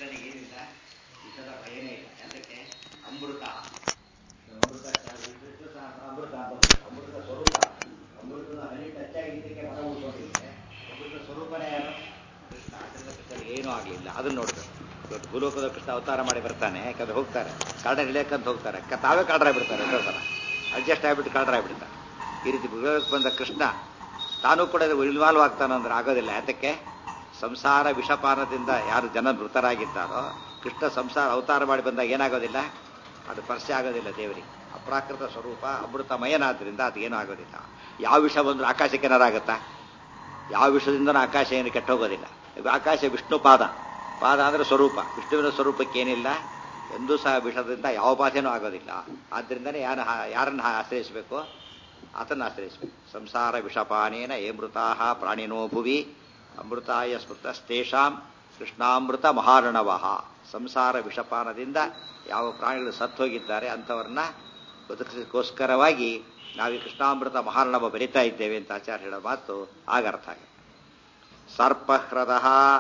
ಕೃಷ್ಣನಿಗೆ ಏನಿಲ್ಲ ವಿಷದ ಭಯನೇ ಇಲ್ಲ ಯಾತಕ್ಕೆ ಅಮೃತ ಅಮೃತ ಕೃಷ್ಣ ಸಹ ಅಮೃತ ಅಂತ ಅಮೃತ ಸ್ವರೂಪ ಅಮೃತದ ಹನಿ ಟಚ್ ಆಗಿದ್ದಕ್ಕೆ ಮನ ಉಳ್ಕೊಂಡಿದೆ ಅಮೃತ ಸ್ವರೂಪನೇ ಯಾರು ಕೃಷ್ಣ ಅದರಿಂದ ಕೃಷ್ಣನಿಗೆ ಏನೂ ಆಗಲಿಲ್ಲ ಅದನ್ನ ನೋಡ್ಬೇಕು ಇವತ್ತು ಭೂಲೋಕದ ಕೃಷ್ಣ ಅವತಾರ ಮಾಡಿ ಬರ್ತಾನೆ ಯಾಕಂದ್ರೆ ಹೋಗ್ತಾರೆ ಕಾಡ ಹಿಡಿಯಕ್ಕಂತ ಹೋಗ್ತಾರೆ ಕ- ತಾವೇ ಕಾಡ್ರಾಗ್ಬಿಡ್ತಾರೆ ಎಷ್ಟೋ ಸಲ ಅಡ್ಜಸ್ಟ್ ಆಗಿಬಿಟ್ಟು ಕಾಡ್ರಾಗ್ಬಿಡ್ತಾರೆ ಈ ರೀತಿ ಭೂಲೋಕಕ್ಕೆ ಬಂದ ಕೃಷ್ಣ ತಾನೂ ಕೂಡ ಇನ್ವಾಲ್ವ್ ಆಗ್ತಾನೋ ಅಂದ್ರೆ ಆಗೋದಿಲ್ಲ ಯಾತಕ್ಕೆ ಸಂಸಾರ ವಿಷಪಾನದಿಂದ ಯಾರು ಜನ ಮೃತರಾಗಿದ್ದಾರೋ ಕೃಷ್ಣ ಸಂಸಾರ ಅವತಾರ ಮಾಡಿ ಬಂದಾಗ ಏನಾಗೋದಿಲ್ಲ ಅದು ಪರಿಚಯ ಆಗೋದಿಲ್ಲ ದೇವರಿಗೆ ಅಪ್ರಾಕೃತ ಸ್ವರೂಪ ಅಮೃತಮಯನಾದ್ರಿಂದ ಅದಕ್ಕೇನೂ ಆಗೋದಿಲ್ಲ ಯಾವ ವಿಷ ಬಂದರೂ ಆಕಾಶಕ್ಕೆ ಏನಾರಾಗುತ್ತಾ ಯಾವ ವಿಷಯದಿಂದನೂ ಆಕಾಶ ಏನು ಕೆಟ್ಟೋಗೋದಿಲ್ಲ ಈಗ ಆಕಾಶ ವಿಷ್ಣು ಪಾದ ಪಾದ ಅಂದರೆ ಸ್ವರೂಪ ವಿಷ್ಣುವಿನ ಸ್ವರೂಪಕ್ಕೆ ಏನಿಲ್ಲ ಎಂದೂ ಸಹ ವಿಷದಿಂದ ಯಾವ ಬಾಧೆನೂ ಆಗೋದಿಲ್ಲ ಆದ್ದರಿಂದನೇ ಯಾರು ಯಾರನ್ನು ಆಶ್ರಯಿಸಬೇಕು ಆತನ್ನು ಆಶ್ರಯಿಸಬೇಕು ಸಂಸಾರ ವಿಷಪಾನೇನ ಏಮೃತಾ ಪ್ರಾಣಿನೋ ಭುವಿ ಅಮೃತಾಯ ಸ್ಮೃತಸ್ತೇಷಾಂ ಕೃಷ್ಣಾಮೃತ ಮಹಾರಣವ ಸಂಸಾರ ವಿಷಪಾನದಿಂದ ಯಾವ ಪ್ರಾಣಿಗಳು ಸತ್ತೋಗಿದ್ದಾರೆ ಅಂಥವ್ರನ್ನ ಬದುಕಲಿಕ್ಕೋಸ್ಕರವಾಗಿ ನಾವು ಈ ಕೃಷ್ಣಾಮೃತ ಮಹಾರಣವ ಬರಿತಾ ಇದ್ದೇವೆ ಅಂತ ಆಚಾರ್ಯ ಹೇಳೋ ಮಾತು ಆಗ ಅರ್ಥ ಆಗುತ್ತೆ ಸರ್ಪಹೃದ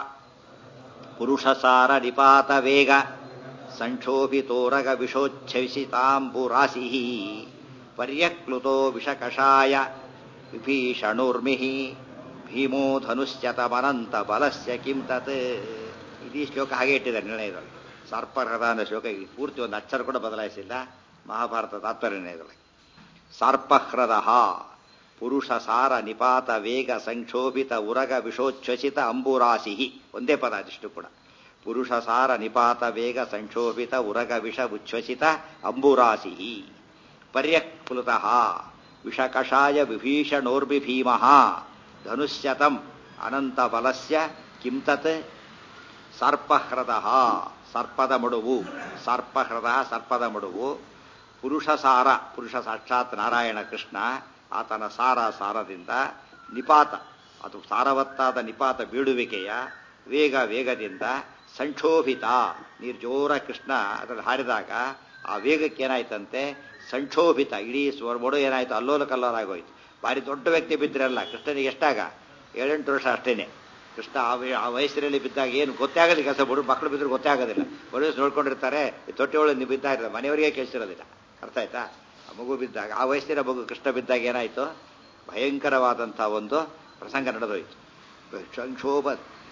ಪುರುಷಸಾರ ನಿಪಾತ ವೇಗ ಸಂಕ್ಷೋಭಿತೋರಗ ವಿಷೋಚ್ಛವಿಸಿತಾಂಬುರಾಸಿ ಪರ್ಯಕ್ಲುತೋ ವಿಷಕಷಾಯ ವಿಭೀಷಣುರ್ಮಿ ಭೀಮೋ ಧನುಶ್ಚತಮನಂತ ಬಲಸ್ಯ ಕಿಂ ತತ್ ಇದೀ ಶ್ಲೋಕ ಹಾಗೆ ಇಟ್ಟಿದ್ದಾರೆ ನಿರ್ಣಯದಲ್ಲಿ ಸರ್ಪಹೃದ ಅನ್ನೋ ಶ್ಲೋಕ ಈ ಪೂರ್ತಿ ಒಂದು ಅಕ್ಷರ ಕೂಡ ಬದಲಾಯಿಸಿಲ್ಲ ಮಹಾಭಾರತ ತಾತ್ಪರ್ಯ ನಿರ್ಣಯದಲ್ಲಿ ಸರ್ಪಹೃದ ಪುರುಷ ಸಾರ ನಿಪಾತ ವೇಗ ಸಂಕ್ಷೋಭಿತ ಉರಗ ವಿಷೋಚ್ಛ್ವಸಿತ ಅಂಬುರಾಸಿ ಒಂದೇ ಪದ ಅದಿಷ್ಟು ಕೂಡ ಪುರುಷ ಸಾರ ನಿಪಾತ ವೇಗ ಸಂಕ್ಷೋಭಿತ ಉರಗ ವಿಷ ಉಚ್ಛ್ವಸಿತ ಅಂಬುರಾಸಿ ಪರ್ಯಕ್ಲುತಃ ವಿಷಕಷಾಯ ವಿಭೀಷಣೋರ್ಬಿಭೀಮ ಧನುಷ್ಯತಂ ಅನಂತ ಬಲಸ್ಯ ಕಿಂ ತತ್ ಸರ್ಪಹೃದ ಸರ್ಪದ ಮಡುವು ಸರ್ಪಹೃದ ಸರ್ಪದ ಮಡುವು ಪುರುಷ ಸಾರ ಪುರುಷ ಸಾಕ್ಷಾತ್ ನಾರಾಯಣ ಕೃಷ್ಣ ಆತನ ಸಾರ ಸಾರದಿಂದ ನಿಪಾತ ಅದು ಸಾರವತ್ತಾದ ನಿಪಾತ ಬೀಳುವಿಕೆಯ ವೇಗ ವೇಗದಿಂದ ಸಂಕ್ಷೋಭಿತ ನೀರು ಜೋರ ಕೃಷ್ಣ ಅದರಲ್ಲಿ ಹಾರಿದಾಗ ಆ ವೇಗಕ್ಕೆ ಏನಾಯ್ತಂತೆ ಸಂಕ್ಷೋಭಿತ ಇಡೀ ಸ್ವರ್ಮೊಡು ಏನಾಯ್ತು ಅಲ್ಲೋಲ ಕಲ್ಲೋಲ ಆಗೋಯ್ತು ಭಾರಿ ದೊಡ್ಡ ವ್ಯಕ್ತಿ ಬಿದ್ದಿರಲ್ಲ ಕೃಷ್ಣನಿಗೆ ಎಷ್ಟಾಗ ಏಳೆಂಟು ವರ್ಷ ಅಷ್ಟೇನೆ ಕೃಷ್ಣ ಆ ವಯ- ಆ ವಯಸ್ಸಿನಲ್ಲಿ ಬಿದ್ದಾಗ ಏನು ಗೊತ್ತೇ ಆಗೋದಿಲ್ಲ ಕೆಲಸ ಬಡು ಮಕ್ಕಳು ಬಿದ್ದರೆ ಗೊತ್ತೇ ಆಗೋದಿಲ್ಲ ಬಡ ನೋಡ್ಕೊಂಡಿರ್ತಾರೆ ಈ ತೊಟ್ಟೆ ಒಳಗೆ ನೀವು ಬಿದ್ದ ಇರ್ತಾರೆ ಮನೆಯವರಿಗೆ ಕೇಳಿಸಿರೋದಿಲ್ಲ ಅರ್ಥ ಆಯ್ತಾ ಆ ಮಗು ಬಿದ್ದಾಗ ಆ ವಯಸ್ಸಿನ ಮಗು ಕೃಷ್ಣ ಬಿದ್ದಾಗ ಏನಾಯ್ತು ಭಯಂಕರವಾದಂಥ ಒಂದು ಪ್ರಸಂಗ ನಡೆದೋಯ್ತು ಸಂಕ್ಷೋಭ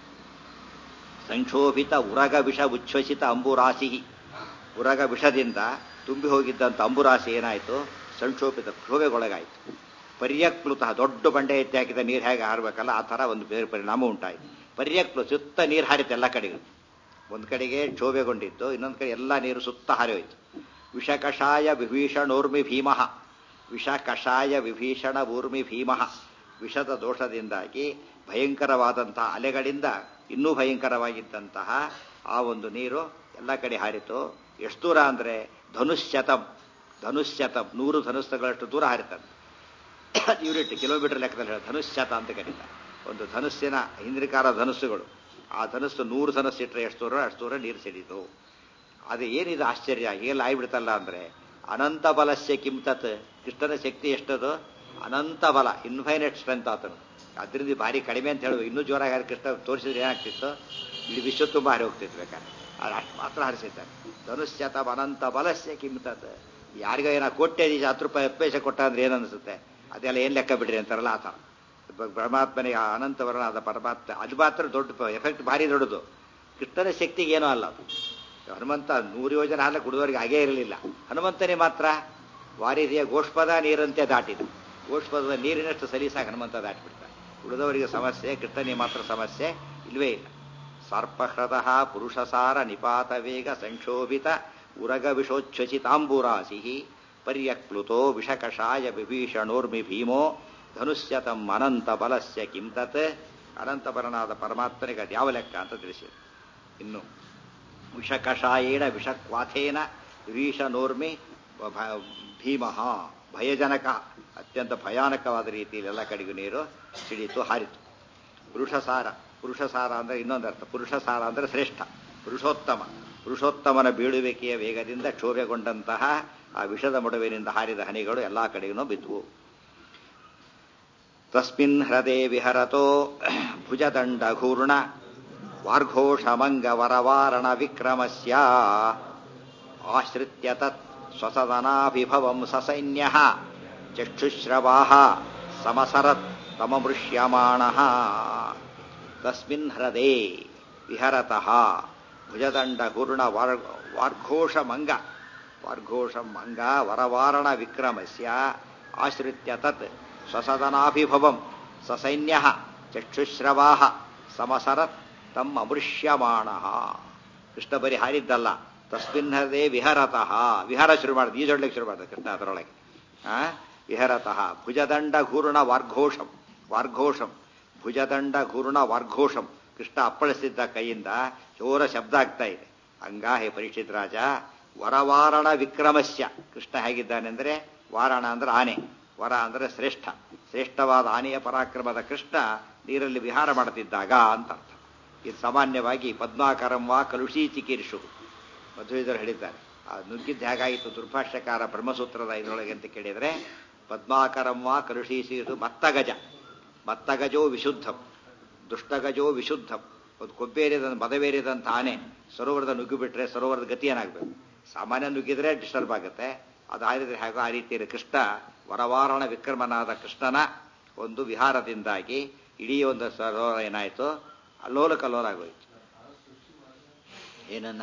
ಸಂಕ್ಷೋಭಿತ ಉರಗ ವಿಷ ಉಚ್ಛ್ವಸಿತ ಅಂಬುರಾಸಿ ಉರಗ ವಿಷದಿಂದ ತುಂಬಿ ಹೋಗಿದ್ದಂಥ ಅಂಬುರಾಸಿ ಏನಾಯಿತು ಸಂಕ್ಷೋಭಿತ ಕ್ಷೋಭೆಗೊಳಗಾಯಿತು ಪರ್ಯಕ್ಲುತ ದೊಡ್ಡ ಬಂಡೆ ಎತ್ತಿ ಹಾಕಿದ ನೀರು ಹೇಗೆ ಹಾರಬೇಕಲ್ಲ ಆ ಥರ ಒಂದು ಬೇರೆ ಪರಿಣಾಮ ಉಂಟಾಯಿತು ಪರ್ಯಕ್ಲು ಸುತ್ತ ನೀರು ಹಾರಿತು ಎಲ್ಲ ಕಡೆಗೂ ಒಂದು ಕಡೆಗೆ ಕ್ಷೋಭೆಗೊಂಡಿತ್ತು ಇನ್ನೊಂದು ಕಡೆ ಎಲ್ಲ ನೀರು ಸುತ್ತ ಹಾರಿಹೋಯ್ತು ವಿಷ ಕಷಾಯ ವಿಭೀಷಣೋರ್ಮಿ ಭೀಮಃ ವಿಷ ಕಷಾಯ ವಿಭೀಷಣ ಊರ್ಮಿ ಭೀಮಃ ವಿಷದ ದೋಷದಿಂದಾಗಿ ಭಯಂಕರವಾದಂತಹ ಅಲೆಗಳಿಂದ ಇನ್ನೂ ಭಯಂಕರವಾಗಿದ್ದಂತಹ ಆ ಒಂದು ನೀರು ಎಲ್ಲ ಕಡೆ ಹಾರಿತು ಎಷ್ಟು ದೂರ ಅಂದರೆ ಧನುಶ್ಶತಂ ಧನುಶ್ಶತಂ ನೂರು ಧನುಸ್ಸುಗಳಷ್ಟು ದೂರ ಹಾರಿತಂತೆ ಯೂನಿಟ್ ಕಿಲೋಮೀಟರ್ ಲೆಕ್ಕದಲ್ಲಿ ಹೇಳಿ ಧನುಶ್ಶತ ಅಂತ ಕರೀತಾರೆ ಒಂದು ಧನುಸ್ಸಿನ ಹಿಂದ್ರಿಕಾರ ಧನುಸ್ಸುಗಳು ಆ ಧನುಸ್ಸು ನೂರು ಧನುಸ್ಸು ಇಟ್ಟರೆ ಎಷ್ಟು ದೂರ ಅಷ್ಟು ದೂರ ನೀರು ಸಿಡಿತು ಅದು ಏನಿದು ಆಶ್ಚರ್ಯ ಹೀಗೆಲ್ಲ ಆಗ್ಬಿಡ್ತಲ್ಲ ಅಂದ್ರೆ ಅನಂತ ಬಲಸ್ಯ ಕಿಂತತ್ ಕೃಷ್ಣನ ಶಕ್ತಿ ಎಷ್ಟದು ಅನಂತ ಬಲ ಇನ್ಫೈನೈಟ್ ಸ್ಟ್ರೆಂತ್ ಆತನು ಅದರಿಂದ ಭಾರಿ ಕಡಿಮೆ ಅಂತ ಹೇಳುವ ಇನ್ನೂ ಜೋರಾಗಿ ಹಾರಿ ಕೃಷ್ಣ ತೋರಿಸಿದ್ರೆ ಏನಾಗ್ತಿತ್ತು ಇಡೀ ವಿಶ್ವ ತುಂಬ ಹಾರಿ ಹೋಗ್ತಿತ್ತು ಬೇಕಾದ್ರೆ ಅದು ಅಷ್ಟು ಮಾತ್ರ ಹಾರಿಸಿದ್ದಾರೆ ಧನುಷ್ಯತ ಅನಂತ ಬಲಸ್ಯ ಕಿಂತತ್ ಯಾರಿಗೋ ಏನೋ ಕೋಟ್ಯಾಧೀಶ ಹತ್ತು ರೂಪಾಯಿ ಹತ್ತು ಪೈಸೆ ಕೊಟ್ಟ ಅಂದ್ರೆ ಏನನ್ನಿಸುತ್ತೆ ಅದೆಲ್ಲ ಏನು ಲೆಕ್ಕ ಬಿಡ್ರಿ ಅಂತಾರಲ್ಲ ಆ ಥರ ಬ- ಪರಮಾತ್ಮನಿಗೆ ಆ ಅನಂತವರನಾದ ಪರಮಾತ್ಮ ಅದು ಮಾತ್ರ ದೊಡ್ಡ ಎಫೆಕ್ಟ್ ಭಾರಿ ದೊಡ್ಡದು ಕೃಷ್ಣನ ಶಕ್ತಿಗೆ ಏನೂ ಅಲ್ಲ ಅದು ಹನುಮಂತ ನೂರು ಯೋಜನೆ ಹಾಲ ಕುಡಿದವರಿಗೆ ಹಾಗೇ ಇರಲಿಲ್ಲ ಹನುಮಂತನೇ ಮಾತ್ರ ವಾರಿದಿಯ ಗೋಷ್ಪದ ನೀರಂತೆ ದಾಟಿದ ಗೋಷ್ಪದದ ನೀರಿನಷ್ಟು ಸಲೀಸಾಗಿ ಹನುಮಂತ ದಾಟಿಬಿಡ್ತಾನೆ ಉಳಿದವರಿಗೆ ಸಮಸ್ಯೆ ಕೃಷ್ಣನಿಗೆ ಮಾತ್ರ ಸಮಸ್ಯೆ ಇಲ್ವೇ ಇಲ್ಲ ಸರ್ಪಹೃದ ಪುರುಷಸಾರ ನಿಪಾತ ವೇಗ ಸಂಕ್ಷೋಭಿತ ಉರಗ ವಿಷೋಚ್ಛ್ವಸಿತಾಂಬುರಾಸಿ ಪರ್ಯಕ್ಲುತೋ ವಿಷಕಷಾಯ ವಿಭೀಷಣೋರ್ಮಿ ಭೀಮೋ ಧನುಷ್ಯತಂ ಅನಂತ ಬಲಸ್ಯ ಕಿಂ ತತ್ ಅನಂತಪರನಾದ ಪರಮಾತ್ಮನಿಗೆ ಅದು ಯಾವ ಲೆಕ್ಕ ಅಂತ ತಿಳಿಸಿದೆ ಇನ್ನು ವಿಷಕಷಾಯೇಣ ವಿಷಕ್ವಾಥೇನ ವಿಭೀಷಣೋರ್ಮಿ ಭ- ಭೀಮಃ ಭಯಜನಕ ಅತ್ಯಂತ ಭಯಾನಕವಾದ ರೀತಿಯಲ್ಲಿ ಎಲ್ಲ ಕಡೆಗೂ ನೀರು ಸಿಡಿತು ಹಾರಿತು ಪುರುಷಸಾರ ಪುರುಷಸಾರ ಅಂದರೆ ಇನ್ನೊಂದು ಅರ್ಥ ಪುರುಷಸಾರ ಅಂದರೆ ಶ್ರೇಷ್ಠ ಪುರುಷೋತ್ತಮ ಪುರುಷೋತ್ತಮನ ಬೀಳುವಿಕೆಯ ವೇಗದಿಂದ ಕ್ಷೋಭೆಗೊಂಡಂತಹ ಆ ವಿಷದ ಮೊಡವಿನಿಂದ ಹಾರಿದ ಹನಿಗಳು ಎಲ್ಲ ಕಡೆಗೂ ಬಿದ್ದುವು ತಸ್ಮಿನ್ ಹೃದಯ ವಿಹರತೋ ಭುಜದಂಡಘೂರ್ಣ ವಾರ್ಘೋಷಮಂಗವರವಾರಣ ವಿಕ್ರಮಸ್ಯ ಆಶ್ರಿತ್ಯ ತತ್ ಸ್ವಸದನಾಭಿಭವಂ ಸಸೈನ್ಯ ಚಕ್ಷುಶ್ರವಾ ಸಮಸರತ್ ತಮಮೃಷ್ಯಮಾಣ ತಸ್ಮಿನ್ ಹೃದೇ ವಿಹರತಃ ಭುಜದಂಡ ಗುರುಣ ವಾರ್ಘೋಷಮಂಗ ವಾರ್ಘೋಷಮಂಗ ವರವಾರಣ ವಿಕ್ರಮಸ್ಯ ಆಶ್ರಿತ್ಯ ತತ್ ಸ್ವಸದನಾಭಿಭವಂ ಸಸೈನ್ಯ ಚಕ್ಷುಶ್ರವಾ ಸಮಸರತ್ ತಮ್ಮ ಅಮೃಷ್ಯಮಾಣ ಕೃಷ್ಣ ಬರಿ ಹಾರಿದ್ದಲ್ಲ ತಸ್ಮಿನ್ ಹೃದಯ ವಿಹರತಃ ವಿಹಾರ ಶುರು ಮಾಡಿದ ಈಜೊಡ್ಲಿಕ್ಕೆ ಶುರು ಮಾಡಿದ ಕೃಷ್ಣ ಅದರೊಳಗೆ ಆ ವಿಹರತಃ ಭುಜದಂಡ ಘೂರ್ಣ ವಾರ್ಘೋಷಂ ವಾರ್ಘೋಷಂ ಭುಜದಂಡ ಘೂರ್ಣ ವಾರ್ಘೋಷಂ ಕೃಷ್ಣ ಅಪ್ಪಳಿಸಿದ್ದ ಕೈಯಿಂದ ಜೋರ ಶಬ್ದ ಆಗ್ತಾ ಇದೆ ಹಂಗ ಹೇ ಪರೀಕ್ಷಿತ್ ರಾಜ ವರವಾರಣ ವಿಕ್ರಮಸ್ಯ ಕೃಷ್ಣ ಹೇಗಿದ್ದಾನೆಂದ್ರೆ ವಾರಣ ಅಂದ್ರೆ ಆನೆ ವರ ಅಂದ್ರೆ ಶ್ರೇಷ್ಠ ಶ್ರೇಷ್ಠವಾದ ಆನೆಯ ಪರಾಕ್ರಮದ ಕೃಷ್ಣ ನೀರಲ್ಲಿ ವಿಹಾರ ಮಾಡುತ್ತಿದ್ದಾಗ ಅಂತ ಅರ್ಥ ಇದು ಸಾಮಾನ್ಯವಾಗಿ ಪದ್ಮಾಕರಂ ವಾ ಕಲುಷಿ ಚಿಕೀರ್ಷು ಮಧ್ವೇದರು ಹೇಳಿದ್ದಾರೆ ಆ ನುಗ್ಗಿದ್ದು ಹೇಗಾಯಿತು ದುರ್ಭಾಷ್ಯಕಾರ ಬ್ರಹ್ಮಸೂತ್ರದ ಇದರೊಳಗೆ ಅಂತ ಕೇಳಿದರೆ ಪದ್ಮಾಕರಂ ವಾ ಕಲುಷೀಸೀರು ಮತ್ತಗಜ ಮತ್ತಗಜೋ ವಿಶುದ್ಧಂ ದುಷ್ಟಗಜೋ ವಿಶುದ್ಧಂ ಒಂದು ಕೊಬ್ಬೇರಿದ ಮದವೇರಿದಂಥ ಆನೆ ಸರೋವರದ ನುಗ್ಗಿ ಬಿಟ್ರೆ ಸರೋವರದ ಗತಿ ಏನಾಗಬೇಕು ಸಾಮಾನ್ಯ ನುಗ್ಗಿದ್ರೆ ಡಿಸ್ಟರ್ಬ್ ಆಗುತ್ತೆ ಅದು ಆರಿದ್ರೆ ಹೇಗೋ ಆ ರೀತಿಯಲ್ಲಿ ಕೃಷ್ಣ ವರವಾರಣ ವಿಕ್ರಮನಾದ ಕೃಷ್ಣನ ಒಂದು ವಿಹಾರದಿಂದಾಗಿ ಇಡೀ ಒಂದು ಸರೋವರ ಏನಾಯಿತು ಅಲ್ಲೋಲ ಕಲ್ಲೋಲ ಆಗೋಯ್ತು ಏನನ್ನ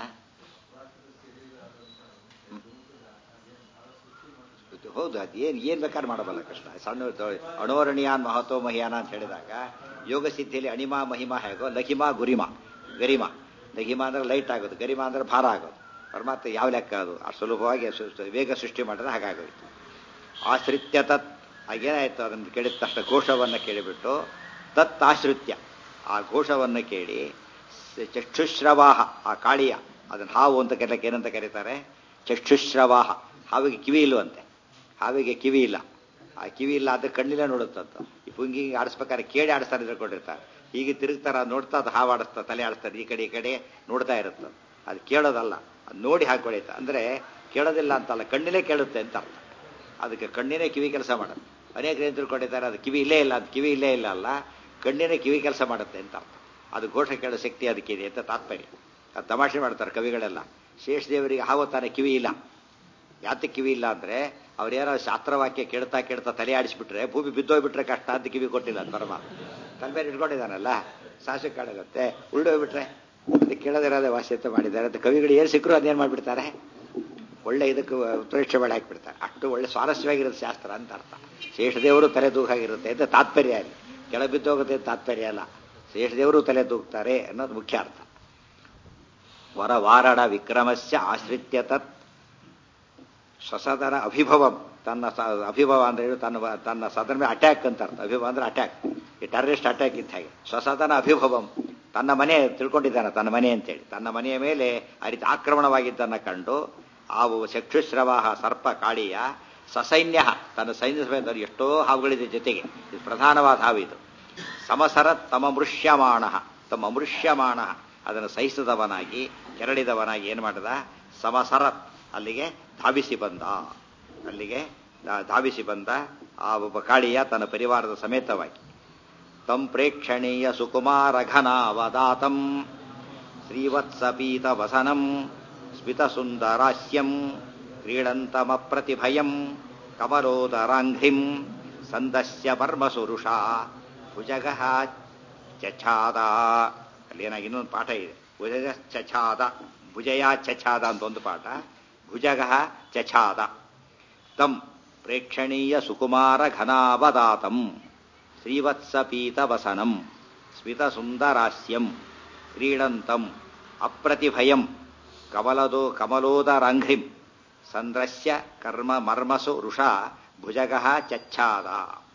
ಹೌದು ಅದು ಏನು ಏನು ಬೇಕಾದ್ರೆ ಮಾಡಬಲ್ಲ ಕೃಷ್ಣ ಸಣ್ಣ ಅಣೋರಣೀಯಾನ್ ಮಹತೋ ಮಹಿಯಾನ ಅಂತ ಹೇಳಿದಾಗ ಯೋಗ ಸಿದ್ಧಿಯಲ್ಲಿ ಅಣಿಮಾ ಮಹಿಮಾ ಹೇಗೋ ಲಹಿಮಾ ಗುರಿಮಾ ಗರಿಮಾ ಲಹಿಮಾ ಅಂದ್ರೆ ಲೈಟ್ ಆಗೋದು ಗರಿಮಾ ಅಂದ್ರೆ ಭಾರ ಆಗೋದು ಪರಮಾತ್ಮ ಯಾವ ಲೆಕ್ಕ ಅದು ಅಷ್ಟು ಸುಲಭವಾಗಿ ವೇಗ ಸೃಷ್ಟಿ ಮಾಡಿದ್ರೆ ಹಾಗಾಗೋಯ್ತು ಆಶ್ರಿತ್ಯ ತತ್ ಆಗೇನಾಯ್ತು ಅದನ್ನು ಕೇಳಿದ ತಕ್ಷಣ ಘೋಷವನ್ನು ಕೇಳಿಬಿಟ್ಟು ತತ್ ಆಶ್ರಿತ್ಯ ಆ ಘೋಷವನ್ನು ಕೇಳಿ ಚಕ್ಷುಶ್ರವಾಹ ಆ ಕಾಳಿಯ ಅದನ್ನು ಹಾವು ಅಂತ ಕರೆಯಕ್ಕೆ ಏನಂತ ಕರೀತಾರೆ ಚಕ್ಷುಶ್ರವಾಹ ಹಾವಿಗೆ ಕಿವಿ ಇಲ್ಲವಂತೆ ಹಾವಿಗೆ ಕಿವಿ ಇಲ್ಲ ಆ ಕಿವಿ ಇಲ್ಲ ಅದು ಕಣ್ಣಿಲ್ಲ ನೋಡುತ್ತಂತ ಈ ಪುಂಗಿ ಆಡಿಸ್ಬೇಕಾದ್ರೆ ಕೇಳಿ ಆಡಿಸ್ತಾರೆ ತಿಳ್ಕೊಂಡಿರ್ತಾರೆ ಹೀಗೆ ತಿರುಗ್ತಾರ ನೋಡ್ತಾ ಅದು ಹಾವು ಆಡಿಸ್ತಾ ತಲೆ ಆಡಿಸ್ತಾರೆ ಈ ಕಡೆ ಈ ಕಡೆ ನೋಡ್ತಾ ಇರುತ್ತೆ ಅದು ಕೇಳೋದಲ್ಲ ಅದು ನೋಡಿ ಹಾಕೊಳಿತ ಅಂದ್ರೆ ಕೇಳೋದಿಲ್ಲ ಅಂತಲ್ಲ ಕಣ್ಣಿನೇ ಕೇಳುತ್ತೆ ಅಂತ ಅರ್ಥ ಅದಕ್ಕೆ ಕಣ್ಣಿನೇ ಕಿವಿ ಕೆಲಸ ಮಾಡೋದು ಅನೇಕ ಏನು ತಿಳ್ಕೊಂಡಿದ್ದಾರೆ ಅದು ಕಿವಿ ಇಲ್ಲೇ ಇಲ್ಲ ಅದು ಕಿವಿ ಇಲ್ಲೇ ಇಲ್ಲ ಅಲ್ಲ ಕಣ್ಣಿನೇ ಕಿವಿ ಕೆಲಸ ಮಾಡುತ್ತೆ ಅಂತ ಅರ್ಥ ಅದು ಘೋಷ ಕೇಳೋ ಶಕ್ತಿ ಅದಕ್ಕಿದೆ ಅಂತ ತಾತ್ಪರ್ಯ ಅದು ತಮಾಷೆ ಮಾಡ್ತಾರೆ ಕವಿಗಳೆಲ್ಲ ಶೇಷದೇವರಿಗೆ ಹಾವು ತಾನೇ ಕಿವಿ ಇಲ್ಲ ಯಾತಕ್ಕೆ ಕಿವಿ ಇಲ್ಲ ಅಂದ್ರೆ ಅವ್ರೇನೋ ಶಾಸ್ತ್ರವಾಕ್ಯ ಕೇಳ್ತಾ ಕೇಳ್ತಾ ತಲೆ ಆಡಿಸ್ಬಿಟ್ರೆ ಭೂಮಿ ಬಿದ್ದೋಗ್ಬಿಟ್ರೆ ಕಷ್ಟ ಅಂತ ಕಿವಿ ಕೊಟ್ಟಿಲ್ಲ ಪರಮಾತ್ಮ ತಲೆ ಮೇಲೆ ಇಟ್ಕೊಂಡಿದ್ದಾನಲ್ಲ ಸಾಸು ಕಾಡಾಗುತ್ತೆ ಉಳ್ದೋಗ್ಬಿಟ್ರೆ ಅದಕ್ಕೆ ಕೇಳದಿರೋದೇ ವಾಸ್ಯತೆ ಮಾಡಿದ್ದಾರೆ ಅಂತ ಕವಿಗಳು ಏನು ಸಿಕ್ಕರು ಅದೇನು ಮಾಡಿಬಿಡ್ತಾರೆ ಒಳ್ಳೆ ಇದಕ್ಕೆ ಪರೀಕ್ಷೆ ಮಾಡಿ ಹಾಕಿಬಿಡ್ತಾರೆ ಅಷ್ಟು ಒಳ್ಳೆ ಸ್ವಾರಸ್ಯವಾಗಿರುತ್ತೆ ಶಾಸ್ತ್ರ ಅಂತ ಅರ್ಥ ಶೇಷದೇವರು ತಲೆ ತೂಗಾಗಿರುತ್ತೆ ಅಂತ ತಾತ್ಪರ್ಯ ಅಲ್ಲಿ ಕೆಳ ಬಿದ್ದೋಗುತ್ತೆ ತಾತ್ಪರ್ಯ ಅಲ್ಲ ಶೇಷದೇವರು ತಲೆ ತೂಗ್ತಾರೆ ಅನ್ನೋದು ಮುಖ್ಯ ಅರ್ಥ ವರವಾರಣ ವಿಕ್ರಮಸ್ಯ ಆಶ್ರಿತ್ಯ ತತ್ ಸ್ವಸದನ ಅಭಿಭವಂ ತನ್ನ ಅಭಿಭವ ಅಂದ್ರೆ ಹೇಳಿ ತನ್ನ ತನ್ನ ಸದನ ಮೇಲೆ ಅಟ್ಯಾಕ್ ಅಂತ ಅರ್ಥ ಅಭಿಭವ ಅಂದ್ರೆ ಅಟ್ಯಾಕ್ ಈ ಟೆರರಿಸ್ಟ್ ಅಟ್ಯಾಕ್ ಇದ್ದ ಹಾಗೆ ಸ್ವಸದನ ಅಭಿಭವಂ ತನ್ನ ಮನೆ ತಿಳ್ಕೊಂಡಿದ್ದಾನೆ ತನ್ನ ಮನೆ ಅಂತೇಳಿ ತನ್ನ ಮನೆಯ ಮೇಲೆ ಆ ರೀತಿ ಆಕ್ರಮಣವಾಗಿದ್ದನ್ನು ಕಂಡು ಆ ಚಕ್ಷುಶ್ರವಾಹ ಸರ್ಪ ಕಾಳಿಯ ಸಸೈನ್ಯ ತನ್ನ ಸೈನ್ಯ ಸಮೇತ ಎಷ್ಟೋ ಹಾವುಗಳಿದೆ ಜೊತೆಗೆ ಇದು ಪ್ರಧಾನವಾದ ಹಾವು ಇದು ಸಮಸರ ತಮ ಮೃಷ್ಯಮಾಣ ತಮ್ಮ ಮೃಷ್ಯಮಾಣ ಅದನ್ನು ಸಹಿಸಿದವನಾಗಿ ಕೆರಳಿದವನಾಗಿ ಏನು ಮಾಡಿದ ಸಮಸರತ್ ಅಲ್ಲಿಗೆ ಧಾವಿಸಿ ಬಂದ ಅಲ್ಲಿಗೆ ಧಾವಿಸಿ ಬಂದ ಆ ಒಬ್ಬ ಕಾಳಿಯ ತನ್ನ ಪರಿವಾರದ ಸಮೇತವಾಗಿ ತಂ ಪ್ರೇಕ್ಷಣೀಯ ಸುಕುಮಾರ ಘನಾವದಾತಂ ಶ್ರೀವತ್ಸಪೀತ ವಸನಂ ಸ್ಮಿತಸುಂದರಾಸ್ಯಂ ಕ್ರೀಡಂತಮಪ್ರತಿಭಯಂ ಕಮಲೋದರಾಂಘ್ರಿಂ ಸಂದಸ್ಯ ಪರ್ಮಸುರುಷ ಭುಜಗ ಚಛಾದ ಅಲ್ಲೇನಾಗಿ ಇನ್ನೊಂದು ಪಾಠ ಇದೆ ಭುಜಗ ಚಛಾದ ಭುಜಯ ಚಛಾದ ಅಂತ ಒಂದು ಪಾಠ ಭುಜಗ ಚಛಾದ ತಂ ಪ್ರೇಕ್ಷಣೀಯ ಸುಕುಮಾರ ಘನಾವದಾತಂ ಶ್ರೀವತ್ಸಪೀತವಸನಂ ಸ್ಮಿತಸುಂದರಾಸ್ಯಂ ಕ್ರೀಡಂತಂ ಅಪ್ರತಿಭಯಂ ಕಮಲದೋ ಕಮಲೋದರಂಘ್ರಿಂ ಸಂದ್ರಸ್ಯ ಕರ್ಮ ಮರ್ಮಸು ಋಷ ಭುಜಗ ಚಚ್ಛಾದ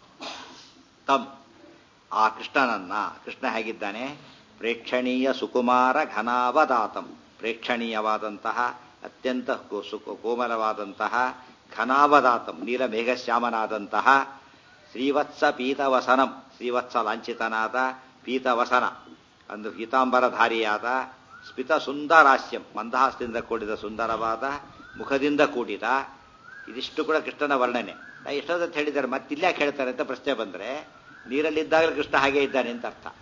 ತಂ ಆ ಕೃಷ್ಣನನ್ನ ಕೃಷ್ಣ ಹೇಗಿದ್ದಾನೆ ಪ್ರೇಕ್ಷಣೀಯ ಸುಕುಮಾರ ಘನಾವದಾತಂ ಪ್ರೇಕ್ಷಣೀಯವಾದಂತಹ ಅತ್ಯಂತ ಕೋಮಲವಾದಂತಹ ಘನಾವದಾತಂ ನೀಲ ಮೇಘಶ್ಯಾಮನಾದಂತಹ ಶ್ರೀವತ್ಸ ಪೀತವಸನಂ ಶ್ರೀವತ್ಸ ಲಾಂಛಿತನಾದ ಪೀತವಸನ ಅಂದು ಪೀತಾಂಬರಧಾರಿಯಾದ ಸ್ಮಿತ ಸುಂದರಾಸ್ಯಂ ಮಂದಹಾಸದಿಂದ ಕೂಡಿದ ಸುಂದರವಾದ ಮುಖದಿಂದ ಕೂಡಿದ ಇದಿಷ್ಟು ಕೂಡ ಕೃಷ್ಣನ ವರ್ಣನೆ ನಾ ಎಷ್ಟೊಂದು ಹೇಳಿದ್ದಾರೆ ಮತ್ತಿಲ್ಲಾಕೆ ಹೇಳ್ತಾರೆ ಅಂತ ಪ್ರಶ್ನೆ ಬಂದರೆ ನೀರಲ್ಲಿದ್ದಾಗಲೂ ಕೃಷ್ಣ ಹಾಗೆ ಇದ್ದಾನೆ ಅಂತ ಅರ್ಥ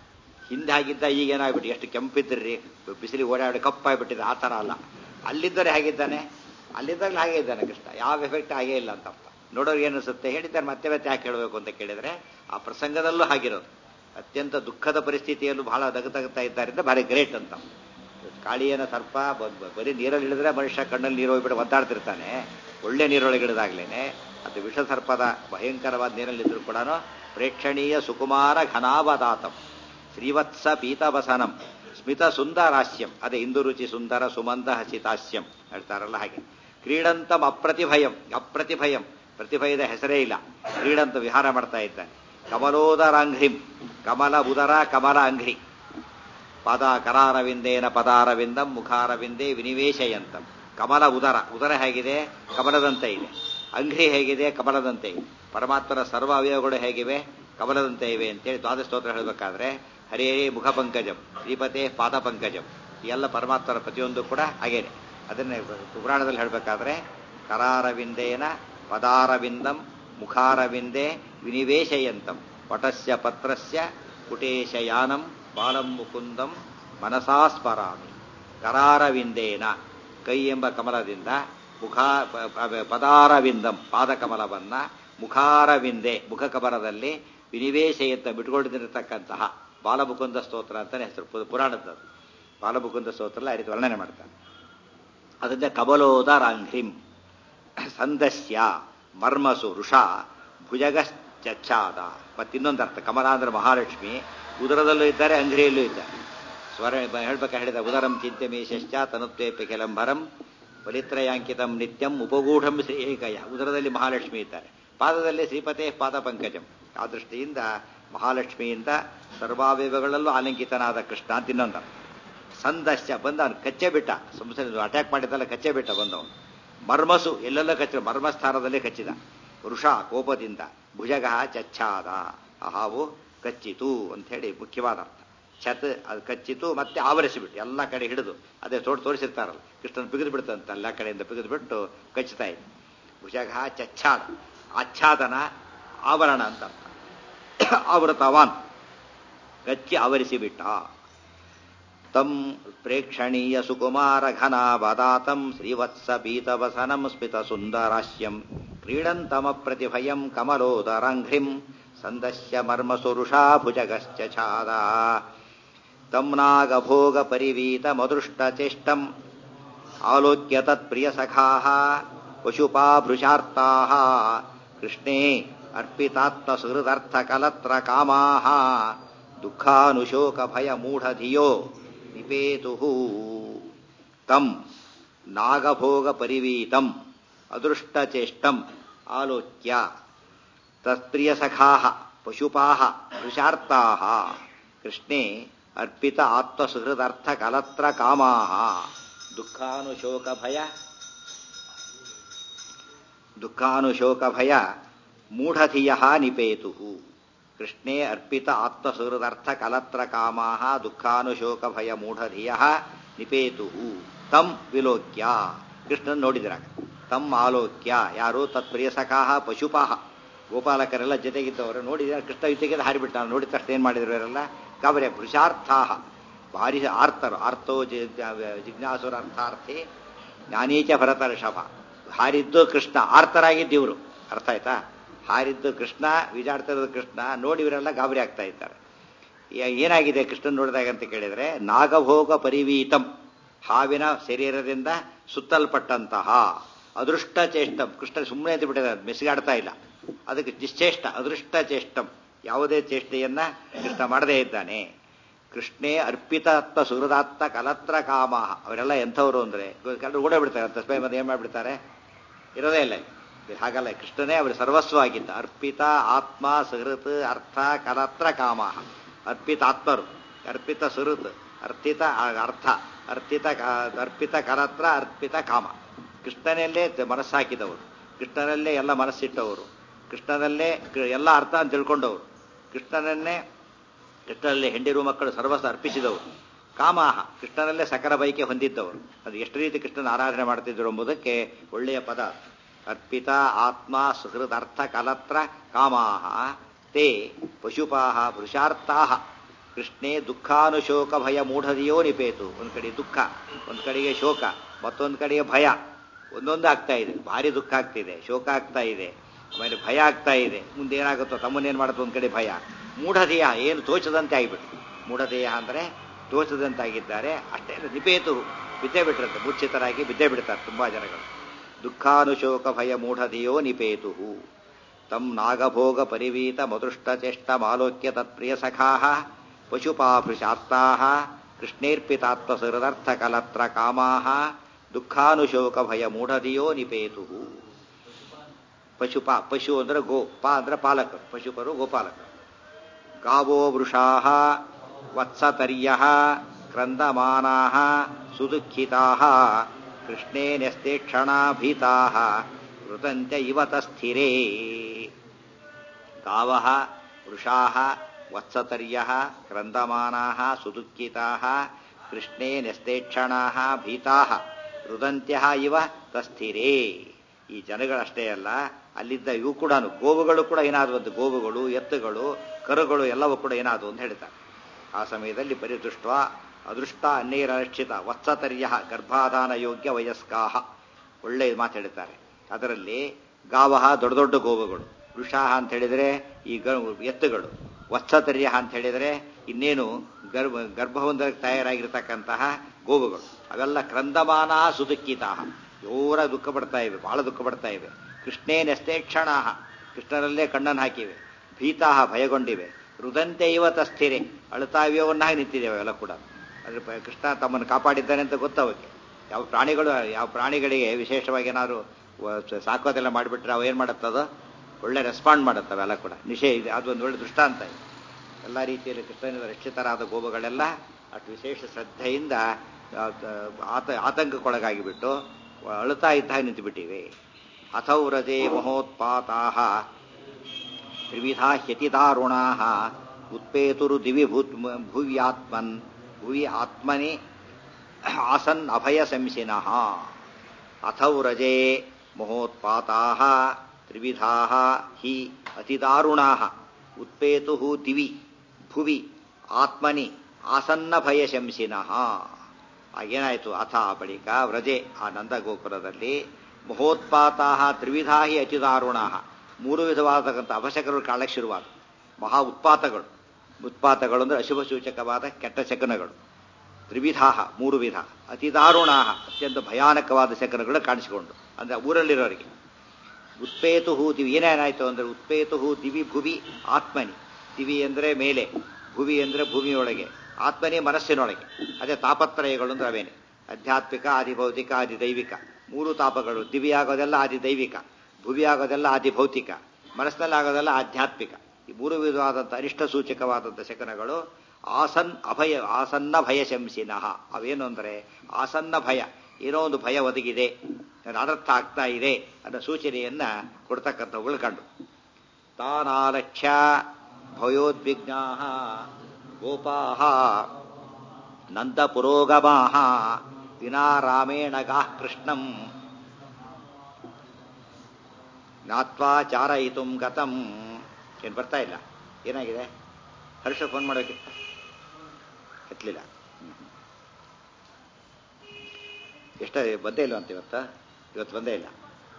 ಹಿಂದೆ ಆಗಿದ್ದ ಈಗ ಏನಾಗ್ಬಿಟ್ಟು ಎಷ್ಟು ಕೆಂಪಿದ್ರಿ ಬಿಸಿಲಿಗೆ ಓಡಾಡಿ ಕಪ್ಪಾಗ್ಬಿಟ್ಟಿದೆ ಆ ಥರ ಅಲ್ಲ ಅಲ್ಲಿದ್ದರೆ ಹೇಗಿದ್ದಾನೆ ಅಲ್ಲಿದ್ದಾಗಲೂ ಹಾಗೆ ಇದ್ದಾನೆ ಕೃಷ್ಣ ಯಾವ ಎಫೆಕ್ಟ್ ಆಗೇ ಇಲ್ಲ ಅಂತ ಅರ್ಥ ನೋಡೋರು ಏನು ಅನಿಸುತ್ತೆ ಹೇಳಿದ್ದಾರೆ ಮತ್ತೆ ಮತ್ತೆ ಯಾಕೆ ಹೇಳಬೇಕು ಅಂತ ಕೇಳಿದರೆ ಆ ಪ್ರಸಂಗದಲ್ಲೂ ಹಾಗಿರೋದು ಅತ್ಯಂತ ದುಃಖದ ಪರಿಸ್ಥಿತಿಯಲ್ಲೂ ಬಹಳ ದಗತಗ್ತಾ ಇದ್ದಾರಿಂದ ಭಾರಿ ಗ್ರೇಟ್ ಅಂತ ಕಾಳಿಯನ ಸರ್ಪ ಬ- ಬ- ಬರೀ ನೀರಲ್ಲಿ ಇಳಿದ್ರೆ ಮನುಷ್ಯ ಕಣ್ಣಲ್ಲಿ ನೀರು ಹೋಗ್ಬಿಟ್ಟು ಒದ್ದಾಡ್ತಿರ್ತಾನೆ ಒಳ್ಳೆ ನೀರೊಳಗೆ ಇಳಿದಾಗ್ಲೇನೆ ಅದು ವಿಷ ಸರ್ಪದ ಭಯಂಕರವಾದ ನೀರಲ್ಲಿದ್ದರೂ ಕೂಡ ಪ್ರೇಕ್ಷಣೀಯ ಸುಕುಮಾರ ಘನಾವದಾತಂ ಶ್ರೀವತ್ಸ ಪೀತವಸನಂ ಸ್ಮಿತ ಸುಂದರಾಸ್ಯಂ ಅದೇ ಇಂದು ರುಚಿ ಸುಂದರ ಸುಮಂದ ಹಸಿತಾಸ್ಯಂ ಹೇಳ್ತಾರಲ್ಲ ಹಾಗೆ ಕ್ರೀಡಂತಂ ಅಪ್ರತಿಭಯಂ ಅಪ್ರತಿಭಯಂ ಪ್ರತಿಭಯದ ಹೆಸರೇ ಇಲ್ಲ ಕ್ರೀಡಂತ ವಿಹಾರ ಮಾಡ್ತಾ ಇದ್ದಾನೆ ಕಮಲೋದರಾಂಘ್ರಿಂ ಕಮಲ ಉದರ ಕಮಲ ಅಂಘ್ರಿ ಪದ ಕರಾರವಿಂದೇನ ಪದಾರವಿಂದಂ ಮುಖಾರವಿಂದೇ ವಿನಿವೇಶಯಂತಂ ಕಮಲ ಉದರ ಉದರ ಹೇಗಿದೆ ಕಮಲದಂತೆ ಇದೆ ಅಂಘ್ರಿ ಹೇಗಿದೆ ಕಮಲದಂತೆ ಇದೆ ಪರಮಾತ್ಮನ ಸರ್ವ ಅವಯವಗಳು ಹೇಗಿವೆ ಕಮಲದಂತೆ ಇವೆ ಅಂತೇಳಿ ದ್ವಾದಶ ಸ್ತೋತ್ರ ಹೇಳಬೇಕಾದ್ರೆ ಹರೇ ಮುಖ ಪಂಕಜಂ ಶ್ರೀಪತೆ ಪಾದ ಪಂಕಜಂ ಈ ಎಲ್ಲ ಪರಮಾತ್ಮನ ಪ್ರತಿಯೊಂದು ಕೂಡ ಹಾಗೇನೆ ಅದನ್ನೇ ಪುರಾಣದಲ್ಲಿ ಹೇಳಬೇಕಾದ್ರೆ ಕರಾರವಿಂದೇನ ಪದಾರವಿಂದಂ ಮುಖಾರವಿಂದೇ ವಿನಿವೇಶಯಂತಂ ಪಟಸ್ಯ ಪತ್ರಸ್ಯ ಕುಟೇಶಯಾನಂ ಬಾಲಂ ಮುಕುಂದಂ ಮನಸಾ ಸ್ಮರಾಮಿ ಕರಾರವಿಂದೇನ ಕೈ ಎಂಬ ಕಮಲದಿಂದ ಮುಖ ಪ- ಪ- ಪದಾರವಿಂದಂ ಪಾದಕಮಲವನ್ನ ಮುಖಾರವಿಂದೆ ಮುಖಕಮಲದಲ್ಲಿ ವಿನಿವೇಶಯಂತ ಬಿಟ್ಕೊಂಡಿರತಕ್ಕಂತಹ ಬಾಲಮುಕುಂದ ಸ್ತೋತ್ರ ಅಂತಾನೆ ಹೆಸರು ಪು- ಪುರಾಣದ್ದು ಬಾಲಮುಕುಂದ ಸ್ತೋತ್ರ ಆ ರೀತಿ ವರ್ಣನೆ ಮಾಡ್ತಾರೆ ಅದರಿಂದ ಕಮಲೋದರಾಂಘ್ರಿಂ ಸಂದಸ್ಯ ಮರ್ಮಸು ಋಷ ಭುಜಗಶ್ಚಾದ ಮತ್ತಿನ್ನೊಂದು ಅರ್ಥ ಕಮಲ ಅಂದ್ರೆ ಮಹಾಲಕ್ಷ್ಮಿ ಉದರದಲ್ಲೂ ಇದ್ದಾರೆ ಅಂಘ್ರಿಯಲ್ಲೂ ಇದ್ದಾರೆ ಸ್ವರ ಹೇಳ್ಬೇಕಾ ಹೇಳಿದ ಉದರಂ ಚಿಂತೆ ಮೇಶಶ್ಚ ತನುತ್ವೇಪಿ ಕೆಲಂಬರಂ ಬಲಿತ್ರಯಾಂಕಿತಂ ನಿತ್ಯಂ ಉಪಗೂಢಂ ಶ್ರೀ ಏಕಯ ಉದರದಲ್ಲಿ ಮಹಾಲಕ್ಷ್ಮಿ ಇದ್ದಾರೆ ಪಾದದಲ್ಲಿ ಶ್ರೀಪತೆ ಪಾದ ಪಂಕಜಂ ಆ ದೃಷ್ಟಿಯಿಂದ ಮಹಾಲಕ್ಷ್ಮಿಯಿಂದ ಸರ್ವಾವಯವಗಳಲ್ಲೂ ಆಲಂಕಿತನಾದ ಕೃಷ್ಣ ಅಂತ ಇನ್ನೊಂದು ಅರ್ಥ. ಸಂದಶ್ಯ ಬಂದ ಅವನು ಕಚ್ಚೆ ಬಿಟ್ಟ ಸಂಸದ ಅಟ್ಯಾಕ್ ಮಾಡಿದ್ದಲ್ಲ ಕಚ್ಚೆ ಬಿಟ್ಟ ಬಂದವನು ಮರ್ಮಸು ಎಲ್ಲೆಲ್ಲ ಕಚ್ಚ ಮರ್ಮಸ್ಥಾನದಲ್ಲೇ ಕಚ್ಚಿದ ವೃಷ ಕೋಪದಿಂದ ಭುಜಗ ಚಚ್ಚಾದ ಆ ಹಾವು ಕಚ್ಚಿತು ಅಂತ ಹೇಳಿ ಮುಖ್ಯವಾದ ಅರ್ಥ ಛತ್ ಅದು ಕಚ್ಚಿತು ಮತ್ತೆ ಆವರಿಸಿಬಿಟ್ಟು ಎಲ್ಲ ಕಡೆ ಹಿಡಿದು ಅದೇ ತೋಟ ತೋರಿಸಿರ್ತಾರಲ್ಲ ಕೃಷ್ಣನ್ ಬಿಗಿದು ಬಿಡ್ತಂತ ಎಲ್ಲ ಕಡೆಯಿಂದ ಬಿಗಿದು ಬಿಟ್ಟು ಕಚ್ಚುತ್ತಾ ಇತ್ತು ಭುಜಗ ಚಚ್ಚಾದ ಆಚ್ಛಾದನ ಆವರಣ ಅಂತ ಅರ್ಥ ಆವೃತವಾನ್ ಕಚ್ಚಿ ಆವರಿಸಿಬಿಟ್ಟ ತಂ ಪ್ರೇಕ್ಷಣೀಯ ಸುಕುಮಾರ ಘನಾವದಾತಂ ಶ್ರೀವತ್ಸ ಪೀತವಸನಂ ಸ್ಮಿತ ಸುಂದರಾಸ್ಯಂ ಕ್ರೀಡಂತಮ ಪ್ರತಿಭಯಂ ಕಮಲೋದರಂಘ್ರಿಂ ಸಂದಸ್ಯ ಮರ್ಮಸುರುಷಾ ಭುಜಗಶ್ಚ ಛಾದ ತಂ ನಾಗಭೋಗ ಪರಿವೀತ ಮದೃಷ್ಟಚೇಷ್ಟಂ ಆಲೋಕ್ಯ ತತ್ಪ್ರಿಯ ಸಖಾಃ ಪಶುಪಾಭೃಶಾರ್ತಾಃ ಕೃಷ್ಣೇ ಅರ್ಪಿತಾತ್ಮ ಸುಹೃದರ್ಥ ಕಲತ್ರ ಕಾಮಾಃ ದುಃಖಾನುಶೋಕ ಭಯ ಮೂಢಧಿಯೋ ನಿಪೇತು ತಂ ನಾಗಭೋಗ ಪರಿವೀತಂ ಅದೃಷ್ಟಚೇಷ್ಟಂ ಆಲೋಕ್ಯ ತತ್ಪ್ರಿಯ ಸಖಾಃ ಪಶುಪಾಃ ವೃಷಾರ್ತಾಃ ಕೃಷ್ಣೇ ಅರ್ಪಿತ ಆತ್ಮಸುಹೃದರ್ಥ ಕಲತ್ರ ಕಾಮಾಃ ದುಃಖಾನುಶೋಕ ಭಯ ದುಃಖಾನುಶೋಕ ಭಯ ಮೂಢಧಿಯ ನಿಪೇತು ಕೃಷ್ಣೇ ಅರ್ಪಿತ ಆತ್ಮಸುಹೃದರ್ಥ ಕಲತ್ರ ಕಾಮಾಹ ದುಃಖಾನುಶೋಕ ಭಯ ಮೂಢಧಿಯ ನಿಪೇತು ತಂ ವಿಲೋಕ್ಯ ಕೃಷ್ಣನ್ ನೋಡಿದ್ರಾಗ ತಮ್ ಆಲೋಕ್ಯ ಯಾರು ತತ್ಪ್ರಿಯ ಸಖಾಹ ಪಶುಪಾಹ ಗೋಪಾಲಕರೆಲ್ಲ ಜೊತೆಗಿದ್ದವರು ನೋಡಿದ್ರೆ ಕೃಷ್ಣ ಯುದ್ಧಕ್ಕೆ ಹಾರಿಬಿಟ್ಟ ನೋಡಿದ ತಕ್ಷಣ ಏನ್ ಮಾಡಿದ್ರು ಇವರೆಲ್ಲ ಗಾಬರಿ ಭೃಷಾರ್ಥಾಹ ಭಾರಿ ಆರ್ತರು ಆರ್ತೋ ಜಿ- ಜಿಜ್ಞಾಸುರ ಅರ್ಥಾರ್ಥಿ ಜ್ಞಾನೀಚ ಭರತ ಋಷಭ ಹಾರಿದ್ದು ಕೃಷ್ಣ ಆರ್ತರಾಗಿದ್ದು ಇವರು ಅರ್ಥ ಆಯ್ತಾ ಹಾರಿದ್ದು ಕೃಷ್ಣ ವಿಜಾಡ್ತಾ ಇರೋದು ಕೃಷ್ಣ ನೋಡಿ ಇವರೆಲ್ಲ ಗಾಬರಿ ಆಗ್ತಾ ಇದ್ದಾರೆ ಏ- ಏನಾಗಿದೆ ಕೃಷ್ಣನ್ ನೋಡಿದಾಗ ಅಂತ ಕೇಳಿದ್ರೆ ನಾಗಭೋಗ ಪರಿವೀತಂ ಹಾವಿನ ಶರೀರದಿಂದ ಸುತ್ತಲ್ಪಟ್ಟಂತಹ ಅದೃಷ್ಟ ಚೇಷ್ಟಂ ಕೃಷ್ಣ ಸುಮ್ಮನೆ ಎದ್ದು ಬಿಟ್ಟಿದ್ದಾರೆ ಮೆಸಿಗಾಡ್ತಾ ಇಲ್ಲ ಅದಕ್ಕೆ ನಿಶ್ಚೇಷ್ಟ ಅದೃಷ್ಟ ಚೇಷ್ಟಂ ಯಾವುದೇ ಚೇಷ್ಟೆಯನ್ನ ಕೃಷ್ಣ ಮಾಡದೇ ಇದ್ದಾನೆ ಕೃಷ್ಣೇ ಅರ್ಪಿತಾತ್ಮ ಸುಹೃದಾತ್ಮ ಕಲತ್ರ ಕಾಮ ಅವರೆಲ್ಲ ಎಂಥವ್ರು ಅಂದ್ರೆ ಕೆಲವರು ಓಡೇ ಬಿಡ್ತಾರೆ ತಸ್ಮೈ ಮತ್ತೆ ಏನ್ ಮಾಡ್ಬಿಡ್ತಾರೆ ಇರೋದೇ ಇಲ್ಲ ಇಲ್ಲಿ. ಹಾಗಲ್ಲ ಕೃಷ್ಣನೇ ಅವರು ಸರ್ವಸ್ವ ಆಗಿದ್ದ ಅರ್ಪಿತ ಆತ್ಮ ಸುಹೃತ್ ಅರ್ಥ ಕಲತ್ರ ಕಾಮ ಅರ್ಪಿತ ಆತ್ಮರು ಅರ್ಪಿತ ಸುಹೃತ್ ಅರ್ಥಿತ ಆ- ಅರ್ಥ ಅರ್ಪಿತ ಕ- ಅರ್ಪಿತ ಕಲತ್ರ ಅರ್ಪಿತ ಕಾಮ ಕೃಷ್ಣನಲ್ಲೇ ತ- ಮನಸ್ಸಾಕಿದವರು ಕೃಷ್ಣನಲ್ಲೇ ಎಲ್ಲ ಮನಸ್ಸಿಟ್ಟವರು ಕೃಷ್ಣನಲ್ಲೇ ಕ- ಎಲ್ಲ ಅರ್ಥ ಅಂತ ತಿಳ್ಕೊಂಡವರು ಕೃಷ್ಣನನ್ನೇ ಕೃಷ್ಣನಲ್ಲೇ ಹೆಂಡಿರು ಮಕ್ಕಳು ಸರ್ವಸ್ವ ಅರ್ಪಿಸಿದವರು ಕಾಮಾಹ ಕೃಷ್ಣನಲ್ಲೇ ಸಕಲ ಬೈಕೆ ಹೊಂದಿದ್ದವರು ಅದು ಎಷ್ಟು ರೀತಿ ಕೃಷ್ಣನ ಆರಾಧನೆ ಮಾಡ್ತಿದ್ರು ಎಂಬುದಕ್ಕೆ ಒಳ್ಳೆಯ ಪದ ಅರ್ಪಿತ ಆತ್ಮ ಸುಹೃದರ್ಥ ಕಲತ್ರ ಕಾಮಾಹ ತೇ ಪಶುಪಾಹ ವೃಷಾರ್ಥಾಹ ಕೃಷ್ಣೇ ದುಃಖಾನುಶೋಕ ಭಯ ಮೂಢದಿಯೋ ನಿಪೇತು ಒಂದು ಕಡೆ ದುಃಖ ಒಂದು ಕಡೆಗೆ ಶೋಕ ಮತ್ತೊಂದು ಕಡೆಗೆ ಭಯ ಒಂದೊಂದು ಆಗ್ತಾ ಇದೆ ಭಾರಿ ದುಃಖ ಆಗ್ತಿದೆ ಶೋಕ ಆಗ್ತಾ ಇದೆ ಆಮೇಲೆ ಭಯ ಆಗ್ತಾ ಇದೆ ಮುಂದೆ ಏನಾಗುತ್ತೋ ತಮ್ಮನ್ನೇನು ಮಾಡುತ್ತೋ ಒಂದು ಕಡೆ ಭಯ ಮೂಢದೇಹ ಏನು ತೋಚದಂತೆ ಆಗಿಬಿಟ್ಟು ಮೂಢದೇಹ ಅಂದರೆ ತೋಚದಂತಾಗಿದ್ದಾರೆ ಅಷ್ಟೇ ಅಲ್ಲ, ನಿಪೇತು ಬಿದ್ದೇ ಬಿಟ್ಟಿರುತ್ತೆ ಮೂರ್ಛಿತರಾಗಿ ಬಿದ್ದೇ ಬಿಡ್ತಾರೆ ತುಂಬಾ ಜನಗಳು ದುಃಖಾನುಶೋಕ ಭಯ ಮೂಢದಿಯೋ ನಿಪೇತು ತಂ ನಾಗಭೋಗ ಪರಿವೀತ ಮಧುಷ್ಟಚೇಷ್ಟ ಮಾಲೋಕ್ಯ ತತ್ಪ್ರಿಯ ಸಖಾ ಪಶುಪಾಭೃಶಾರ್ತಾ ಕೃಷ್ಣೇರ್ಪಿತಾತ್ಮಸೃದರ್ಥ ಕಲತ್ರ ಕಾಮಾ ದುಃಖಾನುಶೋಕ ಭಯ ಮೂಢದಿಯೋ ನಿಪೇತು ಪಶುಪ ಪಶು ಅಂದ್ರೆ ಗೋ ಪಾ ಅಂದ್ರೆ ಪಾಲಕರು ಪಶುಪರು ಗೋಪಾಲಕರು ಗಾವೋ ವೃಷಾ ವತ್ಸತರ್ಯ ಕ್ರಂದಮಾನಾ ಸುದುಃಖಿತಾ ಕೃಷ್ಣೇ ನ್ಯಸ್ತೇಕ್ಷಣಾ ಭೀತಾ ಋತಂತ್ಯ ಇವತ ಸ್ಥಿರೇ ಗಾವ ವೃಷಾ ವತ್ಸತರ್ಯ ಕ್ರಂದಮಾನಾ ಸುದುಃಖಿತಾ ಕೃಷ್ಣೇ ನ್ಯಸ್ತೇಕ್ಷಣಾ ಭೀತಾ ರುದಂತ್ಯ ಇವ ತಸ್ಥಿರೇ ಈ ಜನಗಳಷ್ಟೇ ಅಲ್ಲ ಅಲ್ಲಿದ್ದ ಇವು ಕೂಡ ಗೋವುಗಳು ಕೂಡ ಏನಾದವು ಅಂತ ಗೋವುಗಳು ಎತ್ತುಗಳು ಕರುಗಳು ಎಲ್ಲವೂ ಕೂಡ ಏನಾದವು ಅಂತ ಹೇಳ್ತಾರೆ ಆ ಸಮಯದಲ್ಲಿ ಪರಿದೃಷ್ಟ ಅದೃಷ್ಟ ಅನ್ಯರಕ್ಷಿತ ವತ್ಸತರ್ಯ ಗರ್ಭಾಧಾನ ಯೋಗ್ಯ ವಯಸ್ಕಾಹ ಒಳ್ಳೆ ಮಾತು ಹೇಳ್ತಾರೆ ಅದರಲ್ಲಿ ಗಾವಹ ದೊಡ್ಡ ದೊಡ್ಡ ಗೋವುಗಳು ವೃಷಾಹ ಅಂತ ಹೇಳಿದರೆ ಈ ಗ- ಎತ್ತುಗಳು ವತ್ಸತರ್ಯ ಅಂತ ಹೇಳಿದರೆ ಇನ್ನೇನು ಗರ್ಭ ಗರ್ಭವೊಂದಕ್ಕೆ ತಯಾರಾಗಿರ್ತಕ್ಕಂತಹ ಗೋವುಗಳು ಅವೆಲ್ಲ ಕ್ರಂದಮಾನ ಸುದುಃಖಿತಾ ಜೋರ ದುಃಖ ಪಡ್ತಾ ಇವೆ ಬಹಳ ದುಃಖ ಪಡ್ತಾ ಇವೆ ಕೃಷ್ಣೇ ನೆಸ್ತೇಕ್ಷಣಾ ಕೃಷ್ಣರಲ್ಲೇ ಕಣ್ಣನ್ನು ಹಾಕಿವೆ ಭೀತಾಹ ಭಯಗೊಂಡಿವೆ ರುದಂತೆ ಇವತ್ತ ಸ್ಥಿರೆ ಅಳುತ್ತಾವ್ಯವನ್ನಾಗಿ ನಿಂತಿದ್ದೇವೆ ಅವೆಲ್ಲ ಕೂಡ ಅದ್ರ ಪ- ಕೃಷ್ಣ ತಮ್ಮನ್ನು ಕಾಪಾಡಿದ್ದಾನೆ ಅಂತ ಗೊತ್ತವಕ್ಕೆ ಯಾವ ಪ್ರಾಣಿಗಳು ಯಾವ ಪ್ರಾಣಿಗಳಿಗೆ ವಿಶೇಷವಾಗಿ ಏನಾದ್ರು ವ- ಸಾಕೋದೆಲ್ಲ ಮಾಡಿಬಿಟ್ರೆ ಅವು ಏನು ಮಾಡುತ್ತದೋ ಒಳ್ಳೆ ರೆಸ್ಪಾಂಡ್ ಮಾಡುತ್ತೆ ಅವೆಲ್ಲ ಕೂಡ ನಿಷೇ ಇದೆ ಅದೊಂದು ಒಳ್ಳೆ ದೃಷ್ಟಾಂತ ಇದೆ ಎಲ್ಲ ರೀತಿಯಲ್ಲಿ ಕೃಷ್ಣನಿಂದ ರಕ್ಷಿತರಾದ ಗೋವುಗಳೆಲ್ಲ ಅಷ್ಟು ವಿಶೇಷ ಶ್ರದ್ಧೆಯಿಂದ ಆ, ಆತ ಆತಂಕಕ್ಕೊಳಗಾಗಿಬಿಟ್ಟು ಅಳುತ್ತಾ ಇದ್ದ ಹಾಗೆ ನಿಂತುಬಿಟ್ಟಿವೆ ಅಥೌ ರಜೆ ಮಹೋತ್ಪಾತಾ ತ್ರಿವಿಧಾ ಹ್ಯತಿದಾರುಣಾ ಉತ್ಪೇತುರು ದಿವಿ ಭೂತ್ ಭುವ್ಯಾತ್ಮನ್ ಭುವಿ ಆತ್ಮನಿ ಆಸನ್ ಅಭಯ ಸಂಸಿನಃ ಅಥೌ ರಜೆ ಮಹೋತ್ಪಾತಾ ತ್ರಿವಿಧಾ ಹಿ ಅತಿದಾರುಣಾ ಉತ್ಪೇತು ದಿವಿ ಭುವಿ ಆತ್ಮನಿ ಆಸನ್ನ ಭಯ ಶಂಸಿನಃ ಆಗೇನಾಯಿತು ಅಥ ಆ ಬಳಿಕ ವ್ರಜೆ ಆ ನಂದಗೋಪುರದಲ್ಲಿ ಮಹೋತ್ಪಾತಾ ತ್ರಿವಿಧಾ ಹಿ ಅತಿದಾರುಣಾ ಮೂರು ವಿಧವಾದಕ್ಕಂಥ ಅಪಶಕಗಳು ಕಾಣಕ್ಕೆ ಶುರುವಾದ ಮಹಾ ಉತ್ಪಾತಗಳು ಉತ್ಪಾತಗಳು ಅಂದರೆ ಅಶುಭ ಸೂಚಕವಾದ ಕೆಟ್ಟ ಶಕನಗಳು ತ್ರಿವಿಧಾ ಮೂರು ವಿಧ ಅತಿ ದಾರುಣಾ ಅತ್ಯಂತ ಭಯಾನಕವಾದ ಶಕನಗಳು ಕಾಣಿಸಿಕೊಂಡು ಅಂದ್ರೆ ಊರಲ್ಲಿರೋರಿಗೆ ಉತ್ಪೇತು ಹೂ ದಿವಿ ಏನೇನಾಯ್ತು ಅಂದ್ರೆ ಉತ್ಪೇತು ಹೂ ದಿವಿ ಭುವಿ ಆತ್ಮನಿ ದಿವಿ ಅಂದ್ರೆ ಮೇಲೆ ಭುವಿ ಅಂದ್ರೆ ಭೂಮಿಯೊಳಗೆ ಆತ್ಮನಿ ಮನಸ್ಸಿನೊಳಗೆ ಅದೇ ತಾಪತ್ರಯಗಳು ಅಂದ್ರೆ ಅವೇನೆ ಆಧ್ಯಾತ್ಮಿಕ ಆದಿಭೌತಿಕ ಆದಿ ದೈವಿಕ ಮೂರು ತಾಪಗಳು ದಿವಿ ಆಗೋದೆಲ್ಲ ಆದಿ ದೈವಿಕ ಭುವಿ ಆಗೋದೆಲ್ಲ ಆದಿ ಭೌತಿಕ ಮನಸ್ಸಿನಲ್ಲಿ ಆಗೋದೆಲ್ಲ ಆಧ್ಯಾತ್ಮಿಕ ಈ ಮೂರು ವಿಧವಾದಂಥ ಅನಿಷ್ಟ ಸೂಚಕವಾದಂಥ ಶಕನಗಳು ಆಸನ್ ಅಭಯ ಆಸನ್ನ ಭಯ ಶಂಸಿನಃ ಅವೇನು ಅಂದರೆ ಆಸನ್ನ ಭಯ ಏನೋ ಒಂದು ಭಯ ಒದಗಿದೆ ಅನರ್ಥ ಆಗ್ತಾ ಇದೆ ಅನ್ನೋ ಸೂಚನೆಯನ್ನ ಕೊಡ್ತಕ್ಕಂಥವುಗಳು ಕಂಡು ತಾನಾಲಕ್ಷ್ಯ ಭಯೋದ್ವಿಗ್ನಾ ಗೋಪಾ ನಂದ ಪುರೋಗಮಾ ವಿನಾ ರಾಮೇಣ ಗಾಃ ಕೃಷ್ಣಂ ಜ್ಞಾತ್ವಾ ಚಾರಯಿತು ಗತಂ ಏನು ಬರ್ತಾ ಇಲ್ಲ ಏನಾಗಿದೆ ಹರ್ಷ ಫೋನ್ ಮಾಡೋಕ್ಕಿತ್ತು ಎತ್ತಲಿಲ್ಲ ಎಷ್ಟ ಬಂದೇ ಇಲ್ಲ ಅಂತ ಇವತ್ತ ಇವತ್ತು ಬಂದೇ ಇಲ್ಲ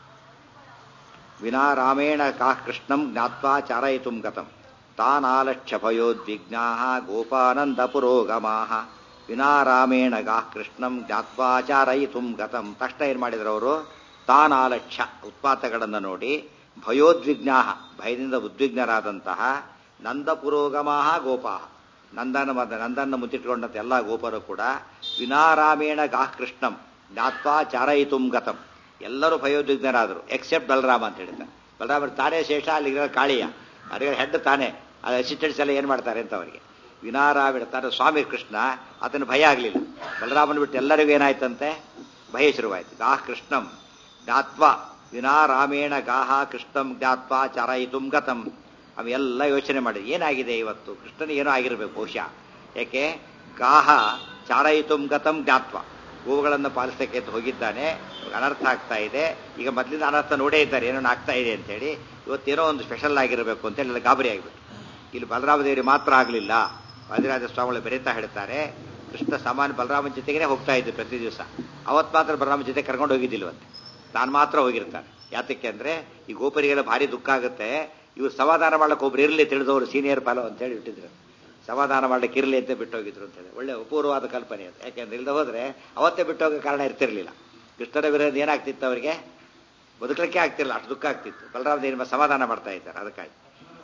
ವಿನಾ ರಾಮೇಣ ಕಾಃ ಕೃಷ್ಣಂ ಜ್ಞಾತ್ವಾ ಚಾರಯಿತು ಗತಂ ತಾನಾಲಕ್ಷ್ಯ ಭಯೋದ್ವಿಗ್ನಾ ಗೋಪಾನಂದ ಪುರೋಗಮಾ ವಿನಾ ರಾಮೇಣ ಗಾಃ ಕೃಷ್ಣಂ ಜ್ಞಾತ್ವಾ ಚಾರಯಿತು ಗತಂ ತಕ್ಷಣ ಏನ್ ಮಾಡಿದ್ರು ಅವರು ತಾನಾಲಕ್ಷ್ಯ ಉತ್ಪಾತಗಳನ್ನು ನೋಡಿ ಭಯೋದ್ವಿಗ್ನಾ ಭಯದಿಂದ ಉದ್ವಿಗ್ನರಾದಂತಹ ನಂದ ಪುರೋಗಮಾ ಗೋಪಾ ನಂದನ ಮದ ನಂದನ ಮುತ್ತಿಟ್ಕೊಂಡಂತ ಎಲ್ಲ ಗೋಪರು ಕೂಡ ವಿನಾರಾಮೇಣ ಗಾಃ ಕೃಷ್ಣಂ ಜ್ಞಾತ್ವಾ ಚಾರಯಿತು ಗತಂ ಎಲ್ಲರೂ ಭಯೋದ್ವಿಗ್ನರಾದರು ಎಕ್ಸೆಪ್ಟ್ ಬಲರಾಮ ಅಂತ ಹೇಳ್ತಾರೆ ಬಲರಾಮ ತಾನೇ ಶೇಷ ಅಲ್ಲಿರೋ ಕಾಳಿಯ ಅಲ್ಲಿರೋ ಹೆಡ್ ತಾನೇ ಅದು ಅಸಿಸ್ಟೆಂಟ್ಸ್ ಎಲ್ಲ ಏನು ಮಾಡ್ತಾರೆ ಅಂತ ಅವರಿಗೆ ವಿನಾರಾಮೇಣ ತಾನು ಸ್ವಾಮಿ ಕೃಷ್ಣ ಅದನ್ನು ಭಯ ಆಗಲಿಲ್ಲ ಬಲರಾಮನ ಬಿಟ್ಟು ಎಲ್ಲರಿಗೂ ಏನಾಯ್ತಂತೆ ಭಯ ಶುರುವಾಯಿತು ಗಾಃ ಕೃಷ್ಣಂ ಜ್ಞಾತ್ವಾ ವಿನಾರಾಮೇಣ ಗಾಹ ಕೃಷ್ಣಂ ಜ್ಞಾತ್ವಾ ಚಾರಯಿತು ಗತಂ ಅವೆಲ್ಲ ಯೋಚನೆ ಮಾಡಿ ಏನಾಗಿದೆ ಇವತ್ತು ಕೃಷ್ಣನಿಗೆ ಏನೋ ಆಗಿರಬೇಕು ಬಹುಶಃ ಯಾಕೆ ಗಾಹ ಚಾರಯಿತು ಗತಂ ಜ್ಞಾತ್ವ ಗೋವುಗಳನ್ನು ಪಾಲಿಸಕ್ಕೆ ಅಂತ ಹೋಗಿದ್ದಾನೆ ಇವಾಗ ಅನರ್ಥ ಆಗ್ತಾ ಇದೆ ಈಗ ಮೊದಲಿಂದ ಅನರ್ಥ ನೋಡೇ ಇದ್ದಾರೆ ಏನೋ ಆಗ್ತಾ ಇದೆ ಅಂತೇಳಿ ಇವತ್ತೇನೋ ಒಂದು ಸ್ಪೆಷಲ್ ಆಗಿರಬೇಕು ಅಂತ ಹೇಳಿ ಗಾಬರಿ ಆಗಿಬಿಟ್ಟು ಇಲ್ಲಿ ಬಲರಾಮ ದೇವರಿಗೆ ಮಾತ್ರ ಆಗಲಿಲ್ಲ ವಾದಿರಾಜ ಸ್ವಾಮಿಗಳು ಬೆರೀತಾ ಹೇಳ್ತಾರೆ ಕೃಷ್ಣ ಸಾಮಾನ್ಯ ಬಲರಾಮನ ಜೊತೆಗೇ ಹೋಗ್ತಾ ಇದ್ದು ಪ್ರತಿ ದಿವಸ ಅವತ್ ಮಾತ್ರ ಬಲರಾಮನ ಜೊತೆ ಕರ್ಕೊಂಡು ಹೋಗಿದ್ದಿಲ್ವಂತೆ ನಾನು ಮಾತ್ರ ಹೋಗಿರ್ತಾನೆ ಯಾತಕ್ಕೆ ಅಂದ್ರೆ ಈ ಗೋಪರಿಗೆಲ್ಲ ಭಾರಿ ದುಃಖ ಆಗುತ್ತೆ ಇವ್ರು ಸಮಾಧಾನ ಮಾಡ್ಲಿಕ್ಕೆ ಒಬ್ರು ಇರಲಿ ತಿಳಿದವರು ಸೀನಿಯರ್ ಪಾಲೋ ಅಂತ ಹೇಳಿ ಇಟ್ಟಿದ್ರು ಸಮಾಧಾನ ಮಾಡ್ಲಿಕ್ಕೆ ಇರಲಿ ಅಂತ ಬಿಟ್ಟು ಹೋಗಿದ್ರು ಅಂತ ಹೇಳಿ ಒಳ್ಳೆ ಅಪೂರ್ವವಾದ ಕಲ್ಪನೆ ಅದು ಯಾಕೆಂದ್ರೆ ಇಲ್ಲದೆ ಹೋದ್ರೆ ಅವತ್ತೇ ಬಿಟ್ಟು ಹೋಗೋ ಕಾರಣ ಇರ್ತಿರ್ಲಿಲ್ಲ ಕೃಷ್ಣನ ವಿರೋಧ ಏನಾಗ್ತಿತ್ತು ಅವರಿಗೆ ಬದುಕಲಿಕ್ಕೆ ಆಗ್ತಿರಲಿಲ್ಲ ಅಷ್ಟು ದುಃಖ ಆಗ್ತಿತ್ತು ಬಲರಾಮ ದೇವ ಸಮಾಧಾನ ಮಾಡ್ತಾ ಇದ್ದಾರೆ ಅದಕ್ಕಾಗಿ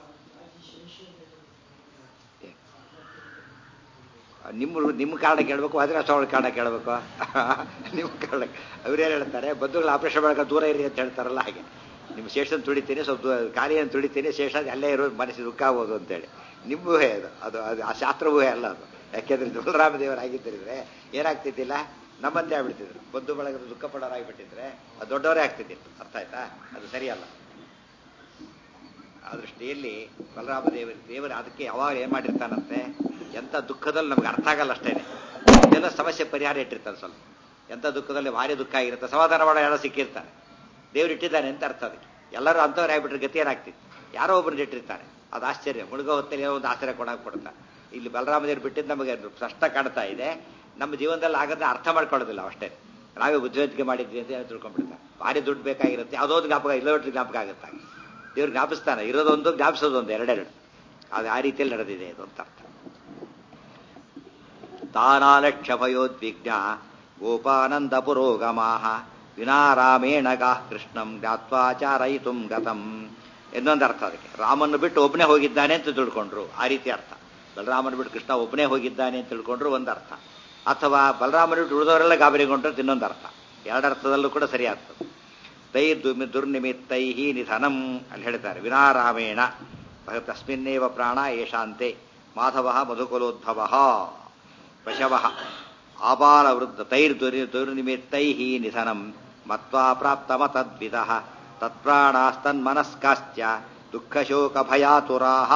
ನಿಮ್ಮ ನಿಮ್ಮ ಕಾರಣ ಕೇಳಬೇಕು ವಾದಿರಾಜ ಕಾರಣ ಕೇಳಬೇಕು ನಿಮ್ಮ ಕಾರಣ ಅವ್ರೇನು ಹೇಳ್ತಾರೆ ಬಂಧುಗಳು ಆಪರೇಷನ್ ಮಾಡಕ್ಕೆ ದೂರ ಇರಿ ಅಂತ ಹೇಳ್ತಾರಲ್ಲ ಹಾಗೆ ನಿಮ್ಮ ಶೇಷನ್ ತುಳಿತೀನಿ ಸ್ವಲ್ಪ ದೂ- ಕಾರ್ಯನ ತುಳಿತೀನಿ ಶೇಷ ಅಲ್ಲೇ ಇರೋ ಮನಸ್ಸಿಗೆ ದುಃಖ ಆಗೋದು ಅಂತೇಳಿ ನಿಮ್ಮ ಊಹೆ ಅದು ಅದು ಅದು ಆ ಶಾಸ್ತ್ರ ಊಹೆ ಅಲ್ಲ ಅದು ಯಾಕೆಂದ್ರೆ ಬಲರಾಮ ದೇವರಾಗಿದ್ದರೆ ಏನಾಗ್ತಿದ್ದಿಲ್ಲ ನಮ್ಮಂತೆ ಆಗ್ಬಿಡ್ತಿದ್ರು ಬಂಧು ಬಳಗದ ದುಃಖ ಪಡೋರಾಗಿಬಿಟ್ಟಿದ್ರೆ ಅದು ದೊಡ್ಡವರೇ ಆಗ್ತಿದ್ದಿಲ್ಲ ಅರ್ಥ ಆಯ್ತಾ ಅದು ಸರಿಯಲ್ಲ ಆ ದೃಷ್ಟಿಯಲ್ಲಿ ಬಲರಾಮ ದೇವ ದೇವರು ಅದಕ್ಕೆ ಯಾವಾಗ ಏನ್ ಮಾಡಿರ್ತಾನಂತೆ ಎಂಥ ದುಃಖದಲ್ಲಿ ನಮ್ಗೆ ಅರ್ಥ ಆಗಲ್ಲ ಅಷ್ಟೇನೆ ಇದೆಲ್ಲ ಸಮಸ್ಯೆ ಪರಿಹಾರ ಇಟ್ಟಿರ್ತಾನೆ ಸ್ವಲ್ಪ ಎಂಥ ದುಃಖದಲ್ಲಿ ಭಾರಿ ದುಃಖ ಆಗಿರುತ್ತೆ ಸಮಾಧಾನ ಮಾಡೋ ಯಾರೋ ಸಿಕ್ಕಿರ್ತಾರೆ ದೇವ್ರು ಇಟ್ಟಿದ್ದಾನೆ ಅಂತ ಅರ್ಥ ಅದಕ್ಕೆ ಎಲ್ಲರೂ ಅಂಥವ್ರು ಆಗ್ಬಿಟ್ರೆ ಗತಿ ಏನಾಗ್ತಿತ್ತು ಯಾರೋ ಒಬ್ಬರನ್ನ ಇಟ್ಟಿರ್ತಾರೆ ಅದು ಆಶ್ಚರ್ಯ ಮುಳುಗೋ ಹೊತ್ತಲ್ಲಿ ಏನೋ ಒಂದು ಆಶ್ಚರ್ಯ ಕೊಡಕ್ಕೆ ಕೊಡ್ತಾರೆ ಇಲ್ಲಿ ಬಲರಾಮ ದೇವ್ರು ಬಿಟ್ಟಿದ್ದು ನಮಗೆ ಸ್ಪಷ್ಟ ಕಾಣ್ತಾ ಇದೆ ನಮ್ಮ ಜೀವನದಲ್ಲಿ ಆಗದ ಅರ್ಥ ಮಾಡ್ಕೊಳ್ಳೋದಿಲ್ಲ ಅಷ್ಟೇ ನಾವೇ ಬುದ್ಧಿವಂತಿಕೆ ಮಾಡಿದ್ವಿ ಅಂತ ಏನೋ ತಿಳ್ಕೊಂಡ್ಬಿಡ್ತಾರೆ ಭಾರಿ ದುಡ್ಡು ಬೇಕಾಗಿರುತ್ತೆ ಯಾವುದೋ ಒಂದು ಜ್ಞಾಪಕ ಇಲ್ಲೊಟ್ಟು ಜ್ಞಾಪಕ ಆಗುತ್ತೆ ದೇವ್ರು ಜ್ಞಾಪಿಸ್ತಾನೆ ಇರೋದೊಂದು ಜ್ಞಾಪಿಸೋದೊಂದು ಎರಡೆರಡು ಅದು ಆ ರೀತಿಯಲ್ಲಿ ನಡೆದಿದೆ ಇದು ಅಂತ ಅರ್ಥ ತಾನಾಲಕ್ಷ್ಯ ಭಯೋದ್ವಿಗ್ನ ಗೋಪಾನಂದ ಪುರೋಗಮಾಹ ವಿನಾರಾಮೇಣ ಗಾಃ ಕೃಷ್ಣಂ ಜ್ಞಾತ್ವಾಚಾರಯಿತುಂ ಗತಂ ಇನ್ನೊಂದು ಅರ್ಥ ಅದಕ್ಕೆ ರಾಮನ್ನು ಬಿಟ್ಟು ಒಬ್ಬನೇ ಹೋಗಿದ್ದಾನೆ ಅಂತ ತಿಳ್ಕೊಂಡ್ರು ಆ ರೀತಿ ಅರ್ಥ ಬಲರಾಮನ ಬಿಟ್ಟು ಕೃಷ್ಣ ಒಬ್ಬನೇ ಹೋಗಿದ್ದಾನೆ ಅಂತ ತಿಳ್ಕೊಂಡ್ರು ಒಂದು ಅರ್ಥ ಅಥವಾ ಬಲರಾಮನ ಬಿಟ್ಟು ಉಳಿದವರೆಲ್ಲ ಗಾಬರಿಗೊಂಡ್ರು ಇನ್ನೊಂದು ಅರ್ಥ ಎರಡರ್ಥದಲ್ಲೂ ಕೂಡ ಸರಿ ಆಗ್ತದೆ ತೈ ದುರ್ಮಿ ದುರ್ನಿಮಿತ್ತೈ ನಿಧನಂ ಅಲ್ಲಿ ಹೇಳ್ತಾರೆ ವಿನಾರಾಮೇಣ ತಸ್ಮಿನ್ನೇವ ಪ್ರಾಣ ಏಷಾಂತೆ ಮಾಧವ ಮಧುಕುಲೋದ್ಭವ ಪಶವ ಆಬಾಲ ವೃದ್ಧ ತೈರ್ ದುರ್ ದುರ್ನಿಮಿತ್ತೈ ನಿಧನಂ ಮತ್ವಾ ಪ್ರಾಪ್ತಮ ತದ್ವಿಧ ತತ್ಪ್ರಾಣಾಸ್ತನ್ಮನಸ್ಕಾಶ್ಚ ದುಃಖಶೋಕ ಭಯಾತುರಾಹ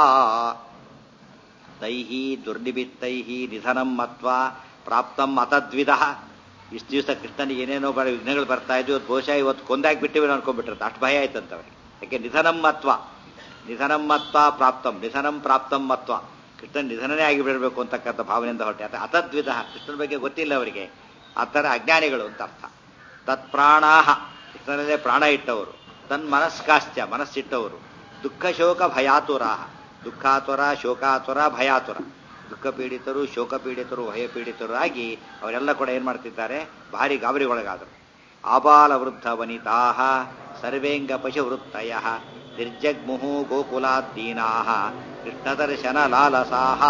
ತೈಹಿ ದುರ್ನಿಮಿತ್ತೈ ನಿಧನಂ ಮತ್ವಾ ಪ್ರಾಪ್ತಂ ಅತದ್ವಿಧ ಇಷ್ಟು ದಿವಸ ಕೃಷ್ಣನಿಗೆ ಏನೇನೋ ಬರ ವಿಘ್ನಗಳು ಬರ್ತಾ ಇದ್ವು ಇವತ್ತು ಬಹುಶಃ ಇವತ್ತು ಕೊಂದಾಗಿ ಬಿಟ್ಟಿವಿ ಅನ್ಕೊಂಡ್ಬಿಟ್ಟಿರುತ್ತೆ ಅಷ್ಟು ಭಯ ಆಯ್ತಂತ ಅವ್ರಿಗೆ ಯಾಕೆ ನಿಧನಂ ಮತ್ವ ನಿಧನಂ ಮತ್ವ ಪ್ರಾಪ್ತಂ ನಿಧನಂ ಪ್ರಾಪ್ತಂ ಮತ್ವ ಕೃಷ್ಣನ್ ನಿಧನನೇ ಆಗಿ ಬಿಡಬೇಕು ಅಂತಕ್ಕಂಥ ಭಾವನೆಯಿಂದ ಹೊರಟೆ ಅತ ಅತದ್ವಿಧ ಕೃಷ್ಣನ ಬಗ್ಗೆ ಗೊತ್ತಿಲ್ಲ ಅವರಿಗೆ ಆ ಥರ ಅಜ್ಞಾನಿಗಳು ಅಂತ ಅರ್ಥ ತತ್ಪ್ರಾಣಾಹ ಕೃಷ್ಣನಲ್ಲೇ ಪ್ರಾಣ ಇಟ್ಟವರು ತನ್ ಮನಸ್ಕಾಶ್ಚ ಮನಸ್ಸಿಟ್ಟವರು ದುಃಖ ಶೋಕ ಭಯಾತುರಾಹ ದುಃಖಾತುರ ಶೋಕಾತುರ ಭಯಾತುರ ದುಃಖ ಪೀಡಿತರು ಶೋಕ ಪೀಡಿತರು ಭಯ ಪೀಡಿತರು ಆಗಿ ಅವರೆಲ್ಲ ಕೂಡ ಏನ್ ಮಾಡ್ತಿದ್ದಾರೆ ಭಾರಿ ಗಾಬರಿಗೊಳಗಾದರು ಆಬಾಲ ವೃದ್ಧ ವನಿತಾಹ ಸರ್ವೇಂಗ ಪಶುವೃತ್ತಯ ನಿರ್ಜಗ್ಮುಹು ಗೋಕುಲಾದ್ದೀನಾ ಕೃಷ್ಣದರ್ಶನ ಲಾಲಸಾಹ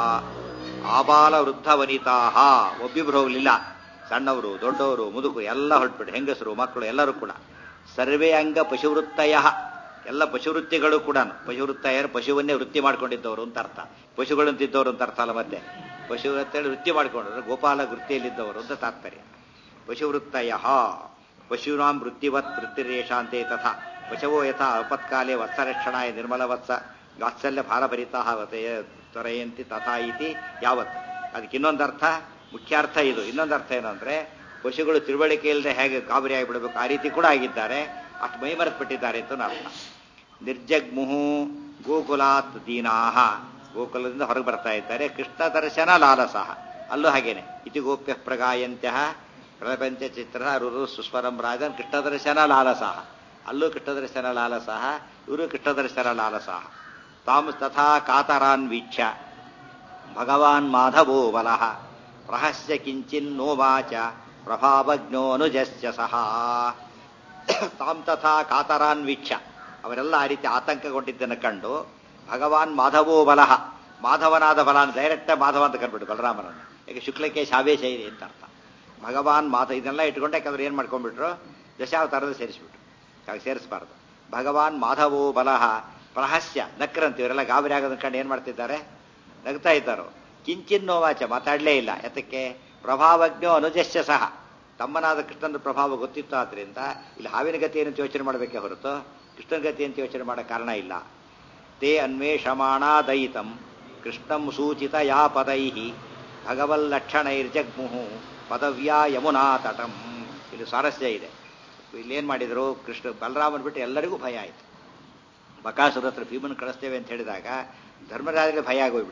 ಆಬಾಲ ವೃದ್ಧ ವನಿತಾಹ ಒಬ್ಬಿಬ್ರು ಹೋಗ್ಲಿಲ್ಲ ಸಣ್ಣವರು ದೊಡ್ಡವರು ಮುದುಕು ಎಲ್ಲ ಹೊರಟ್ಬಿಟ್ಟು ಹೆಂಗಸರು ಮಕ್ಕಳು ಎಲ್ಲರೂ ಕೂಡ ಸರ್ವೇ ಅಂಗ ಪಶುವೃತ್ತಯ ಎಲ್ಲ ಪಶುವೃತ್ತಿಗಳು ಕೂಡ ಪಶುವೃತ್ತಯರು ಪಶುವನ್ನೇ ವೃತ್ತಿ ಮಾಡ್ಕೊಂಡಿದ್ದವರು ಅಂತ ಅರ್ಥ ಪಶುಗಳಂತಿದ್ದವರು ಅಂತ ಅರ್ಥ ಅಲ್ಲ ಮತ್ತೆ ಪಶು ಅಂತೇಳಿ ವೃತ್ತಿ ಮಾಡಿಕೊಂಡ್ರು ಗೋಪಾಲ ವೃತ್ತಿಯಲ್ಲಿದ್ದವರು ಅಂತ ತಾತ್ಪರ್ಯ ಪಶುವೃತ್ತಯ ಪಶೂನಾಂ ವೃತ್ತಿವತ್ ವೃತ್ತಿರೇಷಾಂತೆ ತಥಾ ಪಶವೋ ಯಥಾ ಅಲ್ಪತ್ಕಾಲೇ ವತ್ಸರಕ್ಷಣಾಯ ನಿರ್ಮಲವತ್ಸ ವಾತ್ಸಲ್ಯ ಭಾರಭರಿತಾ ತ್ವರಯಂತಿ ತಥಾ ಇತಿ ಯಾವತ್ ಅದಕ್ಕೆ ಇನ್ನೊಂದು ಅರ್ಥ ಮುಖ್ಯಾರ್ಥ ಇದು ಇನ್ನೊಂದು ಅರ್ಥ ಏನು ಅಂದ್ರೆ ಪಶುಗಳು ತಿಳುವಳಿಕೆ ಇಲ್ಲದೆ ಹೇಗೆ ಗಾಬರಿ ಆಗಿಬಿಡಬೇಕು ಆ ರೀತಿ ಕೂಡ ಆಗಿದ್ದಾರೆ ಅಷ್ಟು ಮೈ ಮರೆತುಬಿಟ್ಟಿದ್ದಾರೆ ಅಂತ ಅರ್ಥ ನಿರ್ಜಗ್ಮುಹು ಗೋಕುಲಾತ್ ದೀನಾಹ ಗೋಕುಲದಿಂದ ಹೊರಗೆ ಬರ್ತಾ ಇದ್ದಾರೆ ಕೃಷ್ಣ ದರ್ಶನ ಲಾಲಸಹ ಅಲ್ಲೂ ಹಾಗೇನೆ ಇತಿ ಗೋಪ್ಯ ಪ್ರಗಾಯಂತ್ಯ ಪ್ರಪಂಚ ಚಿತ್ರ ರುರು ಸುಸ್ವರಂ ರಾಜನ್ ಕೃಷ್ಣ ದರ್ಶನ ಲಾಲಸಹ ಅಲ್ಲೂ ಕೃಷ್ಣ ದರ್ಶನ ಲಾಲಸಹ ಇವರು ಕೃಷ್ಣ ದರ್ಶನ ಲಾಲಸಹ ತಾಮ್ ತಥಾ ಕಾತರಾನ್ ವೀಕ್ಷ ಭಗವಾನ್ ಮಾಧವೋ ಬಲಃ ರಹಸ್ಯ ಕಿಂಚಿನ್ನೋವಾಚ ಪ್ರಭಾವಜ್ಞೋ ಅನುಜಶ್ಚ ಸಹ ತಾಮ್ ತಥಾ ಕಾತರಾನ್ ವೀಕ್ಷ ಅವರೆಲ್ಲ ಆ ರೀತಿ ಆತಂಕಗೊಂಡಿದ್ದನ್ನು ಕಂಡು ಭಗವಾನ್ ಮಾಧವೋ ಬಲಃ ಮಾಧವನಾದ ಬಲ ಡೈರೆಕ್ಟ್ ಮಾಧವ ಅಂತ ಕರ್ಬಿಟ್ಟು ಬಲರಾಮನನ್ನು ಯಾಕೆ ಶುಕ್ಲಕ್ಕೆ ಶಾವೇಶ ಇದೆ ಅಂತ ಅರ್ಥ ಭಗವಾನ್ ಮಾಧ ಇದನ್ನೆಲ್ಲ ಇಟ್ಕೊಂಡು ಯಾಕಂದ್ರೆ ಏನು ಮಾಡ್ಕೊಂಡ್ಬಿಟ್ರು ದಶಾವತಾರದ ಸೇರಿಸ್ಬಿಟ್ರು ಹಾಗೆ ಸೇರಿಸಬಾರ್ದು ಭಗವಾನ್ ಮಾಧವೋ ಬಲಃ ಪ್ರಹಸ್ಯ ನಕ್ರಂತ ಇವರೆಲ್ಲ ಗಾಬರಿ ಆಗೋದನ್ನ ಕಂಡು ಏನು ಮಾಡ್ತಿದ್ದಾರೆ ನಗ್ತಾ ಇದ್ದಾರೋ ಕಿಂಚಿನ್ನೋ ವಾಚ ಮಾತಾಡಲೇ ಇಲ್ಲ ಯಾತಕ್ಕೆ ಪ್ರಭಾವಜ್ಞೋ ಅನುಜಸ್ಯ ಸಹ ತಮ್ಮನಾದ ಕೃಷ್ಣನ ಪ್ರಭಾವ ಗೊತ್ತಿತ್ತು ಆದ್ರಿಂದ ಇಲ್ಲಿ ಹಾವಿನ ಗತಿ ಏನಂತ ಯೋಚನೆ ಮಾಡಬೇಕೇ ಹೊರತು ಕೃಷ್ಣನ ಗತಿ ಅಂತ ಯೋಚನೆ ಮಾಡೋ ಕಾರಣ ಇಲ್ಲ ತೇ ಅನ್ವೇಷಮಾಣಾದಯಿತಂ ಕೃಷ್ಣಂ ಸೂಚಿತ ಯಾ ಪದೈ ಭಗವಲ್ಲಕ್ಷಣೈರ್ಜಗ್ಮುಹು ಪದವ್ಯಾ ಯಮುನಾ ತಟಂ ಇಲ್ಲಿ ಸ್ವಾರಸ್ಯ ಇದೆ ಇಲ್ಲೇನ್ ಮಾಡಿದ್ರು ಕೃಷ್ಣ ಬಲರಾಮನ್ ಬಿಟ್ಟು ಎಲ್ಲರಿಗೂ ಭಯ ಆಯಿತು ಬಕಾಸುರ ಹತ್ರ ಭೀಮನ್ ಕಳಿಸ್ತೇವೆ ಅಂತ ಹೇಳಿದಾಗ ಧರ್ಮರಾಜರಿಗೆ ಭಯ ಆಗೋಗ್ಬಿಡ್ತು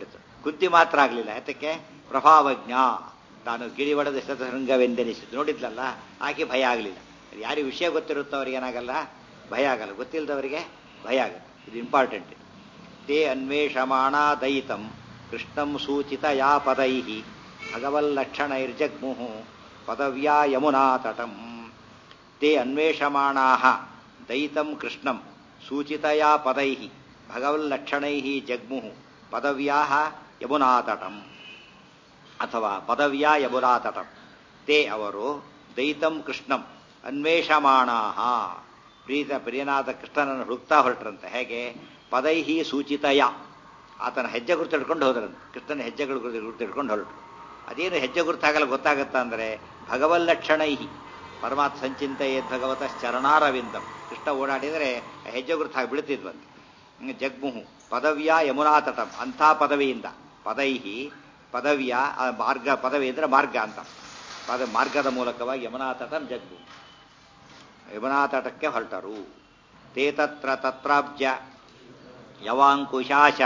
ಕುಂತಿ ಮಾತ್ರ ಆಗಲಿಲ್ಲ ಯಾತಕ್ಕೆ ಪ್ರಭಾವಜ್ಞ ತಾನು ಗಿಳಿವಡದ ಶತಶೃಂಗವೆಂದೆನಿಸಿದ್ದು ನೋಡಿದ್ಲಲ್ಲ ಆಕೆ ಭಯ ಆಗಲಿಲ್ಲ ಯಾರಿಗೆ ವಿಷಯ ಗೊತ್ತಿರುತ್ತೋ ಅವ್ರಿಗೆ ಏನಾಗಲ್ಲ ಭಯ ಆಗಲ್ಲ ಗೊತ್ತಿಲ್ಲದವರಿಗೆ ಭಯ ಆಗುತ್ತೆ ಇದು ಇಂಪಾರ್ಟೆಂಟ್ ತೇ ಅನ್ವೇಷಮಾಣ ದಯಿತಂ ಕೃಷ್ಣಂ ಸೂಚಿತ ಯಾ ಪದೈ ಭಗವಲ್ಲಕ್ಷಣೈರ್ಜಗ್ಮುಹು ಪದವ್ಯಾ ಯಮುನಾ ತಟಂ ತೇ ಅನ್ವೇಷಮಾಣಾ ದಯಿತಂ ಕೃಷ್ಣಂ ಸೂಚಿತಯಾ ಪದೈ ಭಗವಲ್ಲಕ್ಷಣೈ ಜಗ್ಮುಹು ಪದವ್ಯಾ ಯಮುನಾತಟಂ ಅಥವಾ ಪದವ್ಯಾ ಯಮುನಾತಟಂ ತೇ ಅವರು ದಯಿತಂ ಕೃಷ್ಣಂ ಅನ್ವೇಷಮಾಣಾ ಪ್ರೀತ ಪ್ರಿಯನಾದ ಕೃಷ್ಣನನ್ನು ಹುಡುಕ್ತಾ ಹೊರಟ್ರಂತೆ ಹೇಗೆ ಪದೈಹಿ ಸೂಚಿತಯ ಆತನ ಹೆಜ್ಜೆ ಗುರುತು ಹಿಡ್ಕೊಂಡು ಹೋದ್ರಂತೆ ಕೃಷ್ಣನ ಹೆಜ್ಜೆಗಳು ಗುರುತು ಹಿಡ್ಕೊಂಡು ಹೊರಟರು ಅದೇನು ಹೆಜ್ಜೆ ಗುರುತಾಗಲ್ಲ ಗೊತ್ತಾಗತ್ತಾ ಅಂದರೆ ಭಗವಲ್ಲಕ್ಷಣೈಹಿ ಪರಮಾತ್ಮ ಸಂಚಿಂತೆಯೇದ್ ಭಗವತ ಚರಣಾರವಿಂದಂ ಕೃಷ್ಣ ಓಡಾಡಿದರೆ ಹೆಜ್ಜೆ ಗುರುತು ಹಾಕಿ ಬೀಳ್ತಿದ್ವಂತೆ ಜಗ್ಮುಹು ಪದವ್ಯ ಯಮುನಾತಟಂ ಅಂಥ ಪದವಿಯಿಂದ ಪದೈಹಿ ಪದವ್ಯ ಆ ಮಾರ್ಗ ಪದವಿ ಅಂದರೆ ಮಾರ್ಗ ಅಂತ ಪದ ಮಾರ್ಗದ ಮೂಲಕವಾಗಿ ಯಮುನಾತಟಂ ಜಗ್ಮು ಯಮುನಾತಟಕ್ಕೆ ಹೊರಟರು ತೇ ತತ್ರ ತತ್ರಾಬ್ಜ ಯವಾಂಕುಶಾಶ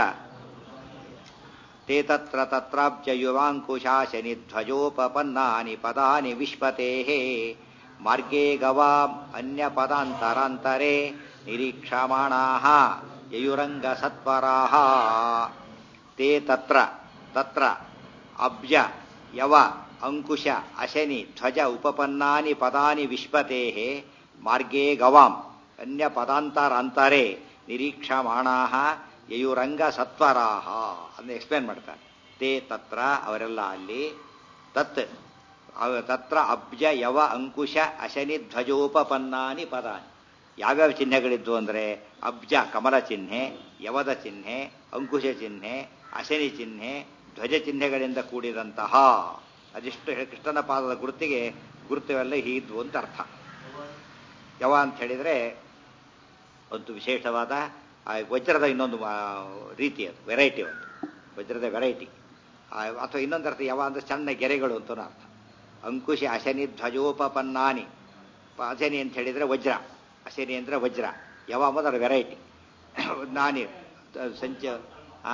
ತೇ ತತ್ರ ತತ್ರಾಬ್ಜ ಯುವಾಂಕುಶಾಶನಿ ಧ್ವಜೋಪಪನ್ನಾನಿ ಪದಾನಿ ವಿಶ್ವತೇಃ ಮಾರ್ಗೇ ಗವಾಂ ಅನ್ಯ ಪದಾಂತರಾಂತರೆ ನಿರೀಕ್ಷಮಾಣಾಃ ಯಯುರಂಗ ಸತ್ವರಾಃ ತೇ ತತ್ರ ತತ್ರ ಅಬ್ಜ ಯವ ಅಂಕುಶ ಅಶನಿ ಧ್ವಜ ಉಪಪನ್ನಾನಿ ಪದಾನಿ ವಿಶ್ವತೇಃ ಮಾರ್ಗೇ ಗವಾಂ ಅನ್ಯ ಪದಾಂತರಾಂತರೆ ನಿರೀಕ್ಷಮಾಣಾಃ ಯಯುರಂಗ ಸತ್ವರಾಹ ಅದನ್ನ ಎಕ್ಸ್ಪ್ಲೇನ್ ಮಾಡ್ತಾರೆ ತೇ ತತ್ರ ಅವರೆಲ್ಲ ಅಲ್ಲಿ ತತ್ ಅವ- ತತ್ರ ಅಬ್ಜ ಯವ ಅಂಕುಶ ಅಶನಿ ಧ್ವಜೋಪಪನ್ನಾನಿ ಪದಾನಿ ಯಾವ್ಯಾವ ಚಿಹ್ನೆಗಳಿದ್ವು ಅಂದರೆ ಅಬ್ಜ ಕಮಲ ಚಿಹ್ನೆ ಯವದ ಚಿಹ್ನೆ ಅಂಕುಶ ಚಿಹ್ನೆ ಅಶನಿ ಚಿಹ್ನೆ ಧ್ವಜ ಚಿಹ್ನೆಗಳಿಂದ ಕೂಡಿದಂತಹ ಅದಿಷ್ಟು ಹೇಳಿ ಕೃಷ್ಣನ ಪಾದದ ಗುರುತಿಗೆ ಗುರುತುವೆಲ್ಲ ಹೀದ್ವು ಅಂತ ಅರ್ಥ ಯವ ಅಂತ ಹೇಳಿದರೆ ಒಂದು ವಿಶೇಷವಾದ ಆ ವಜ್ರದ ಇನ್ನೊಂದು ಆ, ರೀತಿ ಅದು ವೆರೈಟಿ ಒಂದು ವಜ್ರದ ವೆರೈಟಿ ಅಥವಾ ಇನ್ನೊಂದು ಅರ್ಥ ಯಾವ ಅಂದ್ರೆ ಸಣ್ಣ ಗೆರೆಗಳು ಅಂತ ಅರ್ಥ ಅಂಕುಶ ಅಶನಿ ಧ್ವಜೋಪಪನ್ನಾನಿ ಪ- ಅಶನಿ ಅಂತ ಹೇಳಿದರೆ ವಜ್ರ ಅಶನಿ ಅಂದರೆ ವಜ್ರ ಯಾವ ಅದರ ವೆರೈಟಿ ನಾನಿ ತ- ಸಂಚ ಆ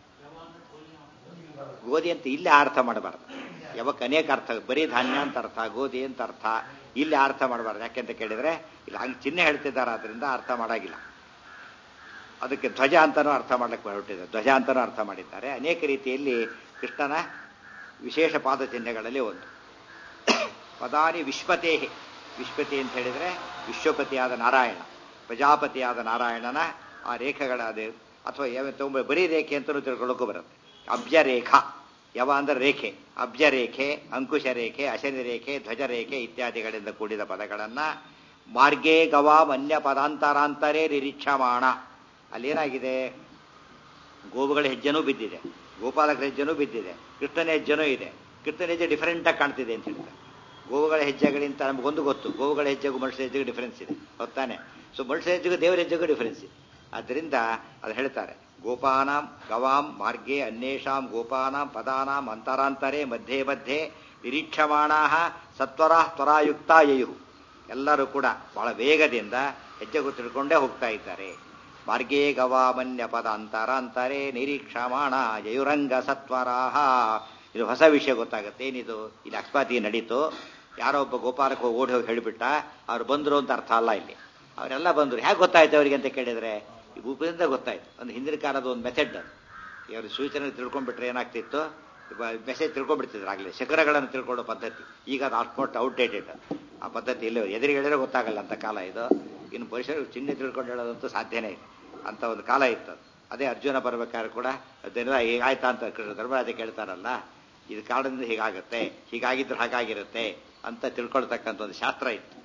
ಗೋಧಿ ಅಂತ ಇಲ್ಲಿ ಅರ್ಥ ಮಾಡಬಾರ್ದು ಯಾವಕ್ಕೆ ಅನೇಕ ಅರ್ಥ ಬರೀ ಧಾನ್ಯ ಅಂತ ಅರ್ಥ ಗೋಧಿ ಅಂತ ಅರ್ಥ ಇಲ್ಲಿ ಅರ್ಥ ಮಾಡಬಾರ್ದು ಯಾಕೆಂತ ಕೇಳಿದ್ರೆ ಇಲ್ಲಿ ಹಂಗೆ ಚಿಹ್ನೆ ಹೇಳ್ತಿದ್ದಾರೆ ಆದ್ರಿಂದ ಅರ್ಥ ಮಾಡಾಗಿಲ್ಲ ಅದಕ್ಕೆ ಧ್ವಜ ಅಂತಾನೂ ಅರ್ಥ ಮಾಡ್ಲಿಕ್ಕೆ ಹೊರಟಿದೆ ಧ್ವಜ ಅಂತಾನೂ ಅರ್ಥ ಮಾಡಿದ್ದಾರೆ ಅನೇಕ ರೀತಿಯಲ್ಲಿ ಕೃಷ್ಣನ ವಿಶೇಷ ಪಾದ ಚಿಹ್ನೆಗಳಲ್ಲಿ ಒಂದು ಪದಾನಿ ವಿಶ್ವತೇಹಿ ವಿಶ್ವತಿ ಅಂತ ಹೇಳಿದ್ರೆ ವಿಶ್ವಪತಿಯಾದ ನಾರಾಯಣ ಪ್ರಜಾಪತಿಯಾದ ನಾರಾಯಣನ ಆ ರೇಖೆಗಳ ಅದು ಅಥವಾ ಯಾವ ತುಂಬ ಬರೀ ರೇಖೆ ಅಂತಲೂ ತಿಳ್ಕೊಳ್ಳೋಕ್ಕೂ ಬರುತ್ತೆ ಅಬ್ಜ ರೇಖಾ ಯಾವ ಅಂದ್ರೆ ರೇಖೆ ಅಬ್ಜ ರೇಖೆ ಅಂಕುಶ ರೇಖೆ ಅಶನಿ ರೇಖೆ ಧ್ವಜ ರೇಖೆ ಇತ್ಯಾದಿಗಳಿಂದ ಕೂಡಿದ ಪದಗಳನ್ನ ಮಾರ್ಗೇ ಗವಾಮ್ ಅನ್ಯ ಪದಾಂತರಾಂತರೇ ನಿರೀಕ್ಷಮಾಣ ಅಲ್ಲೇನಾಗಿದೆ ಗೋವುಗಳ ಹೆಜ್ಜೆನೂ ಬಿದ್ದಿದೆ ಗೋಪಾಲಕರ ಹೆಜ್ಜೆನೂ ಬಿದ್ದಿದೆ ಕೃಷ್ಣನ ಹೆಜ್ಜೆನೂ ಇದೆ ಕೃಷ್ಣನ ಹೆಜ್ಜೆ ಡಿಫರೆಂಟ್ ಆಗಿ ಕಾಣ್ತಿದೆ ಅಂತ ಹೇಳ್ತಾರೆ ಗೋವುಗಳ ಹೆಜ್ಜೆಗಳಿಂದ ನಮಗೊಂದು ಗೊತ್ತು ಗೋವುಗಳ ಹೆಜ್ಜೆಗೂ ಮನುಷ್ಯ ಹೆಜ್ಜೆಗೂ ಡಿಫರೆನ್ಸ್ ಇದೆ ಗೊತ್ತಾನೆ ಸೊ ಮನುಷ್ಯ ಹೆಜ್ಜೆಗೂ ದೇವರ ಹೆಜ್ಜೆಗೂ ಡಿಫರೆನ್ಸ್ ಇದೆ ಆದ್ದರಿಂದ ಅದು ಹೇಳ್ತಾರೆ ಗೋಪಾನಾಂ ಗವಾಂ ಮಾರ್ಗೇ ಅನ್ಯೇಷಾಂ ಗೋಪಾನಾಂ ಪದಾನಾಂ ಅಂತರಾಂತರೇ ಮಧ್ಯೆ ಮಧ್ಯೆ ನಿರೀಕ್ಷಮಾಣಾ ಸತ್ವರ ತ್ವರಾಯುಕ್ತ ಯಯು ಎಲ್ಲರೂ ಕೂಡ ಬಹಳ ವೇಗದಿಂದ ಹೆಜ್ಜೆ ತಿಳ್ಕೊಂಡೇ ಹೋಗ್ತಾ ಇದ್ದಾರೆ ಮಾರ್ಗೇ ಗವಾಮನ್ಯ ಪದ ಅಂತರಾಂತರೇ ನಿರೀಕ್ಷಮಾಣ ಯಯುರಂಗ ಸತ್ವರಾಹ ಇದು ಹೊಸ ವಿಷಯ ಗೊತ್ತಾಗುತ್ತೆ ಏನಿದು ಇಲ್ಲಿ ಅಕ್ಷಪಾತಿ ನಡೀತು ಯಾರೋ ಒಬ್ಬ ಗೋಪಾಲಕ ಓಡಿ ಹೋಗಿ ಹೇಳಿಬಿಟ್ಟ ಅವ್ರು ಬಂದರು ಅಂತ ಅರ್ಥ ಅಲ್ಲ ಇಲ್ಲಿ ಅವರೆಲ್ಲ ಬಂದರು ಹೇಗೆ ಗೊತ್ತಾಯ್ತು ಅವರಿಗೆ ಅಂತ ಕೇಳಿದ್ರೆ ಈ ಉಪದಿಂದ ಗೊತ್ತಾಯ್ತು ಒಂದು ಹಿಂದಿನ ಕಾಲದ ಒಂದು ಮೆಥಡ್ ಅದು ಇವರು ಸೂಚನೆ ತಿಳ್ಕೊಂಡ್ಬಿಟ್ರೆ ಏನಾಗ್ತಿತ್ತು ಮೆಸೇಜ್ ತಿಳ್ಕೊಂಡ್ಬಿಡ್ತಿದ್ರು ಆಗಲೇ ಶಿಖರಗಳನ್ನು ತಿಳ್ಕೊಳ್ಳೋ ಪದ್ಧತಿ ಈಗ ಅದು ಆಲ್ಮೋಸ್ಟ್ ಔಟ್ಡೇಟೆಡ್ ಆ ಪದ್ಧತಿ ಇಲ್ಲ ಎದುರಿಗೆ ಹೇಳಿದ್ರೆ ಗೊತ್ತಾಗಲ್ಲ ಅಂತ ಕಾಲ ಇದು ಇನ್ನು ಪುರುಷರು ಚಿಹ್ನೆ ತಿಳ್ಕೊಂಡು ಹೇಳೋದಂತೂ ಸಾಧ್ಯನೇ ಇಲ್ಲ ಅಂತ ಒಂದು ಕಾಲ ಇತ್ತು ಅದು. ಅದೇ ಅರ್ಜುನ ಬರ್ಬೇಕಾದ್ರೆ ಕೂಡ ಅದನ್ನೆಲ್ಲ ಹೇಗಾಯ್ತಾ ಅಂತ ಕೃಷ್ಣ ಧರ್ಮರಾಜ ಕೇಳ್ತಾರಲ್ಲ ಇದು ಕಾರಣದಿಂದ ಹೀಗಾಗುತ್ತೆ ಹೀಗಾಗಿದ್ರೆ ಹಾಗಾಗಿರುತ್ತೆ ಅಂತ ತಿಳ್ಕೊಳ್ತಕ್ಕಂಥ ಒಂದು ಶಾಸ್ತ್ರ ಇತ್ತು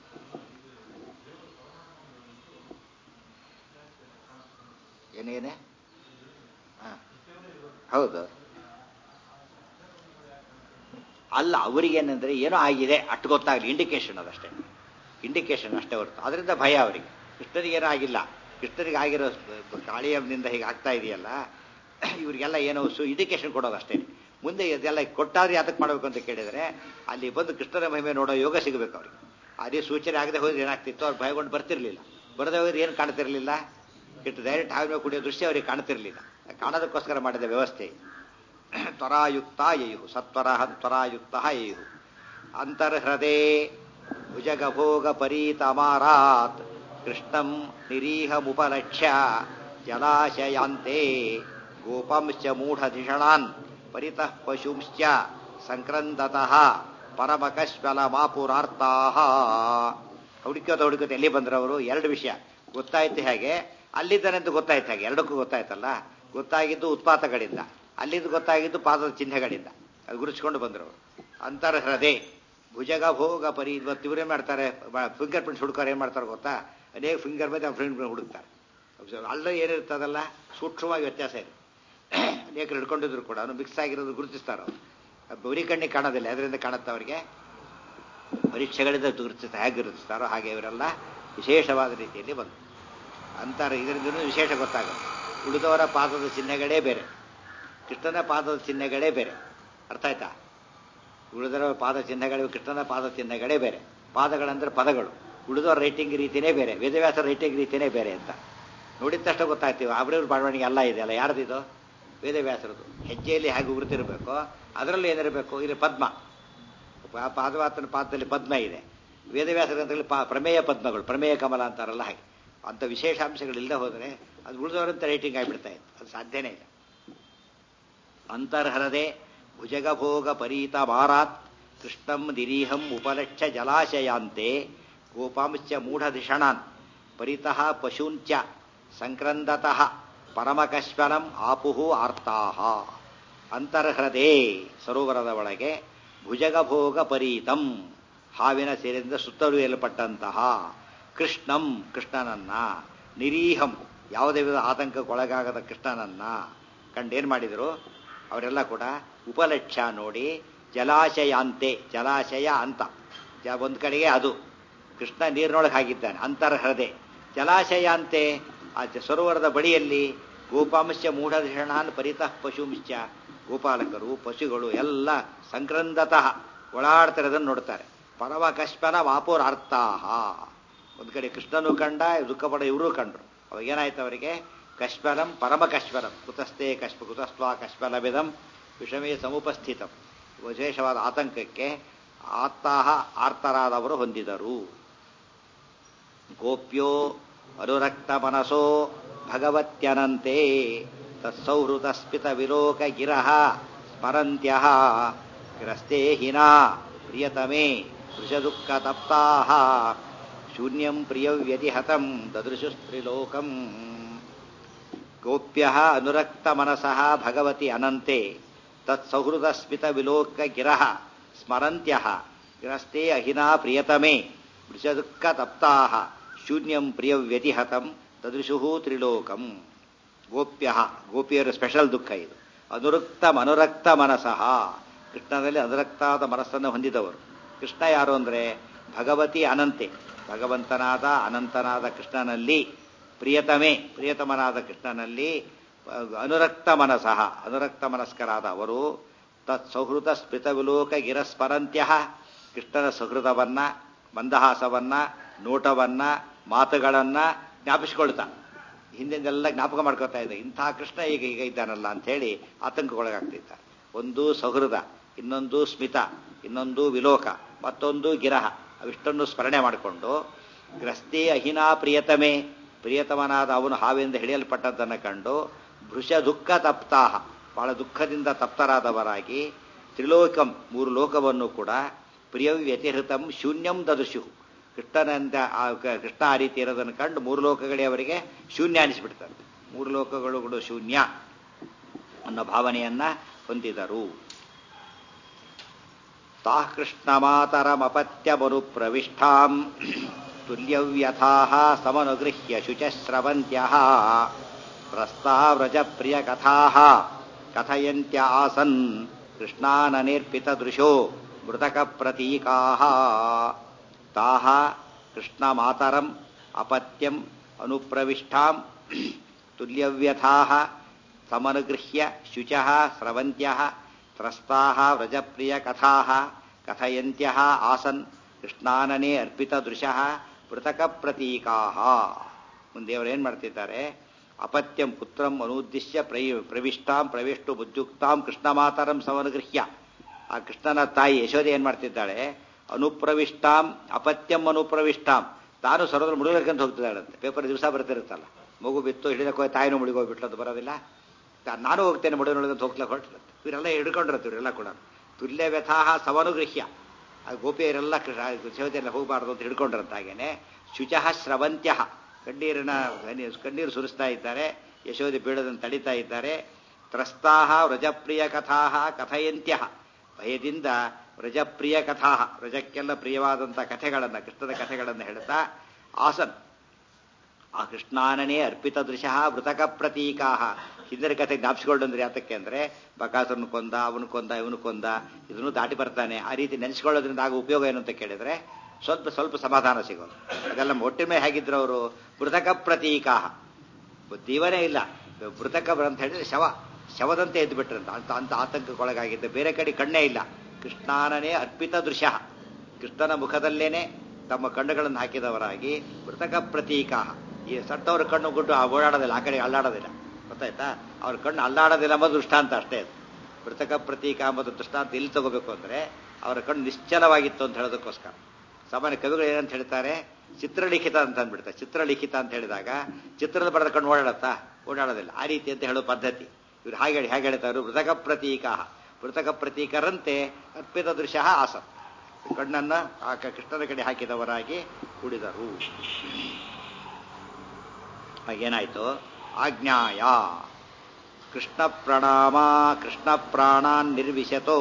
ಏನೇನೆ ಹಾ. ಹೌದು ಅಲ್ಲ ಅವರಿಗೇನಂದ್ರೆ ಏನೋ ಆಗಿದೆ ಅಷ್ಟು ಗೊತ್ತಾಗಲಿ ಇಂಡಿಕೇಶನ್ ಅದಷ್ಟೇ ಇಂಡಿಕೇಶನ್ ಅಷ್ಟೇ ಹೊರತು ಅದರಿಂದ ಭಯ ಅವರಿಗೆ ಕೃಷ್ಣನಿಗೆ ಏನೋ ಆಗಿಲ್ಲ ಕೃಷ್ಣನಿಗೆ ಆಗಿರೋ ಕಾಳಿಯದಿಂದ ಹೀಗೆ ಆಗ್ತಾ ಇದೆಯಲ್ಲ ಇವರಿಗೆಲ್ಲ ಏನೋ ಸು ಇಂಡಿಕೇಶನ್ ಕೊಡೋದು ಅಷ್ಟೇ ಮುಂದೆ ಇದೆಲ್ಲ ಕೊಟ್ಟಾದ್ರೆ ಯಾತಕ್ಕೆ ಮಾಡಬೇಕು ಅಂತ ಕೇಳಿದರೆ ಅಲ್ಲಿ ಬಂದು ಕೃಷ್ಣನ ಮಹಿಮೆ ನೋಡೋ ಯೋಗ ಸಿಗಬೇಕು ಅವ್ರಿಗೆ ಅದೇ ಸೂಚನೆ ಆಗದೆ ಹೋದ್ರೆ ಏನಾಗ್ತಿತ್ತು ಅವ್ರು ಭಯಗೊಂಡು ಬರ್ತಿರ್ಲಿಲ್ಲ ಬರದೇ ಹೋದ್ರೆ ಏನು ಕಾಣ್ತಿರ್ಲಿಲ್ಲ ಇಟ್ಟು ಡೈರೆಕ್ಟ್ ಹಾವಿನ ಕುಡಿಯೋ ದೃಶ್ಯ ಅವ್ರಿಗೆ ಕಾಣ್ತಿರ್ಲಿಲ್ಲ ಕಾಣೋದಕ್ಕೋಸ್ಕರ ಮಾಡಿದ ವ್ಯವಸ್ಥೆ ತ್ವರಾಯುಕ್ತ ಯಯು ಸತ್ವರ ತ್ವರಾಯುಕ್ತ ಯಯು ಅಂತರ್ಹೃದೆ ಭುಜಗಭೋಗ ಪರೀತಮಾರಾತ್ ಕೃಷ್ಣಂ ನಿರೀಹಮುಪಲಕ್ಷ್ಯ ಜಲಾಶಯಾಂತೆ ಗೋಪಂಶ್ಚ ಮೂಢಧಿಷಣಾನ್ ಪರಿತಃ ಪಶುಂಶ್ಚ ಸಂಕ್ರಂದತಃ ಪರಮಕಶ್ವಲಮಾಪುರಾರ್ತಾಹ ಹುಡುಕೋತ ಹುಡುಕೋತ ಎಲ್ಲಿ ಬಂದ್ರವರು ಎರಡು ವಿಷಯ ಗೊತ್ತಾಯ್ತು ಹೇಗೆ ಅಲ್ಲಿದ್ದಾನೆ ಅಂತ ಗೊತ್ತಾಯ್ತು ಹಾಗೆ ಎರಡಕ್ಕೂ ಗೊತ್ತಾಯ್ತಲ್ಲ ಗೊತ್ತಾಗಿದ್ದು ಉತ್ಪಾತಗಳಿಂದ ಅಲ್ಲಿದ್ದು ಗೊತ್ತಾಗಿದ್ದು ಪಾದದ ಚಿಹ್ನೆಗಳಿಂದ ಅದು ಗುರುಸ್ಕೊಂಡು ಬಂದರು ಅಂತರ್ಹೃದೆ ಭುಜಗ ಭೋಗ ಪರಿ ಇವತ್ತು ಇವ್ರೇನ್ ಮಾಡ್ತಾರೆ ಫಿಂಗರ್ ಪ್ರಿಂಟ್ಸ್ ಹುಡುಕೋರು ಏನು ಮಾಡ್ತಾರೆ ಗೊತ್ತಾ ಅನೇಕ ಫಿಂಗರ್ ಮೇಲೆ ಫಿಂಗರ್ ಪ್ರಿಂಟ್ ಹುಡುಕ್ತಾರೆ ಅಲ್ಲ ಏನಿರ್ತದಲ್ಲ ಸೂಕ್ಷ್ಮವಾಗಿ ವ್ಯತ್ಯಾಸ ಇದೆ ಅನೇಕರು ಹಿಡ್ಕೊಂಡಿದ್ರು ಕೂಡ ಅವನು ಮಿಕ್ಸ್ ಆಗಿರೋದು ಗುರುತಿಸ್ತಾರೆ ಅವರು ಬರೀ ಕಣ್ಣಿಗೆ ಕಾಣೋದಿಲ್ಲ ಅದರಿಂದ ಕಾಣುತ್ತೆ ಅವರಿಗೆ ಪರೀಕ್ಷೆಗಳಿಂದ ಗುರುತಿಸ್ತಾ ಹೇಗೆ ಗುರುತಿಸ್ತಾರೋ ಹಾಗೆ ಇವರೆಲ್ಲ ವಿಶೇಷವಾದ ರೀತಿಯಲ್ಲಿ ಬಂದು ಅಂತಾರೆ ಇದರಿಂದ ವಿಶೇಷ ಗೊತ್ತಾಗುತ್ತೆ ಉಳಿದವರ ಪಾದದ ಚಿಹ್ನೆಗಳೇ ಬೇರೆ ಕೃಷ್ಣನ ಪಾದದ ಚಿಹ್ನೆಗಳೇ ಬೇರೆ ಅರ್ಥ ಆಯ್ತಾ ಉಳಿದವರ ಪಾದ ಚಿಹ್ನೆಗಳು ಕೃಷ್ಣನ ಪಾದ ಚಿಹ್ನೆಗಳೇ ಬೇರೆ ಪಾದಗಳಂದ್ರೆ ಪದಗಳು ಉಳಿದವರ ರೈಟಿಂಗ್ ರೀತಿಯೇ ಬೇರೆ ವೇದವ್ಯಾಸ ರೈಟಿಂಗ್ ರೀತಿಯೇ ಬೇರೆ ಅಂತ ನೋಡಿದ ತಕ್ಷಣ ಗೊತ್ತಾಗ್ತೀವಿ ಅವರವ್ರ ಬರವಣಿಗೆ ಎಲ್ಲ ಇದೆ ಅಲ್ಲ ಯಾರ್ದಿದು ವೇದವ್ಯಾಸರದು ಹೆಜ್ಜೆಯಲ್ಲಿ ಹೇಗೆ ಉಗುರ್ತಿರ್ಬೇಕೋ ಅದರಲ್ಲಿ ಏನಿರಬೇಕು ಇಲ್ಲಿ ಪದ್ಮ ಪಾದವಾತನ ಪಾದದಲ್ಲಿ ಪದ್ಮ ಇದೆ ವೇದವ್ಯಾಸರಂತಲ್ಲಿ ಪಾ ಪ್ರಮೇಯ ಪದ್ಮಗಳು ಪ್ರಮೇಯ ಕಮಲ ಅಂತಾರಲ್ಲ ಹಾಗೆ ಅಂಥ ವಿಶೇಷಾಂಶಗಳಿಲ್ಲದೆ ಹೋದರೆ ಅದು ಉಳಿದವರಂತ ರೈಟಿಂಗ್ ಆಗಿಬಿಡ್ತಾ ಇತ್ತು ಅದು ಸಾಧ್ಯನೇ ಇಲ್ಲ ಅಂತರ್ಹರದೆ ಭುಜಗಭೋಗ ಪರೀತ ಮಾರಾತ್ ಕೃಷ್ಣಂ ದಿರೀಹಂ ಉಪಲಕ್ಷ್ಯ ಜಲಾಶಯಾಂತೆ ಗೋಪಾಂಶ್ಚ ಮೂಢಧಿಷಣಾನ್ ಪರಿತಃ ಪಶೂಂಚ ಸಂಕ್ರಂದತಃ ಪರಮಕಶ್ವನಂ ಆಪುಹು ಆರ್ತಾಹ ಅಂತರ್ಹೃದೆ ಸರೋವರದ ಒಳಗೆ ಭುಜಗಭೋಗ ಪರೀತಂ ಹಾವಿನ ಸೇರಿಯಿಂದ ಸುತ್ತಲೂ ಏಲ್ಪಟ್ಟಂತಹ ಕೃಷ್ಣಂ ಕೃಷ್ಣನನ್ನ ನಿರೀಹಂ ಯಾವುದೇ ವಿಧ ಆತಂಕಕ್ಕೊಳಗಾಗದ ಕೃಷ್ಣನನ್ನ ಕಂಡೇನ್ ಮಾಡಿದರು ಅವರೆಲ್ಲ ಕೂಡ ಉಪಲಕ್ಷ್ಯ ನೋಡಿ ಜಲಾಶಯಾಂತೆ ಜಲಾಶಯ ಅಂತ ಜ ಒಂದು ಕಡೆಗೆ ಅದು ಕೃಷ್ಣ ನೀರಿನೊಳಗೆ ಹಾಗಿದ್ದಾನೆ ಅಂತರ್ಹೃದೆ ಜಲಾಶಯ ಅಂತೆ ಆ ಸರೋವರದ ಬಳಿಯಲ್ಲಿ ಗೋಪಾಂಶ ಮೂಢಧಿಷಣಾನ್ ಪರಿತಃ ಪಶುಂಶ್ಚ ಗೋಪಾಲಕರು ಪಶುಗಳು ಎಲ್ಲ ಸಂಕ್ರಂದತಃ ಒಳಾಡ್ತಿರೋದನ್ನು ನೋಡ್ತಾರೆ ಪರಮ ಕಶ್ಮನ ವಾಪುರಾರ್ತಾಹ ಒಂದು ಕಡೆ ಕೃಷ್ಣನು ಕಂಡ ದುಃಖ ಪಡ ಇವರು ಕಂಡ್ರು ಅವಾಗ ಏನಾಯ್ತು ಅವರಿಗೆ ಕಶ್ಮಲಂ ಪರಮ ಕಶ್ಮಲಂ ಕುತಸ್ಥೆ ಕಶ್ಮ ಕುತಸ್ತ್ವ ಕಶ್ಮಲವಿದಂ ವಿಷಮೇ ಸಮುಪಸ್ಥಿತಂ ವಿಶೇಷವಾದ ಆತಂಕಕ್ಕೆ ಆತ್ತಾಹ ಆರ್ತರಾದವರು ಹೊಂದಿದರು ಗೋಪ್ಯೋ ಅನುರಕ್ತ ಮನಸೋ ಭಗವತ್ಯನಂತೆ ತತ್ಸೌಹೃತ ಸ್ಮಿತ ವಿಲೋಕ ಗಿರಹ ಸ್ಮರಂತ್ಯ ಗ್ರಸ್ತೆ ಹಿನಾ ಪ್ರಿಯತಮೇ ವೃಷದುಃಖ ತಪ್ತಾಹ ಶೂನ್ಯಂ ಪ್ರಿಯವ್ಯತಿಹತಂ ದದೃಶುಸ್ತ್ರಿಲೋಕಂ ಗೋಪ್ಯ ಅನುರಕ್ತ ಮನಸಃ ಭಗವತಿ ಅನಂತೆ ತತ್ಸೌಹೃದ ಸ್ಮಿತ ವಿಲೋಕ ಗಿರಹ ಸ್ಮರಂತ್ಯ ಗ್ರಸ್ತೆ ಅಹಿನಾ ಪ್ರಿಯತಮೇ ವೃಷದುಃಖ ತಪ್ತಾಹ ಶೂನ್ಯಂ ಪ್ರಿಯವ್ಯತಿಹತಂ ತದೃಶು ತ್ರಿಲೋಕಂ ಗೋಪ್ಯ ಗೋಪಿಯರ ಸ್ಪೆಷಲ್ ದುಃಖ ಇದು ಅನುರಕ್ತ ಮನುರಕ್ತ ಮನಸಃ ಕೃಷ್ಣನಲ್ಲಿ ಅನುರಕ್ತಾದ ಮನಸ್ಸನ್ನು ಹೊಂದಿದವರು ಕೃಷ್ಣ ಯಾರು ಅಂದರೆ ಭಗವತಿ ಅನಂತೆ ಭಗವಂತನಾದ ಅನಂತನಾದ ಕೃಷ್ಣನಲ್ಲಿ ಪ್ರಿಯತಮೇ ಪ್ರಿಯತಮನಾದ ಕೃಷ್ಣನಲ್ಲಿ ಅನುರಕ್ತ ಮನಸಃ ಅನುರಕ್ತ ಮನಸ್ಕರಾದ ಅವರು ತತ್ ಸೌಹೃದ ಸ್ಮೃತ ವಿಲೋಕ ಗಿರಸ್ಮರಂತ್ಯ ಕೃಷ್ಣನ ಸುಹೃದವನ್ನ ಮಂದಹಾಸವನ್ನ ನೋಟವನ್ನ ಮಾತುಗಳನ್ನ ಜ್ಞಾಪಿಸ್ಕೊಳ್ತಾ ಹಿಂದಿಂದೆಲ್ಲ ಜ್ಞಾಪಕ ಮಾಡ್ಕೊತಾ ಇದೆ ಇಂಥ ಕೃಷ್ಣ ಈಗ ಈಗ ಇದ್ದಾನಲ್ಲ ಅಂತ ಹೇಳಿ ಆತಂಕಕ್ಕೊಳಗಾಗ್ತಿದ್ದಾರೆ ಒಂದು ಸೌಹೃದ ಇನ್ನೊಂದು ಸ್ಮಿತ ಇನ್ನೊಂದು ವಿಲೋಕ ಮತ್ತೊಂದು ಗಿರಹ ಅವಿಷ್ಟನ್ನು ಸ್ಮರಣೆ ಮಾಡಿಕೊಂಡು ಗ್ರಸ್ತಿ ಅಹಿನಾ ಪ್ರಿಯತಮೇ ಪ್ರಿಯತಮನಾದ ಅವನು ಹಾವಿಂದ ಹಿಡಿಯಲ್ಪಟ್ಟದ್ದನ್ನು ಕಂಡು ಭೃಷ ದುಃಖ ತಪ್ತಾಹ ಬಹಳ ದುಃಖದಿಂದ ತಪ್ತರಾದವರಾಗಿ ತ್ರಿಲೋಕಂ ಮೂರು ಲೋಕವನ್ನು ಕೂಡ ಪ್ರಿಯ ವ್ಯತಿಹೃತಂ ಶೂನ್ಯಂ ದದೃಶು ಕೃಷ್ಣನಂತ ಕೃಷ್ಣ ಆ ರೀತಿ ಇರೋದನ್ನು ಕಂಡು ಮೂರು ಲೋಕಗಳೇ ಅವರಿಗೆ ಶೂನ್ಯ ಅನಿಸ್ಬಿಡ್ತಾರೆ ಮೂರು ಲೋಕಗಳು ಶೂನ್ಯ ಅನ್ನೋ ಭಾವನೆಯನ್ನ ಹೊಂದಿದರು ತಾಃ ಕೃಷ್ಣ ಮಾತರಮಪತ್ಯಮನು ಪ್ರವಿಷ್ಠಾಂ ತುಲ್ಯವ್ಯಥಾ ಸಮನುಗೃಹ್ಯ ಶುಚಸ್ರವಂತ್ಯ ಪ್ರಸ್ತಾವ್ರಜ ಪ್ರಿಯ ಕಥಾ ಕಥಯಂತ್ಯ ಆಸನ್ ಕೃಷ್ಣಾನನೇರ್ಪಿತ ದೃಶೋ ಮೃತಕ ಪ್ರತೀಕಾ ತಾಹ ಕೃಷ್ಣ ಮಾತರಂ ಅಪತ್ಯಂ ಅನುಪ್ರವಿಷ್ಠಾಂ ತುಲ್ಯವ್ಯಥಾ ಸಮನುಗೃಹ್ಯ ಶುಚ ಸ್ರವಂತ್ಯ ತ್ರಸ್ತಾ ವ್ರಜಪ್ರಿಯ ಕಥಾ ಕಥಯಂತ್ಯ ಆಸನ್ ಕೃಷ್ಣಾನನೇ ಅರ್ಪಿತ ದೃಶಃ ಪೃಥಕ ಪ್ರತೀಕಾ ಮುಂದೆ ಅವರು ಏನು ಮಾಡ್ತಿದ್ದಾರೆ ಅಪತ್ಯಂ ಪುತ್ರಂ ಅನುದ್ದಿಶ್ಯ ಪ್ರೈ ಪ್ರವಿಷ್ಟಾಂ ಪ್ರವಿಷ್ಟು ಬುದ್ಯುಕ್ತಾಂ ಕೃಷ್ಣಮಾತರಂ ಸಮನುಗೃಹ್ಯ ಆ ಕೃಷ್ಣನ ತಾಯಿ ಯಶೋದೆ ಏನ್ ಮಾಡ್ತಿದ್ದಾಳೆ ಅನುಪ್ರವಿಷ್ಟಾಂ ಅಪತ್ಯಂ ಅನುಪ್ರವಿಷ್ಟಾಂ ತಾನು ಸರ್ವದ್ರ ಮುಳುಗಲಿಕ್ಕಂತ ಹೋಗ್ತಿದ್ದಾಳಂತೆ ಪೇಪರ್ ದಿವಸ ಬರ್ತಿರುತ್ತಲ್ಲ ಮಗು ಬಿತ್ತು ಹಿಡಿದಕ್ಕೆ ಹೋಗಿ ತಾಯಿನೂ ಮುಳುಗೋಗ್ಬಿಟ್ಲು ಅದು ಬರೋದಿಲ್ಲ ತಾ- ನಾನು ಹೋಗ್ತೇನೆ ಮುಳುಗನೊಳಗಂತ ಹೋಗ್ಲಕ್ಕೆ ಹೊರಟಿರುತ್ತೆ ಇವರೆಲ್ಲ ಹಿಡ್ಕೊಂಡಿರತ್ತೆ ಇವರೆಲ್ಲ ಕೂಡ ತುಲ್ಯ ವ್ಯಥಾಹ ಸಮನುಗೃಹ್ಯ ಆ ಗೋಪಿಯರೆಲ್ಲ ಕೃಷ್ಣ ಯಶೋದೆಲ್ಲ ಹೋಗಬಾರ್ದು ಅಂತ ಹಿಡ್ಕೊಂಡಿರಂತ ಹಾಗೇನೆ ಶುಚಃ ಸ್ರವಂತ್ಯ ಕಣ್ಣೀರಿನ ಹನಿ- ಕಣ್ಣೀರು ಸುರಿಸ್ತಾ ಇದ್ದಾರೆ ಯಶೋದೆ ಬೀಳದಂತೆ ತಡಿತಾ ಇದ್ದಾರೆ ತ್ರಸ್ತಾಹ ವ್ರಜಪ್ರಿಯ ಕಥಾ ಕಥಯಂತ್ಯ ಭಯದಿಂದ ವ್ರಜಪ್ರಿಯ ಕಥಾ ವ್ರಜಕ್ಕೆಲ್ಲ ಪ್ರಿಯವಾದಂಥ ಕಥೆಗಳನ್ನ ಕೃಷ್ಣದ ಕಥೆಗಳನ್ನು ಹೇಳ್ತಾ ಆಸನ್ ಆ ಕೃಷ್ಣಾನನೇ ಅರ್ಪಿತ ದೃಶಃ ಮೃತಕ ಪ್ರತೀಕಾ ಹಿಂದಿನ ಕಥೆ ಜ್ಞಾಪಿಸ್ಕೊಳ್ಳಂದ್ರೆ ಯಾತಕ್ಕೆ ಅಂದ್ರೆ ಬಕಾಸುರನ ಕೊಂದ ಅವನು ಕೊಂದ ಇವನು ಕೊಂದ ಇದನ್ನು ದಾಟಿ ಬರ್ತಾನೆ ಆ ರೀತಿ ನೆನೆಸ್ಕೊಳ್ಳೋದ್ರಿಂದ ಆಗ ಉಪಯೋಗ ಏನು ಅಂತ ಕೇಳಿದ್ರೆ ಸ್ವಲ್ಪ ಸ್ವಲ್ಪ ಸಮಾಧಾನ ಸಿಗೋದು ಅದೆಲ್ಲ ಒಟ್ಟಿನ ಹೇಗಿದ್ರು ಅವರು ಮೃತಕ ಪ್ರತೀಕಾ ಜೀವನೇ ಇಲ್ಲ ಮೃತಕ ಅಂತ ಹೇಳಿದ್ರೆ ಶವ ಶವದಂತೆ ಎದ್ದು ಬಿಟ್ರಂತ ಅಂತ ಅಂತ ಆತಂಕಕ್ಕೊಳಗಾಗಿದ್ದ ಬೇರೆ ಕಡೆ ಕಣ್ಣೇ ಇಲ್ಲ ಕೃಷ್ಣಾನನೇ ಅರ್ಪಿತ ದೃಶ್ಯ ಕೃಷ್ಣನ ಮುಖದಲ್ಲೇನೆ ತಮ್ಮ ಕಣ್ಣುಗಳನ್ನು ಹಾಕಿದವರಾಗಿ ಮೃತಕ ಪ್ರತೀಕ ಈ ಸತ್ತವರ ಕಣ್ಣು ಗುಡ್ಡು ಆ ಓಡಾಡೋದಿಲ್ಲ ಆ ಕಡೆ ಅಲ್ಲಾಡೋದಿಲ್ಲ ಗೊತ್ತಾಯ್ತಾ ಅವ್ರ ಕಣ್ಣು ಅಲ್ಲಾಡೋದಿಲ್ಲ ಎಂಬುದು ದೃಷ್ಟಾಂತ ಅಷ್ಟೇ ಅದು ಮೃತಕ ಪ್ರತೀಕ ಎಂಬುದು ದೃಷ್ಟಾಂತ ಎಲ್ಲಿ ತಗೋಬೇಕು ಅಂದ್ರೆ ಅವರ ಕಣ್ಣು ನಿಶ್ಚಲವಾಗಿತ್ತು ಅಂತ ಹೇಳೋದಕ್ಕೋಸ್ಕರ ಸಾಮಾನ್ಯ ಕವಿಗಳು ಏನಂತ ಹೇಳ್ತಾರೆ ಚಿತ್ರಲಿಖಿತ ಅಂತ ಅಂದ್ಬಿಡ್ತಾರೆ ಚಿತ್ರಲಿಖಿತ ಅಂತ ಹೇಳಿದಾಗ ಚಿತ್ರದ ಬರೆದ ಕಣ್ಣು ಓಡಾಡತ್ತಾ ಓಡಾಡೋದಿಲ್ಲ ಆ ರೀತಿ ಅಂತ ಹೇಳೋ ಪದ್ಧತಿ ಇವ್ರು ಹಾಗೆ ಹೇಳಿ ಹೇಗೆ ಹೇಳ್ತಾರೆ ಮೃತಕ ಪ್ರತೀಕ ಮೃತಕ ಪ್ರತೀಕರಂತೆ ಅರ್ಪಿತ ದೃಶ್ಯ ಆಸ ಕಣ್ಣನ್ನ ಆ ಕ- ಕೃಷ್ಣನ ಕಡೆ ಹಾಕಿದವರಾಗಿ ಉಳಿದರು ಏನಾಯ್ತು ಆಜ್ಞಾಯ ಕೃಷ್ಣ ಪ್ರಣಾಮ ಕೃಷ್ಣ ಪ್ರಾಣಾನ್ ನಿರ್ವಿಶತೋ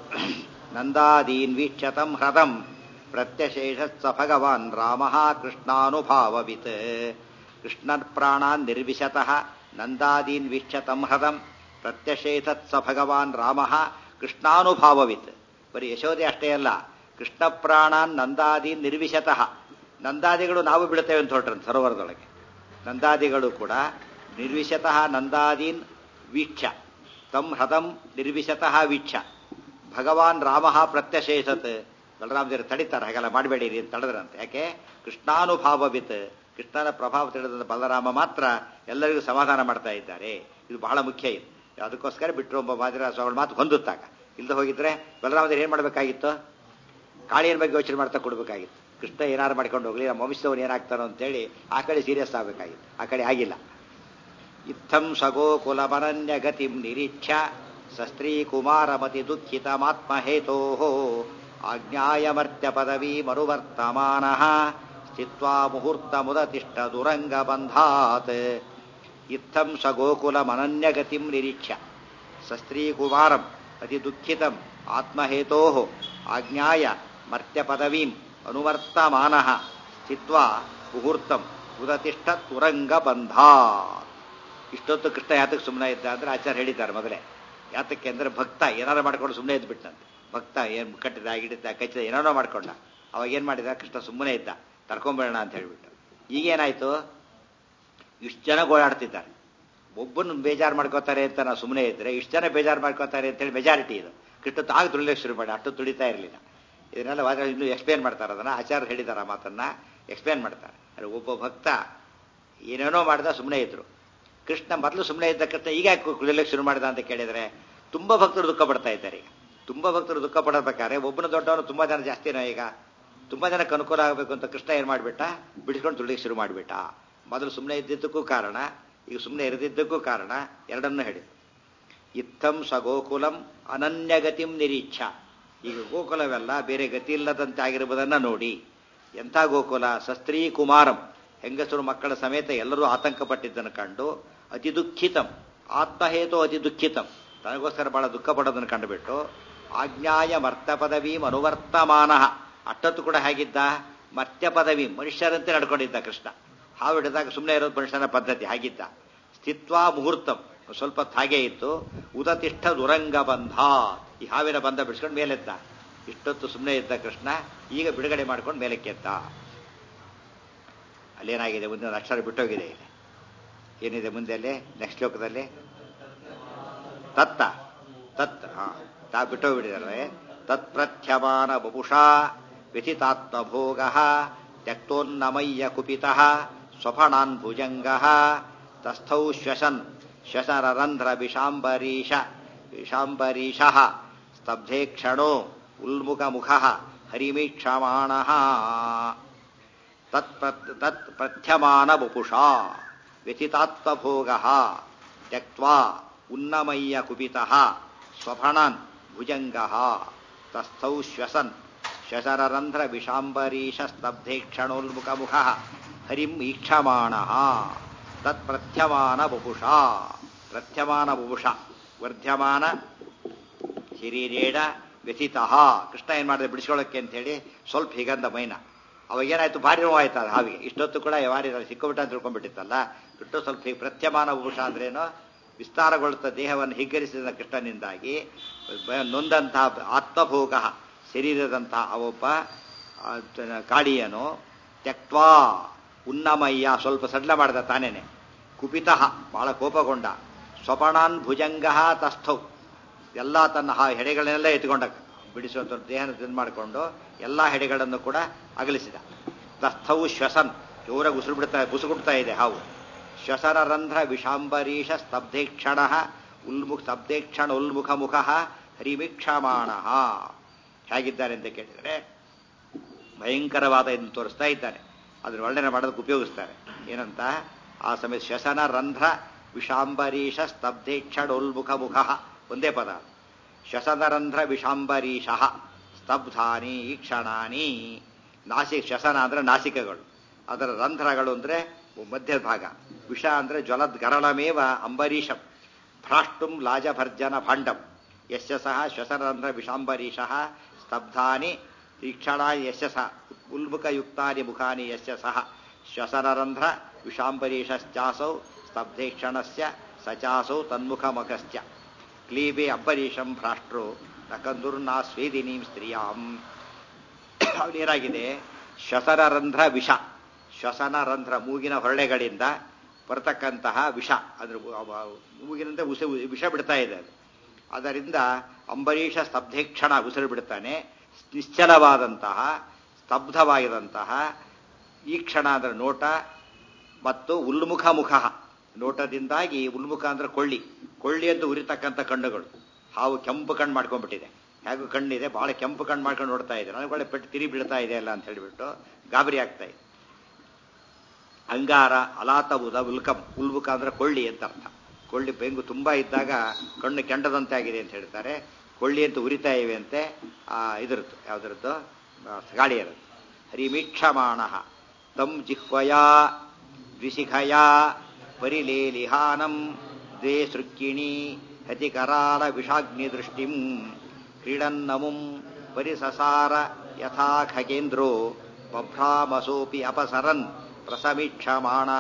ನಂದಾದೀನ್ ವೀಕ್ಷತಂ ಹೃದಂ ಪ್ರತ್ಯಶೇಷ ಭಗವಾನ್ ರಾಮ ಕೃಷ್ಣಾನುಭಾವವಿತ್ ಕೃಷ್ಣ ಪ್ರಾಣಾನ್ ನಿರ್ವಿಶತಃ ನಂದಾದೀನ್ ವೀಕ್ಷತಂ ಹೃದಂ ಪ್ರತ್ಯಶೇಷತ್ ಸ ಭಗವಾನ್ ರಾಮ ಕೃಷ್ಣಾನುಭಾವವಿತ್ ಬರೀ ಯಶೋದೆ ಅಷ್ಟೇ ಅಲ್ಲ ಕೃಷ್ಣ ಪ್ರಾಣಾನ್ ನಂದಾದೀನ್ ನಿರ್ವಿಶತಃ ನಂದಾದಿಗಳು ನಾವು ಬಿಡುತ್ತೇವೆ ಅಂತ ಹೊರಟ್ರಂತ ಸರೋವರದೊಳಗೆ ನಂದಾದಿಗಳು ಕೂಡ ನಿರ್ವಿಶತಃ ನಂದಾದೀನ್ ವೀಕ್ಷ ತಂ ಹೃದಂ ನಿರ್ವಿಶತಃ ವೀಕ್ಷ ಭಗವಾನ್ ರಾಮ ಪ್ರತ್ಯಶೇಷತ್ ಬಲರಾಮದೇವರು ತಡಿತಾರೆ ಹಾಗೆಲ್ಲ ಮಾಡಬೇಡಿರಿ ಅಂತ ತಡೆದ್ರಂತೆ ಯಾಕೆ ಕೃಷ್ಣಾನುಭಾವವಿತ್ ಕೃಷ್ಣನ ಪ್ರಭಾವ ತಿಳಿದ ಬಲರಾಮ ಮಾತ್ರ ಎಲ್ಲರಿಗೂ ಸಮಾಧಾನ ಮಾಡ್ತಾ ಇದ್ದಾರೆ ಇದು ಬಹಳ ಮುಖ್ಯ ಇದು ಅದಕ್ಕೋಸ್ಕರ ಬಿಟ್ಟರು ಒಬ್ಬ ಮಾದಿರ ಸ್ವಾಮಿ ಮಾತು ಹೊಂದುತ್ತಾಗ ಇಲ್ಲದೆ ಹೋಗಿದ್ರೆ ಬಲರಾಮದೇವರು ಏನ್ ಮಾಡಬೇಕಾಗಿತ್ತು ಕಾಳಿಯನ ಬಗ್ಗೆ ಯೋಚನೆ ಮಾಡ್ತಾ ಕೊಡ್ಬೇಕಾಗಿತ್ತು ಕೃಷ್ಣ ಏನಾರು ಮಾಡ್ಕೊಂಡು ಹೋಗ್ಲಿ ನಮ್ಮ ವಂಶದವ್ರು ಏನಾಗ್ತಾರೋ ಅಂತೇಳಿ ಆ ಕಡೆ ಸೀರಿಯಸ್ ಆಗಬೇಕಾಗಿತ್ತು ಆ ಕಡೆ ಆಗಿಲ್ಲ ಇತ್ತಂ ಸಗೋಕುಲಮನನ್ಯ ಗತಿಂ ನಿರೀಕ್ಷ ಸಸ್ತ್ರೀ ಕುಮಾರಮತಿ ದುಃಖಿತಮಾತ್ಮಹೇತೋ ಆಜ್ಞಾಯ ಮರ್ತ್ಯ ಪದವಿ ಮರುವರ್ತಮಾನ ಸ್ಥಿತ್ವಾ ಮುಹೂರ್ತ ಮುದತಿಷ್ಠ ದುರಂಗ ಬಂಧಾತ್ ಇತ್ತಂ ಸಗೋಕುಲಮನನ್ಯ ಗತಿಂ ನಿರೀಕ್ಷ ಸಸ್ತ್ರೀ ಕುಮಾರಂ ಅತಿ ದುಃಖಿತಂ ಆತ್ಮಹೇತೋ ಆಜ್ಞಾಯ ಮರ್ತ್ಯ ಪದವೀಂ ಅನುವರ್ತಮಾನ ಸ್ಥಿತ್ವಾ ಮುಹೂರ್ತಂ ಉದತಿಷ್ಠ ತುರಂಗ ಬಂಧಾ ಇಷ್ಟೊತ್ತು ಕೃಷ್ಣ ಯಾತಕ್ಕೆ ಸುಮ್ಮನೆ ಇದ್ದ ಅಂದ್ರೆ ಆಚಾರ್ಯ ಹೇಳಿದ್ದಾರೆ ಮೊದಲೇ ಯಾತಕ್ಕೆ ಅಂದ್ರೆ ಭಕ್ತ ಏನಾರು ಮಾಡ್ಕೊಂಡು ಸುಮ್ಮನೆ ಇದ್ಬಿಟ್ಟಂತೆ ಭಕ್ತ ಏನ್ ಕಟ್ಟಿದ ಗಿಡಿದ ಕಚ್ಚಿದ ಏನಾರೋ ಮಾಡ್ಕೊಂಡ ಅವಾಗ ಏನ್ ಮಾಡಿದ ಕೃಷ್ಣ ಸುಮ್ಮನೆ ಇದ್ದ ತರ್ಕೊಂಬೇಡ ಅಂತ ಹೇಳ್ಬಿಟ್ಟು ಈಗೇನಾಯ್ತು ಇಷ್ಟು ಜನ ಗೋಳಾಡ್ತಿದ್ದಾರೆ ಒಬ್ಬನ ಬೇಜಾರು ಮಾಡ್ಕೋತಾರೆ ಅಂತ ನಾವು ಸುಮ್ಮನೆ ಇದ್ರೆ ಇಷ್ಟು ಜನ ಬೇಜಾರು ಮಾಡ್ಕೋತಾರೆ ಅಂತೇಳಿ ಮೆಜಾರಿಟಿ ಇದು ಕೃಷ್ಣ ತಾಗ ತುಳಿಲಿಕ್ಕೆ ಶುರು ಮಾಡಿ ಅಷ್ಟು ತುಳಿತಾ ಇರಲಿಲ್ಲ ಇದನ್ನೆಲ್ಲ ವಾದ ಇನ್ನೂ ಎಕ್ಸ್ಪ್ಲೇನ್ ಮಾಡ್ತಾರೆ ಅದನ್ನ ಆಚಾರ್ಯ ಹೇಳಿದಾರೆ ಆ ಮಾತನ್ನ ಎಕ್ಸ್ಪ್ಲೇನ್ ಮಾಡ್ತಾರೆ ಅಂದ್ರೆ ಒಬ್ಬ ಭಕ್ತ ಏನೇನೋ ಮಾಡ್ದ ಸುಮ್ಮನೆ ಇದ್ರು ಕೃಷ್ಣ ಮೊದಲು ಸುಮ್ಮನೆ ಇದ್ದ ಕೃಷ್ಣ ಈಗ ಯಾಕೆ ಕುಳಿಲಿಕ್ಕೆ ಶುರು ಮಾಡಿದ ಅಂತ ಕೇಳಿದ್ರೆ ತುಂಬಾ ಭಕ್ತರು ದುಃಖ ಪಡ್ತಾ ಇದ್ದಾರೆ ಈಗ ತುಂಬಾ ಭಕ್ತರು ದುಃಖ ಪಡಬೇಕಾದ್ರೆ ಒಬ್ಬನ ದೊಡ್ಡವನು ತುಂಬಾ ಜನ ಜಾಸ್ತಿನೋ ಈಗ ತುಂಬಾ ಜನಕ್ಕೆ ಅನುಕೂಲ ಆಗಬೇಕು ಅಂತ ಕೃಷ್ಣ ಏನ್ ಮಾಡ್ಬಿಟ್ಟ ಬಿಡಿಸ್ಕೊಂಡು ತುಳಿಲಿಕ್ಕೆ ಶುರು ಮಾಡಿಬಿಟ್ಟ ಮೊದಲು ಸುಮ್ಮನೆ ಇದ್ದಿದ್ದಕ್ಕೂ ಕಾರಣ ಈಗ ಸುಮ್ಮನೆ ಇರದಿದ್ದಕ್ಕೂ ಕಾರಣ ಎರಡನ್ನೂ ಹೇಳಿ ಇತ್ತಂ ಸಗೋಕುಲಂ ಅನನ್ಯಗತಿಂ ನಿರೀಕ್ಷ ಈಗ ಗೋಕುಲವೆಲ್ಲ ಬೇರೆ ಗತಿ ಇಲ್ಲದಂತೆ ಆಗಿರುವುದನ್ನ ನೋಡಿ ಎಂಥ ಗೋಕುಲ ಸಸ್ತ್ರೀ ಕುಮಾರಂ ಹೆಂಗಸರು ಮಕ್ಕಳ ಸಮೇತ ಎಲ್ಲರೂ ಆತಂಕ ಪಟ್ಟಿದ್ದನ್ನು ಕಂಡು ಅತಿ ದುಃಖಿತಂ ಆತ್ಮಹೇತು ಅತಿ ದುಃಖಿತಂ ತನಗೋಸ್ಕರ ಬಹಳ ದುಃಖ ಪಡೋದನ್ನು ಕಂಡುಬಿಟ್ಟು ಆಜ್ಞಾಯ ಮರ್ತ ಪದವೀಂ ಅನುವರ್ತಮಾನ ಅಷ್ಟೊತ್ತು ಕೂಡ ಹೇಗಿದ್ದ ಮರ್ತ್ಯ ಪದವಿ ಮನುಷ್ಯರಂತೆ ನಡ್ಕೊಂಡಿದ್ದ ಕೃಷ್ಣ ಹಾವು ಹಿಡಿದಾಗ ಸುಮ್ಮನೆ ಇರೋದು ಮನುಷ್ಯನ ಪದ್ಧತಿ ಹಾಗಿದ್ದ ಸ್ಥಿತ್ವಾ ಮುಹೂರ್ತಂ ಸ್ವಲ್ಪ ಹೊತ್ತು ಹಾಗೆ ಇತ್ತು ಉದತಿಷ್ಠ ದುರಂಗ ಬಂಧ ಈ ಹಾವಿನ ಬಂಧ ಬಿಡಿಸ್ಕೊಂಡು ಮೇಲೆದ್ದ ಇಷ್ಟೊತ್ತು ಸುಮ್ಮನೆ ಇದ್ದ ಕೃಷ್ಣ ಈಗ ಬಿಡುಗಡೆ ಮಾಡ್ಕೊಂಡು ಮೇಲಕ್ಕೆ ಎದ್ದ ಅಲ್ಲೇನಾಗಿದೆ ಮುಂದೆ ಒಂದು ಅಕ್ಷರ ಬಿಟ್ಟೋಗಿದೆ ಇಲ್ಲಿ ಏನಿದೆ ಮುಂದೆ ಅಲ್ಲಿ ನೆಕ್ಸ್ಟ್ ಶ್ಲೋಕದಲ್ಲಿ ತತ್ತ ತತ್ ಹಾ ತಾ ಬಿಟ್ಟೋಗ್ಬಿಟ್ಟಿದ್ದಾರೆ ತತ್ಪ್ರಥ್ಯಮಾನ ಬಪುಷಾ ವ್ಯಥಿತಾತ್ಮಭೋಗ ತ್ಯಕ್ತೋನ್ನಮಯ್ಯ ಕುಪಿತ ಸ್ವಫಣಾನ್ ಭುಜಂಗ ತಸ್ಥೌ ಶ್ವಸನ್ ಶ್ವಸನರಂಧ್ರ ವಿಷಾಂಬರೀಷ ವಿಷಾಂಬರೀಷ ಸ್ತಬ್ಧೇ ಕ್ಷಣೋ ಉಲ್ಮುಖಮುಖ ಹರಿಮೀಕ್ಷಮಾಣ ತತ್ ತತ್ ಪ್ರಥ್ಯಮಾನ ವಪುಷಾ ವ್ಯಥಿತಾತ್ಮಭೋಗ ತ್ಯಕ್ವಾ ಉನ್ನಮಯ್ಯ ಕುಪಿತಃ ಸ್ವಫಣನ್ ಭುಜಂಗ ತಸ್ಥೌ ಶ್ವಸನ್ ಶ್ವಸನರಂಧ್ರ ವಿಷಾಂಬರೀಷ ಸ್ತಬ್ಧೇ ಕ್ಷಣೋಲ್ಮುಖಮುಖ ಹರಿಂ ಈಕ್ಷಮಾಣ ತತ್ ಪ್ರಥ್ಯಮಾನ ವಪುಷಾ ಪ್ರಥ್ಯಮಾನ ವಪುಷ ವರ್ಧ್ಯಮಾನ ಹಿರಿರೇಡ ವ್ಯಥಿತ ಕೃಷ್ಣ ಏನ್ ಮಾಡಿದೆ ಬಿಡಿಸ್ಕೊಳ್ಳೋಕೆ ಅಂತ ಹೇಳಿ ಸ್ವಲ್ಪ ಹೀಗಂದ ಮೈನ ಅವಾಗ ಏನಾಯ್ತು ಭಾರಿ ನೋವಾಯ್ತು ಅದು ಹಾವಿಗೆ ಇಷ್ಟೊತ್ತು ಕೂಡ ವಾರಿ ಸಿಕ್ಕೋಬಿಟ್ಟ ಅಂತ ತಿಳ್ಕೊಂಡ್ಬಿಟ್ಟಿತ್ತಲ್ಲ ಬಿಟ್ಟು ಸ್ವಲ್ಪ ಹೀಗೆ ಪ್ರತ್ಯಮಾನ ವಪುಷ ಅಂದ್ರೇನು ವಿಸ್ತಾರಗೊಳ್ಳುತ್ತ ದೇಹವನ್ನು ಹಿಗ್ಗರಿಸಿದ ಕೃಷ್ಣನಿಂದಾಗಿ ನೊಂದಂತಹ ಆತ್ಮಭೋಗ ಶರೀರದಂತಹ ಅವೊಬ್ಬ ಕಾಳಿಯನು ತ್ಯಕ್ವಾ ಉನ್ನಮಯ್ಯ ಸ್ವಲ್ಪ ಸಡ್ಲ ಮಾಡಿದ ತಾನೇನೆ ಕುಪಿತಃ ಬಹಳ ಕೋಪಗೊಂಡ ಸ್ವಪಣಾನ್ ಭುಜಂಗ ತಸ್ಥೌ ಎಲ್ಲ ತನ್ನ ಹೆಡೆಗಳನ್ನೆಲ್ಲ ಎತ್ಕೊಂಡ ಬಿಡಿಸುವಂತ ದೇಹನ ಇದು ಮಾಡಿಕೊಂಡು ಎಲ್ಲ ಹೆಡೆಗಳನ್ನು ಕೂಡ ಅಗಲಿಸಿದ ತಸ್ಥವು ಶ್ವಸನ್ ಜೋರಾಗಿ ಉಸಿರು ಬಿಡ್ತಾ ಬುಸುಗುಡ್ತಾ ಇದೆ ಹಾವು ಶ್ವಸನರಂಧ್ರ ವಿಷಾಂಬರೀಷ ಸ್ತಬ್ಧೇಕ್ಷಣ ಉಲ್ಮುಖ ಸ್ತಬ್ಧೇಕ್ಷಣ ಉಲ್ಮುಖ ಮುಖ ಹರಿವೀಕ್ಷಮಾಣ ಹೇಗಿದ್ದಾರೆ ಅಂತ ಕೇಳಿದರೆ ಭಯಂಕರವಾದ ಎಂದು ತೋರಿಸ್ತಾ ಇದ್ದಾನೆ ಅದನ್ನು ವರ್ಣನೆ ಮಾಡೋದಕ್ಕೆ ಉಪಯೋಗಿಸ್ತಾರೆ ಏನಂತ ಆ ಸಮಯ ಶ್ವಸನ ರಂಧ್ರ ವಿಷಾಂಬರೀಷ ಸ್ತಬ್ಧೇಕ್ಷಣೋಲ್ಮುಖ ಮುಖ ಒಂದೇ ಪದ ಶ್ವಸನರಂಧ್ರ ವಿಷಾಂಬರೀಷ ಸ್ತಬ್ಧಾನಿ ಈಕ್ಷಣಾನಿ ನಾಸಿ ಶ್ವಸನ ಅಂದ್ರೆ ನಾಸಿಕಗಳು ಅದರ ರಂಧ್ರಗಳು ಅಂದ್ರೆ ಮಧ್ಯ ಭಾಗ ವಿಷ ಅಂದ್ರೆ ಜ್ವಲದ್ ಗರಳಮೇವ ಅಂಬರೀಷಂ ಭ್ರಾಷ್ಟುಂ ಲಾಜಭರ್ಜನ ಭಾಂಡಂ ಯಶ ಸಹ ಶ್ವಸನರಂಧ್ರ ವಿಷಾಂಬರೀಷ ಸ್ತಬ್ಧಾನಿ ಈಕ್ಷಣ ಯಶಸ ಉಲ್ಮುಖಯುಕ್ತಾನಿ ಮುಖಾನಿ ಯಶ ಸಹ ಶ್ವಸನರಂಧ್ರ ವಿಷಾಂಬರೀಷಶ್ಚಾಸೌ ಸ್ತಬ್ಧೇಕ್ಷಣಸ್ಯ ಸಚಾಸೌ ತನ್ಮುಖಮಖಶ್ಚ ಕ್ಲೀಬೆ ಅಂಬರೀಷಂ ಭ್ರಾಷ್ಟ್ರು ನಕಂದುರ್ನಾ ಸ್ವೇದಿನೀಂ ಸ್ತ್ರೀಯಾಂ ಅವನೇನಾಗಿದೆ ಶ್ವಸನರಂಧ್ರ ವಿಷ ಶ್ವಸನರಂಧ್ರ ಮೂಗಿನ ಹೊರಳೆಗಳಿಂದ ಬರತಕ್ಕಂತಹ ವಿಷ ಅಂದ್ರೆ ಮೂಗಿನಿಂದ ಉಸಿ ವಿಷ ಬಿಡ್ತಾ ಇದೆ ಅದು ಅದರಿಂದ ಅಂಬರೀಷ ಸ್ತಬ್ಧೇಕ್ಷಣ ಉಸಿರು ಬಿಡ್ತಾನೆ ನಿಶ್ಚಲವಾದಂತಹ ಸ್ತಬ್ಧವಾಗಿದಂತಹ ಈ ಕ್ಷಣ ಅಂದ್ರೆ ನೋಟ ಮತ್ತು ಉಲ್ಮುಖ ಮುಖ ನೋಟದಿಂದಾಗಿ ಉಲ್ಮುಖ ಅಂದ್ರೆ ಕೊಳ್ಳಿ ಕೊಳ್ಳಿ ಅಂತ ಉರಿತಕ್ಕಂಥ ಕಣ್ಣುಗಳು ಹಾವು ಕೆಂಪು ಕಣ್ಣು ಮಾಡ್ಕೊಂಡ್ಬಿಟ್ಟಿದೆ ಹೇಗೂ ಕಣ್ಣಿದೆ ಬಹಳ ಕೆಂಪು ಕಣ್ಣು ಮಾಡ್ಕೊಂಡು ನೋಡ್ತಾ ಇದೆ ನನಗೆ ಒಳ್ಳೆ ಪೆಟ್ಟು ತಿರಿ ಬೀಳ್ತಾ ಇದೆ ಅಲ್ಲ ಅಂತ ಹೇಳಿಬಿಟ್ಟು ಗಾಬರಿ ಆಗ್ತಾ ಇದೆ ಅಂಗಾರ ಅಲಾತ ಉದ ಉಲ್ಕಂ ಉಲ್ಬುಕ ಅಂದ್ರೆ ಕೊಳ್ಳಿ ಅಂತ ಅರ್ಥ ಕೊಳ್ಳಿ ಬೆಂಗು ತುಂಬಾ ಇದ್ದಾಗ ಕಣ್ಣು ಕೆಂಡದಂತೆ ಆಗಿದೆ ಅಂತ ಹೇಳ್ತಾರೆ ಕೊಳ್ಳಿ ಅಂತ ಉರಿತಾ ಇವೆ ಅಂತೆ ಆ ಇದರದ್ದು ಯಾವ್ದರದ್ದು ಗಾಳಿಯರದ್ದು ಹರಿಮೀಕ್ಷಮಾಣ ತಂ ಜಿಹ್ವಯಾ ದ್ವಿಶಿಖಯಾ ಪರಿಲೇಲಿಹಾನಂ ದ್ವೇ ಸೃಕ್ಕಿಣಿ ಹತಿಕರಾಳ ವಿಷಾಗ್ನಿ ದೃಷ್ಟಿಂ ಕ್ರೀಡನ್ನಮುಂ ಪರಿಸಸಾರ ಯಥಾ ಖಗೇಂದ್ರೋ ಬಭ್ರಾಮಸೋಪಿ ಅಪಸರನ್ ಪ್ರಸಮೀಕ್ಷಮಾಣ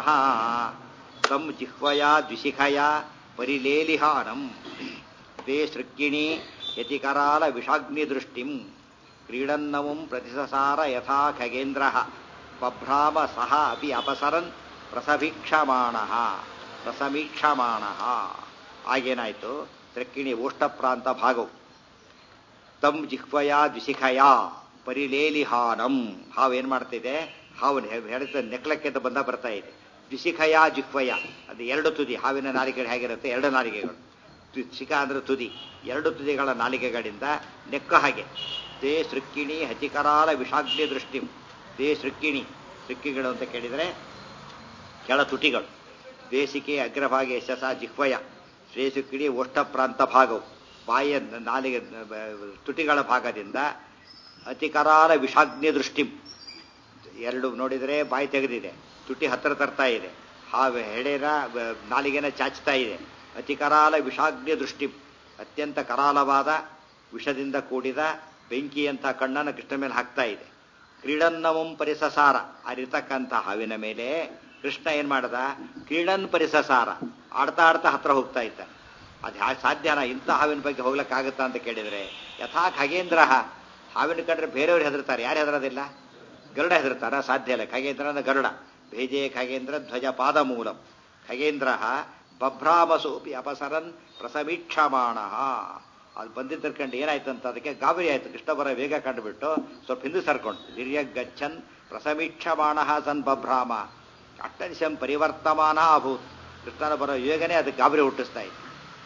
ತಂ ಜಿಹ್ವಯಾ ದ್ವಿಶಿಖಯಾ ಪರಿಲೇಲಿಹಾನಂ ದ್ವೇ ಸೃಕ್ಕಿಣಿ ಯತಿಕರಾಲ ವಿಷಾಗ್ನಿ ದೃಷ್ಟಿಂ ಕ್ರೀಡನ್ನಮುಂ ಪ್ರತಿಸಸಾರ ಯಥಾ ಖಗೇಂದ್ರ ಬಭ್ರಾಮ ಸಹ ಅಪಿ ಅಪಸರನ್ ಪ್ರಸಭೀಕ್ಷಮಾಣ ಪ್ರಸಮೀಕ್ಷಮಾಣ ಆಗೇನಾಯ್ತು ಸೃಕ್ಕಿಣಿ ಓಷ್ಟಪ್ರಾಂತ ಭಾಗವು ತಂ ಜಿಹ್ವಯಾ ದ್ವಿಶಿಖಯಾ ಪರಿಲೇಲಿಹಾನಂ ಹಾವು ಏನ್ ಮಾಡ್ತಿದೆ ಹಾವು ಹೇಳಿದ ನೆಕ್ಲಕ್ಕೆ ಅಂತ ಬಂದ ಬರ್ತಾ ಇದೆ ದ್ವಿಶಿಖಯಾ ಜಿಹ್ವಯ ಅದು ಎರಡು ತುದಿ ಹಾವಿನ ನಾಲಿಗೆಗಳು ಹೇಗಿರುತ್ತೆ ಎರಡು ನಾಲಿಗೆಗಳು ಶಿಖ ಅಂದ್ರೆ ತುದಿ ಎರಡು ತುದಿಗಳ ನಾಲಿಗೆಗಳಿಂದ ನೆಕ್ಕ ಹಾಗೆ ದೇ ಸೃಕ್ಕಿಣಿ ಹತಿಕರಾಲ ವಿಷಾಗ್ನಿ ದೃಷ್ಟಿ ದೇ ಸೃಕ್ಕಿಣಿ ಸೃಕ್ಕಿಗಳು ಅಂತ ಕೇಳಿದರೆ ಕೆಳ ತುಟಿಗಳು ದೇಶಿಕೆ ಅಗ್ರಭಾಗ ಯಶಸ ಜಿಹ್ವಯ ಶ್ರೇಸುಕ್ಕಿಡಿ ಓಷ್ಠಪ್ರಾಂತ ಭಾಗವು ಬಾಯಿಯ ನಾಲಿಗೆ ತುಟಿಗಳ ಭಾಗದಿಂದ ಅತಿಕರಾಲ ವಿಷಾಗ್ನಿ ದೃಷ್ಟಿ ಎರಡು ನೋಡಿದರೆ ಬಾಯಿ ತೆಗೆದಿದೆ ತುಟಿ ಹತ್ತಿರ ತರ್ತಾ ಇದೆ ಹಾವು ಹೆಡೆನ ನಾಲಿಗೆನ ಚಾಚ್ತಾ ಇದೆ ಅತಿಕರಾಲ ವಿಷಾಗ್ನಿ ದೃಷ್ಟಿ ಅತ್ಯಂತ ಕರಾಲವಾದ ವಿಷದಿಂದ ಕೂಡಿದ ಬೆಂಕಿಯಂತ ಕಣ್ಣನ್ನು ಕೃಷ್ಣ ಮೇಲೆ ಹಾಕ್ತಾ ಇದೆ ಕ್ರೀಡನ್ನವಂ ಪರಿಸಸಾರ ಅರಿತಕ್ಕಂಥ ಹಾವಿನ ಮೇಲೆ ಕೃಷ್ಣ ಏನ್ ಮಾಡದ ಕ್ರೀಡನ್ ಪರಿಸಸಾರ ಆಡ್ತಾ ಆಡ್ತಾ ಹತ್ರ ಹೋಗ್ತಾ ಇದ್ದಾನೆ ಅದು ಹ್ಯಾ ಸಾಧ್ಯನಾ ಇಂಥ ಹಾವಿನ ಬಗ್ಗೆ ಹೋಗ್ಲಿಕ್ಕಾಗತ್ತಾ ಅಂತ ಕೇಳಿದ್ರೆ ಯಥಾ ಖಗೇಂದ್ರ ಹಾವಿನ ಕಂಡ್ರೆ ಬೇರೆಯವ್ರು ಹೆದರ್ತಾರೆ ಯಾರು ಹೆದರೋದಿಲ್ಲ ಗರುಡ ಹೆದರ್ತಾರ ಸಾಧ್ಯ ಇಲ್ಲ ಖಗೇಂದ್ರ ಅಂದ್ರೆ ಗರುಡ ಭೇಜೆ ಖಗೇಂದ್ರ ಧ್ವಜ ಪಾದ ಮೂಲಂ ಖಗೇಂದ್ರ ಬಭ್ರಾಮಸೋಪಿ ಅಪಸರನ್ ಪ್ರಸಮೀಕ್ಷಮಾಣ ಅದು ಬಂದಿದ್ದರ ಕಂಡು ಏನಾಯ್ತು ಅಂತ ಅದಕ್ಕೆ ಗಾಬರಿ ಆಯ್ತು ಕೃಷ್ಣ ಬರ ವೇಗ ಕಂಡುಬಿಟ್ಟು ಸ್ವಲ್ಪ ಹಿಂದೆ ಸರ್ಕೊಂಡು ಹಿರಿಯ ಗಚ್ಚನ್ ಪ್ರಸಮೀಕ್ಷಮಾಣ ಸನ್ ಬಭ್ರಾಮ ಅಟ್ಟನಿಶಂ ಪರಿವರ್ತಮಾನ ಅಭೂತ್ ಕೃಷ್ಣನ ಬರೋ ಯೋಗನೇ ಅದಕ್ಕೆ ಗಾಬರಿ ಹುಟ್ಟಿಸ್ತಾ ಇದೆ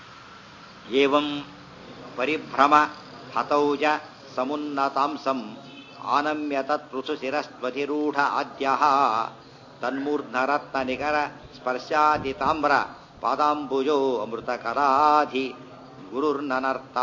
ಏವಂ ಪರಿಭ್ರಮ ಹತೌಜ ಸಮುನ್ನತಾಂಸಂ ಆನಮ್ಯ ತತ್ಪೃಸು ಶಿರಸ್ವಧಿರೂಢ ಆದ್ಯ ತನ್ಮೂರ್ಧರತ್ನ ನಿಕರ ಸ್ಪರ್ಶಾದಿ ತಾಮ್ರ ಪಾದಾಂಬುಜೋ ಅಮೃತಕರಾಧಿ ಗುರುರ್ನನರ್ಥ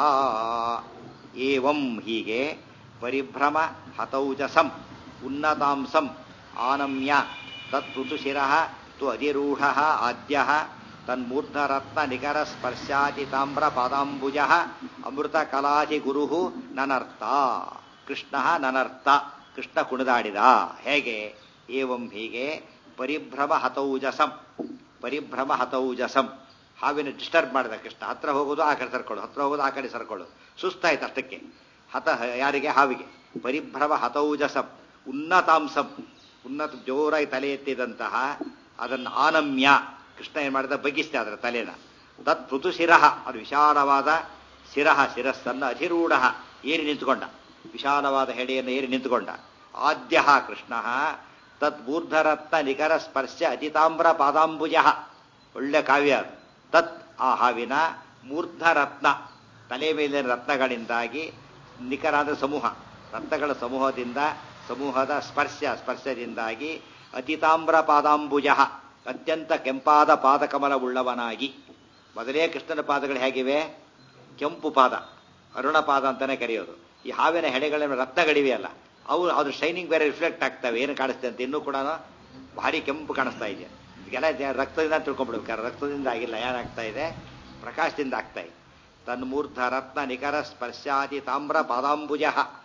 ಏವಂ ಹೀಗೆ ಪರಿಭ್ರಮ ಹತೌಜಸಂ ಉನ್ನತಾಂಸಂ ಆನಮ್ಯ ತತ್ಪೃತುಶಿರ ತು ಅಧಿರೂಢ ಆದ್ಯ ತನ್ಮೂರ್ಧರತ್ನ ನಿಕರ ಸ್ಪರ್ಶಾತಿ ತಾಮ್ರ ಪಾದಾಂಬುಜ ಅಮೃತ ಕಲಾಧಿ ಗುರು ನನರ್ಥ ಕೃಷ್ಣ ನನರ್ಥ ಕೃಷ್ಣ ಕುಣಿದಾಡಿದ ಹೇಗೆ ಏವಂ ಹೀಗೆ ಪರಿಭ್ರಮ ಹತೌಜಸಂ ಪರಿಭ್ರಮ ಹತೌಜಸಂ ಹಾವಿನ ಡಿಸ್ಟರ್ಬ್ ಮಾಡಿದ ಕೃಷ್ಣ ಹತ್ರ ಹೋಗೋದು ಆ ಕಡೆ ಸರ್ಕೊಳ್ಳು ಹತ್ರ ಹೋಗೋದು ಆ ಕಡೆ ಸರ್ಕೊಳ್ಳು ಸುಸ್ತಾಯ್ತು ಅಷ್ಟಕ್ಕೆ ಹತ ಯಾರಿಗೆ ಹಾವಿಗೆ ಪರಿಭ್ರಮ ಹತೌಜಸಂ ಉನ್ನತಾಂಸಂ ಉನ್ನತ ಜೋರಾಗಿ ತಲೆ ಎತ್ತಿದಂತಹ ಅದನ್ನು ಆನಮ್ಯ ಕೃಷ್ಣ ಏನ್ ಮಾಡಿದ ಬಗ್ಗಿಸ್ತೆ ಅದರ ತಲೆನ ತತ್ ಪೃಥು ಶಿರಹ ಅದು ವಿಶಾಲವಾದ ಶಿರಹ ಶಿರಸ್ಸನ್ನು ಅಧಿರೂಢ ಏರಿ ನಿಂತುಕೊಂಡ ವಿಶಾಲವಾದ ಹೆಡೆಯನ್ನು ಏರಿ ನಿಂತುಕೊಂಡ ಆದ್ಯ ಕೃಷ್ಣ ತತ್ ಬೂರ್ಧರತ್ನ ನಿಕರ ಸ್ಪರ್ಶ ಅತಿತಾಮ್ರ ಪಾದಾಂಬುಜ ಒಳ್ಳೆ ಕಾವ್ಯ ಅದು ತತ್ ಆ ಹಾವಿನ ಮೂರ್ಧರತ್ನ ತಲೆ ಮೇಲಿನ ರತ್ನಗಳಿಂದಾಗಿ ನಿಕರ ಅಂದ್ರೆ ಸಮೂಹ ರತ್ನಗಳ ಸಮೂಹದಿಂದ ಸಮೂಹದ ಸ್ಪರ್ಶ ಸ್ಪರ್ಶದಿಂದಾಗಿ ಅತಿತಾಮ್ರ ಪಾದಾಂಬುಜ ಅತ್ಯಂತ ಕೆಂಪಾದ ಪಾದಕಮಲವುಳ್ಳವನಾಗಿ ಮೊದಲೇ ಕೃಷ್ಣನ ಪಾದಗಳು ಹೇಗಿವೆ ಕೆಂಪು ಪಾದ ಅರುಣ ಪಾದ ಅಂತಾನೆ ಕರೆಯೋದು ಈ ಹಾವಿನ ಹೆಡೆಗಳ ರತ್ನಗಳಿವೆಯಲ್ಲ ಅವು ಅದ್ರ ಶೈನಿಂಗ್ ಬೇರೆ ರಿಫ್ಲೆಕ್ಟ್ ಆಗ್ತವೆ ಏನು ಕಾಣಿಸ್ತದೆ ಅಂತ ಇನ್ನೂ ಕೂಡ ಭಾರಿ ಕೆಂಪು ಕಾಣಿಸ್ತಾ ಇದೆ ಇದೆಲ್ಲ ರಕ್ತದಿಂದ ತಿಳ್ಕೊಂಡ್ಬಿಡ್ಬೇಕು ರಕ್ತದಿಂದ ಆಗಿಲ್ಲ ಏನಾಗ್ತಾ ಇದೆ ಪ್ರಕಾಶದಿಂದ ಆಗ್ತಾ ಇದೆ ತನ್ಮೂರ್ಧ ರತ್ನ ನಿಕರ ಸ್ಪರ್ಶಾದಿ ತಾಮ್ರ ಪಾದಾಂಬುಜ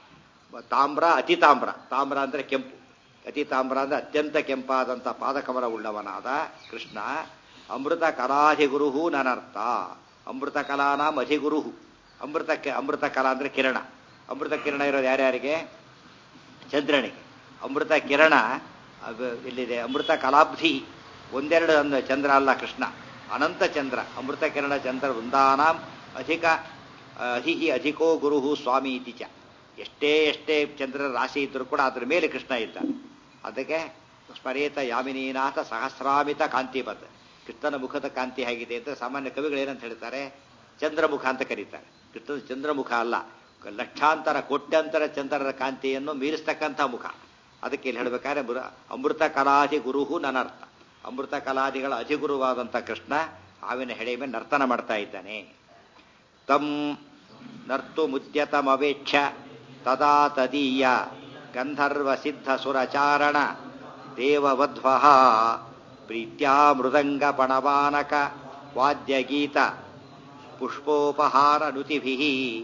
ತಾಮ್ರ ಅತಿ ತಾಮ್ರ ತಾಮ್ರ ಅಂದ್ರೆ ಕೆಂಪು ಅತಿ ತಾಮ್ರ ಅಂದ್ರೆ ಅತ್ಯಂತ ಕೆಂಪಾದಂಥ ಪಾದಕಮಲ ಉಳ್ಳವನಾದ ಕೃಷ್ಣ ಅಮೃತ ಕಲಾಧಿಗುರುಹು ನನರ್ಥ ಅಮೃತ ಕಲಾನಾಂ ಅಧಿಗುರುಹು ಅಮೃತ ಅಮೃತ ಕಲಾ ಅಂದ್ರೆ ಕಿರಣ ಅಮೃತ ಕಿರಣ ಇರೋದು ಯಾರ್ಯಾರಿಗೆ ಚಂದ್ರನಿಗೆ ಅಮೃತ ಕಿರಣ ಇಲ್ಲಿದೆ ಅಮೃತ ಕಲಾಬ್ಧಿ ಒಂದೆರಡು ಒಂದು ಚಂದ್ರ ಅಲ್ಲ ಕೃಷ್ಣ ಅನಂತ ಚಂದ್ರ ಅಮೃತ ಕಿರಣ ಚಂದ್ರ ವೃಂದಾನಾಂ ಅಧಿಕ ಅಧಿಹಿ ಅಧಿಕೋ ಗುರುಹು ಸ್ವಾಮಿ ಇತಿಚ ಎಷ್ಟೇ ಎಷ್ಟೇ ಚಂದ್ರರ ರಾಶಿ ಇದ್ರೂ ಕೂಡ ಅದ್ರ ಮೇಲೆ ಕೃಷ್ಣ ಇದ್ದಾನೆ ಅದಕ್ಕೆ ಸ್ಮರೇತ ಯಾಮಿನೀನಾಥ ಸಹಸ್ರಾಮಿತ ಕಾಂತಿಪತ್ ಕೃಷ್ಣನ ಮುಖದ ಕಾಂತಿ ಹೇಗಿದೆ ಅಂತ ಸಾಮಾನ್ಯ ಕವಿಗಳು ಏನಂತ ಹೇಳ್ತಾರೆ ಚಂದ್ರಮುಖ ಅಂತ ಕರೀತಾರೆ ಕೃಷ್ಣನ ಚಂದ್ರಮುಖ ಅಲ್ಲ ಲಕ್ಷಾಂತರ ಕೋಟ್ಯಂತರ ಚಂದ್ರರ ಕಾಂತಿಯನ್ನು ಮೀರಿಸ್ತಕ್ಕಂಥ ಮುಖ ಅದಕ್ಕೆ ಇಲ್ಲಿ ಹೇಳಬೇಕಾದ್ರೆ ಅಮೃತ ಕಲಾಧಿ ಗುರುಹು ನನರ್ಥ ಅಮೃತ ಕಲಾದಿಗಳ ಅಧಿಗುರುವಾದಂಥ ಕೃಷ್ಣ ಹಾವಿನ ಹೆಡೆ ಮೇಲೆ ನರ್ತನ ಮಾಡ್ತಾ ಇದ್ದಾನೆ ತಂ ನರ್ತು ಮುದ್ಯತಮವೇಕ್ಷ ತದಾ ತದೀಯ ಗಂಧರ್ವ ಸಿದ್ಧ ಸುರಚಾರಣ ದೇವವಧ್ವ ಪ್ರೀತ್ಯಾ ಮೃದಂಗ ಪಣವಾನಕ ವಾದ್ಯಗೀತ ಪುಷ್ಪೋಪಹಾರ ನುತಿಭಿ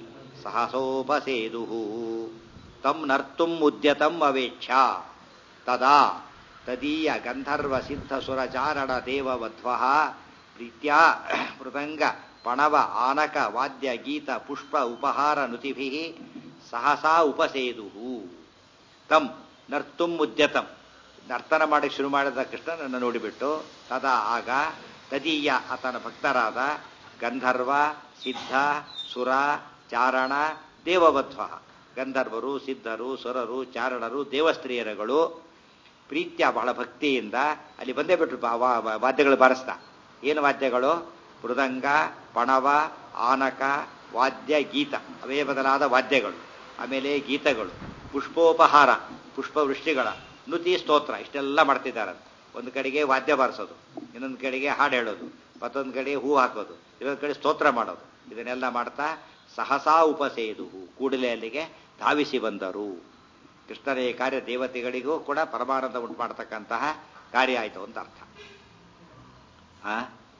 ಸಹಸೋಪಸೇದು ತಂ ನರ್ತುಂ ಉದ್ಯತಂ ಅವೇಕ್ಷ ತದಾ ತದೀಯ ಗಂಧರ್ವ ಸಿದ್ಧ ಸುರಚಾರಣ ದೇವವಧ್ವ ಪ್ರೀತ್ಯಾ ಮೃದಂಗ ಪಣವ ಆನಕ ವಾದ್ಯ ಗೀತ ಪುಷ್ಪ ಉಪಹಾರ ನುತಿಭಿ ಸಹಸಾ ಉಪಸೇದು ತಂ ನರ್ತುಂ ಉದ್ಯತಂ ನರ್ತನ ಮಾಡಿ ಶುರು ಮಾಡಿದ ಕೃಷ್ಣನನ್ನು ನೋಡಿಬಿಟ್ಟು ತದಾ ಆಗ ತದೀಯ ಆತನ ಭಕ್ತರಾದ ಗಂಧರ್ವ ಸಿದ್ಧ ಸುರ ಚಾರಣ ದೇವವಧ್ವ ಗಂಧರ್ವರು ಸಿದ್ಧರು ಸುರರು ಚಾರಣರು ದೇವಸ್ತ್ರೀಯರುಗಳು ಪ್ರೀತ್ಯ ಬಹಳ ಭಕ್ತಿಯಿಂದ ಅಲ್ಲಿ ಬಂದೇ ಬಿಟ್ರು ವಾದ್ಯಗಳು ಬಾರಿಸ್ತಾ ಏನು ವಾದ್ಯಗಳು ಮೃದಂಗ ಪಣವ ಆನಕ ವಾದ್ಯ ಗೀತ ಅವೇ ಬದಲಾದ ವಾದ್ಯಗಳು ಆಮೇಲೆ ಗೀತಗಳು ಪುಷ್ಪೋಪಹಾರ ಪುಷ್ಪವೃಷ್ಟಿಗಳ ನುತಿ ಸ್ತೋತ್ರ ಇಷ್ಟೆಲ್ಲ ಮಾಡ್ತಿದ್ದಾರೆ ಒಂದು ಕಡೆಗೆ ವಾದ್ಯ ಬಾರಿಸೋದು ಇನ್ನೊಂದು ಕಡೆಗೆ ಹಾಡು ಹೇಳೋದು ಮತ್ತೊಂದು ಕಡೆಗೆ ಹೂ ಹಾಕೋದು ಇನ್ನೊಂದು ಕಡೆ ಸ್ತೋತ್ರ ಮಾಡೋದು ಇದನ್ನೆಲ್ಲ ಮಾಡ್ತಾ ಸಹಸಾ ಉಪಸೇದು ಕೂಡಲೇ ಅಲ್ಲಿಗೆ ಧಾವಿಸಿ ಬಂದರು ಕೃಷ್ಣನ ಈ ಕಾರ್ಯ ದೇವತೆಗಳಿಗೂ ಕೂಡ ಪರಮಾನಂದ ಉಂಟು ಮಾಡತಕ್ಕಂತಹ ಕಾರ್ಯ ಆಯಿತು ಅಂತ ಅರ್ಥ ಆ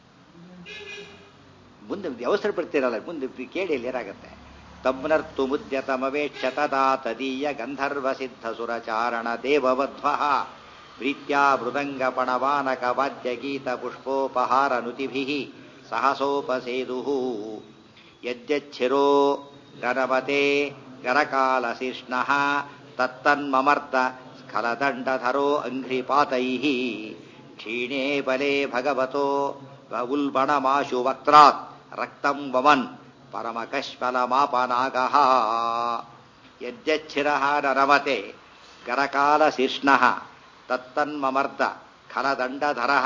ಮುಂದೆ ಅವಸರ ಪಡ್ತಿರಲ್ಲ ಮುಂದೆ ಕೇಳಿ ಇಲ್ಲಿ ಏನಾಗತ್ತೆ ತಮ್ನರ್ತು ಮುದ್ಯತಮವೇಕ್ಷ ತದಾ ತದೀಯ ಗಂಧರ್ವ ಸಿದ್ಧ ಸುರಚಾರಣ ದೇವವಧ್ವ ಪ್ರೀತ್ಯಾ ಮೃದಂಗ ಪಣವಾನಕ ವಾದ್ಯ ಗೀತ ಪುಷ್ಪೋಪಹಾರ ನುತಿಭಿ ಸಹಸೋಪಸೇದು ಯಜ್ಜಿರೋ ಗಣಪತೆ ಗರಕಾಲಶೀರ್ಷ್ಣ ತತ್ತನ್ಮಮರ್ದ ಸ್ಖಲದಂಡಧರೋ ಅಂಘ್ರಿಪಾತೈ ಕ್ಷೀಣೇ ಬಲೆ ಭಗವತೋ ಉಲ್ಬಣಮಾಶು ವಕ್ತ್ರಾತ್ ರಕ್ತಂ ವಮನ್ ಪರಮಕಶ್ಮಲಮಾಪನಾಗ ಯಜ್ಜಿರ ನರಮತೆ ಗರಕಾಲಶೀರ್ಷ್ಣ ತತ್ತನ್ಮಮರ್ದ ಖಲದಂಡಧರ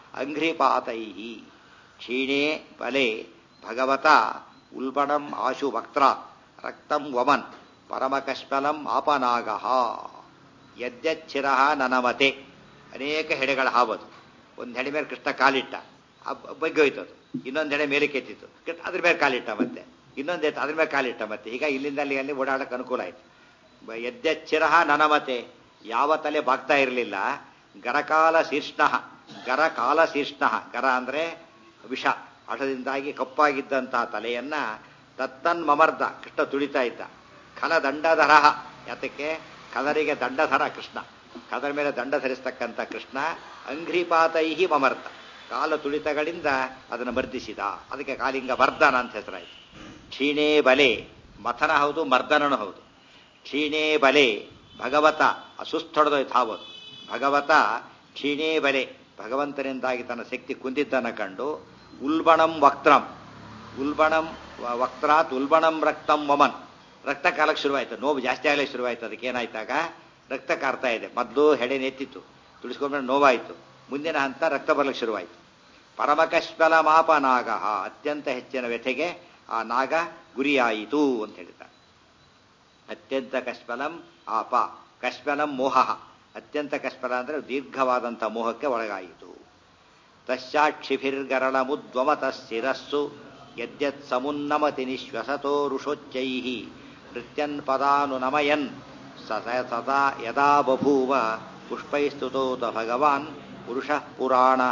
ಅಂಘ್ರಿಪಾತೈ ಕ್ಷೀಣೇ ಬಲೆ ಭಗವತ ಉಲ್ಬಣಂ ಆಶು ವಕ್ತ್ರ ರಕ್ತಂ ವಮನ್ ಪರಮಕಶ್ಮಲಂ ಆಪನಾಗ ಯದ್ಯಚ್ಛಿರ ನನಮತೆ ಅನೇಕ ಹೆಡೆಗಳ ಹಾವದು ಒಂದು ಹೆಡೆ ಮೇಲೆ ಕೃಷ್ಣ ಕಾಲಿಟ್ಟ ಬಗ್ಗೆ ಹೋಯ್ತು ಅದು ಇನ್ನೊಂದು ಹೆಡೆ ಮೇಲೆ ಕೆತ್ತಿತ್ತು ಕೃಷ್ಣ ಅದ್ರ ಮೇಲೆ ಕಾಲಿಟ್ಟ ಮತ್ತೆ ಇನ್ನೊಂದು ಎತ್ತು ಅದ್ರ ಮೇಲೆ ಕಾಲಿಟ್ಟ ಮತ್ತೆ ಈಗ ಇಲ್ಲಿಂದ ಅಲ್ಲಿ ಅಲ್ಲಿ ಓಡಾಡಕ್ಕೆ ಅನುಕೂಲ ಆಯ್ತು ಯದ್ಯಚ್ಛಿರ ನನಮತೆ ಯಾವ ತಲೆ ಬಾಗ್ತಾ ಇರಲಿಲ್ಲ ಗರಕಾಲ ಶೀರ್ಷ್ಣ ಗರ ಕಾಲ ಶೀರ್ಷ್ಣ ಗರ ಅಂದ್ರೆ ವಿಷ ಹಠದಿಂದಾಗಿ ಕಪ್ಪಾಗಿದ್ದಂತಹ ತಲೆಯನ್ನ ತತ್ತನ್ ಮಮರ್ದ ಕೃಷ್ಣ ತುಳಿತಾ ಇದ್ದ ಖಲ ದಂಡಧರ ಯಾತಕ್ಕೆ ಕದರಿಗೆ ದಂಡಧರ ಕೃಷ್ಣ ಕದರ ಮೇಲೆ ದಂಡ ಧರಿಸ್ತಕ್ಕಂಥ ಕೃಷ್ಣ ಅಂಘ್ರಿಪಾತೈಹಿ ಮಮರ್ದ ಕಾಲ ತುಳಿತಗಳಿಂದ ಅದನ್ನು ಮರ್ದಿಸಿದ ಅದಕ್ಕೆ ಕಾಲಿಂಗ ಮರ್ದನ ಅಂತ ಹೆಸರಾಯಿತು ಕ್ಷೀಣೇ ಬಲೆ ಮಥನ ಹೌದು ಮರ್ದನನು ಹೌದು ಕ್ಷೀಣೇ ಬಲೆ ಭಗವತ ಅಸುಸ್ಥೊಡೆದೋಯ್ತು ಹಾವದು ಭಗವತ ಕ್ಷೀಣೇ ಬಲೆ ಭಗವಂತನಿಂದಾಗಿ ತನ್ನ ಶಕ್ತಿ ಕುಂದಿದ್ದನ್ನು ಕಂಡು ಉಲ್ಬಣಂ ವಕ್ತ್ರಂ ಉಲ್ಬಣಂ ವಕ್ತ್ರಾತ್ ಉಲ್ಬಣಂ ರಕ್ತಂ ವಮನ್ ರಕ್ತ ಕಾಲಕ್ಕೆ ಶುರುವಾಯ್ತು ನೋವು ಜಾಸ್ತಿ ಆಗಲಿಕ್ಕೆ ಶುರುವಾಯ್ತು ಅದಕ್ಕೆ ಏನಾಯ್ತಾಗ ರಕ್ತ ಕಾರ್ತಾ ಇದೆ ಮೊದಲು ಹೆಡೆ ನೆತ್ತಿತ್ತು ತುಳಿಸ್ಕೊಂಡ್ರೆ ನೋವಾಯಿತು ಮುಂದಿನ ಹಂತ ರಕ್ತ ಬರ್ಲಿಕ್ಕೆ ಶುರುವಾಯಿತು ಪರಮಕಶ್ಮಲ ಮಾಪ ನಾಗ ಅತ್ಯಂತ ಹೆಚ್ಚಿನ ವ್ಯಥೆಗೆ ಆ ನಾಗ ಗುರಿಯಾಯಿತು ಅಂತ ಹೇಳಿದ್ದಾರೆ ಅತ್ಯಂತ ಕಶ್ಮಲಂ ಆಪ ಕಶ್ಮಲಂ ಮೋಹ ಅತ್ಯಂತ ಕಶ್ಮಲ ಅಂದರೆ ದೀರ್ಘವಾದಂಥ ಮೋಹಕ್ಕೆ ಒಳಗಾಯಿತು ತಸ್ಯಾಕ್ಷಿಭಿರ್ಗರಳ ಮುದ್ವಮತ ಶಿರಸ್ಸು ಯದ್ಯತ್ ಸಮುನ್ನಮತಿ ನಿಶ್ವಸತೋ ಋಷೋಚ್ಚೈ ನೃತ್ಯನ್ ಪದಾನುನಮಯನ್ ಸದಾ ಯದಾ ಬಭೂವ ಪುಷ್ಪೈಸ್ತುತೋತ ಭಗವಾನ್ ಪುರುಷ ಪುರಾಣ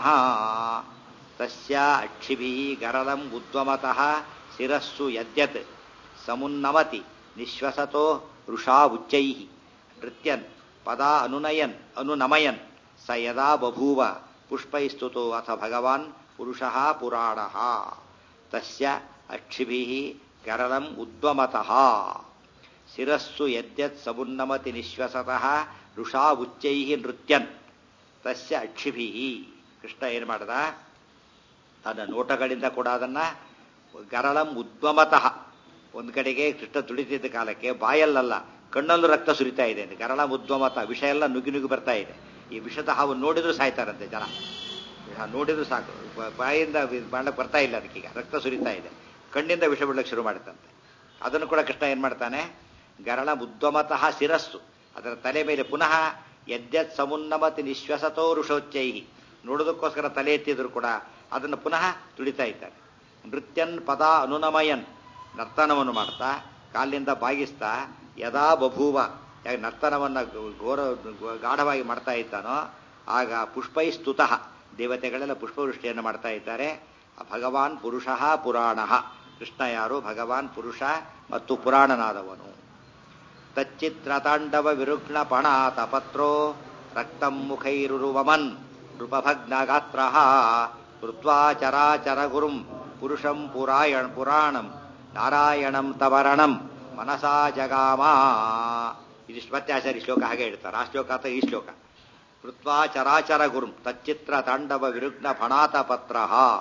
ತಸ್ಯ ಅಕ್ಷಿಭಿ ಗರಳಂ ಉದ್ವಮತಃ ಶಿರಸ್ಸು ಯದ್ಯತ್ ಸಮುನ್ನಮತಿ ನಿಶ್ವಸತೋ ಋಷಾ ಉಚ್ಚೈ ನೃತ್ಯನ್ ಪದಾ ಅನುನಯನ್ ಅನುನಮಯನ್ ಸ ಯದಾ ಬಭೂವ ಪುಷ್ಪೈಸ್ತುತೋ ಅಥ ಭಗವಾನ್ ಪುರುಷ ಪುರಾಣ ತಸ್ಯ ಅಕ್ಷಿಭಿ ಗರಳಂ ಉದ್ವಮತಃ ಶಿರಸ್ಸು ಯದ್ಯತ್ ಸಮುನ್ನಮತಿ ನಿಶ್ವಸತಃ ಋಷಾ ಉಚ್ಚೈ ನೃತ್ಯನ್ ತಸ್ಯ ಅಕ್ಷಿಭಿ ಕೃಷ್ಣ ಏನು ಮಾಡ್ದ ತನ್ನ ನೋಟಗಳಿಂದ ಕೂಡ ಅದನ್ನ ಗರಳಂ ಉದ್ವಮತಃ ಒಂದು ಕಡೆಗೆ ಕೃಷ್ಣ ತುಳಿತಿದ್ದ ಕಾಲಕ್ಕೆ ಬಾಯಲ್ಲಲ್ಲ ಕಣ್ಣಲ್ಲೂ ರಕ್ತ ಸುರಿತಾ ಇದೆ ಗರಳ ಉದ್ವಮತ ವಿಷ ಎಲ್ಲ ನುಗ್ಗಿ ನುಗ್ಗಿ ಬರ್ತಾ ಇದೆ ಈ ವಿಷದ ಹಾವು ನೋಡಿದ್ರು ಸಾಯ್ತಾರಂತೆ ಜನ ನೋಡಿದ್ರು ಸಾಕು ಬಾಯಿಂದ ಮಾಡಕ್ಕೆ ಬರ್ತಾ ಇಲ್ಲ ಅದಕ್ಕೀಗ ರಕ್ತ ಸುರಿತಾ ಇದೆ ಕಣ್ಣಿಂದ ವಿಷ ಬಿಡಕ್ಕೆ ಶುರು ಮಾಡುತ್ತಂತೆ ಅದನ್ನು ಕೂಡ ಕೃಷ್ಣ ಏನ್ ಮಾಡ್ತಾನೆ ಗರಳ ಉದ್ವಮತಃ ಶಿರಸ್ಸು ಅದರ ತಲೆ ಮೇಲೆ ಪುನಃ ಯದ್ಯತ್ ಸಮುನ್ನಮತಿ ನಿಶ್ವಸತೋ ಋಷೋಚ್ಚೈ ನೋಡೋದಕ್ಕೋಸ್ಕರ ತಲೆ ಎತ್ತಿದ್ರು ಕೂಡ ಅದನ್ನು ಪುನಃ ತುಳಿತಾ ಇದ್ದಾರೆ ನೃತ್ಯನ್ ಪದ ಅನುನಮಯನ್ ನರ್ತನವನ್ನು ಮಾಡ್ತಾ ಕಾಲಿನಿಂದ ಬಾಗಿಸ್ತಾ ಯದಾ ಬಭೂವ ಯಾಕೆ ನರ್ತನವನ್ನ ಘೋರ ಗಾಢವಾಗಿ ಮಾಡ್ತಾ ಇದ್ದಾನೋ ಆಗ ಪುಷ್ಪೈಸ್ತುತಃ ದೇವತೆಗಳೆಲ್ಲ ಪುಷ್ಪವೃಷ್ಟಿಯನ್ನು ಮಾಡ್ತಾ ಇದ್ದಾರೆ ಭಗವಾನ್ ಪುರುಷ ಪುರಾಣ ಕೃಷ್ಣ ಯಾರು ಭಗವಾನ್ ಪುರುಷ ಮತ್ತು ಪುರಾಣನಾದವನು ತಚ್ಚಿತ್ರ ತಾಂಡವ ವಿರುಗ್ಣ ಪಣಾತ ಪತ್ರೋ ರಕ್ತಂ ಮುಖೈರುರುವಮನ್ ನೃಪಭಗ್ನ ಗಾತ್ರ ಕೃತ್ವಾ ಚರಾಚರ ಗುರುಂ ಪುರುಷಂ ಪುರಾಯಣ ಪುರಾಣಂ ನಾರಾಯಣಂ ತವರಣಂ ಮನಸಾ ಜಗಾಮ ಇದಿಷ್ಟು ಮತ್ತೆ ಆಚಾರ್ಯ ಶ್ಲೋಕ ಹಾಗೆ ಹೇಳ್ತಾರೆ ಆ ಶ್ಲೋಕ ಅಥವಾ ಈ ಶ್ಲೋಕ ಕೃತ್ವಾ ಚರಾಚರ ಗುರುಂ ತಚ್ಚಿತ್ರ ತಾಂಡವ ವಿರುಗ್ನ ಫಣಾತ ಪತ್ರ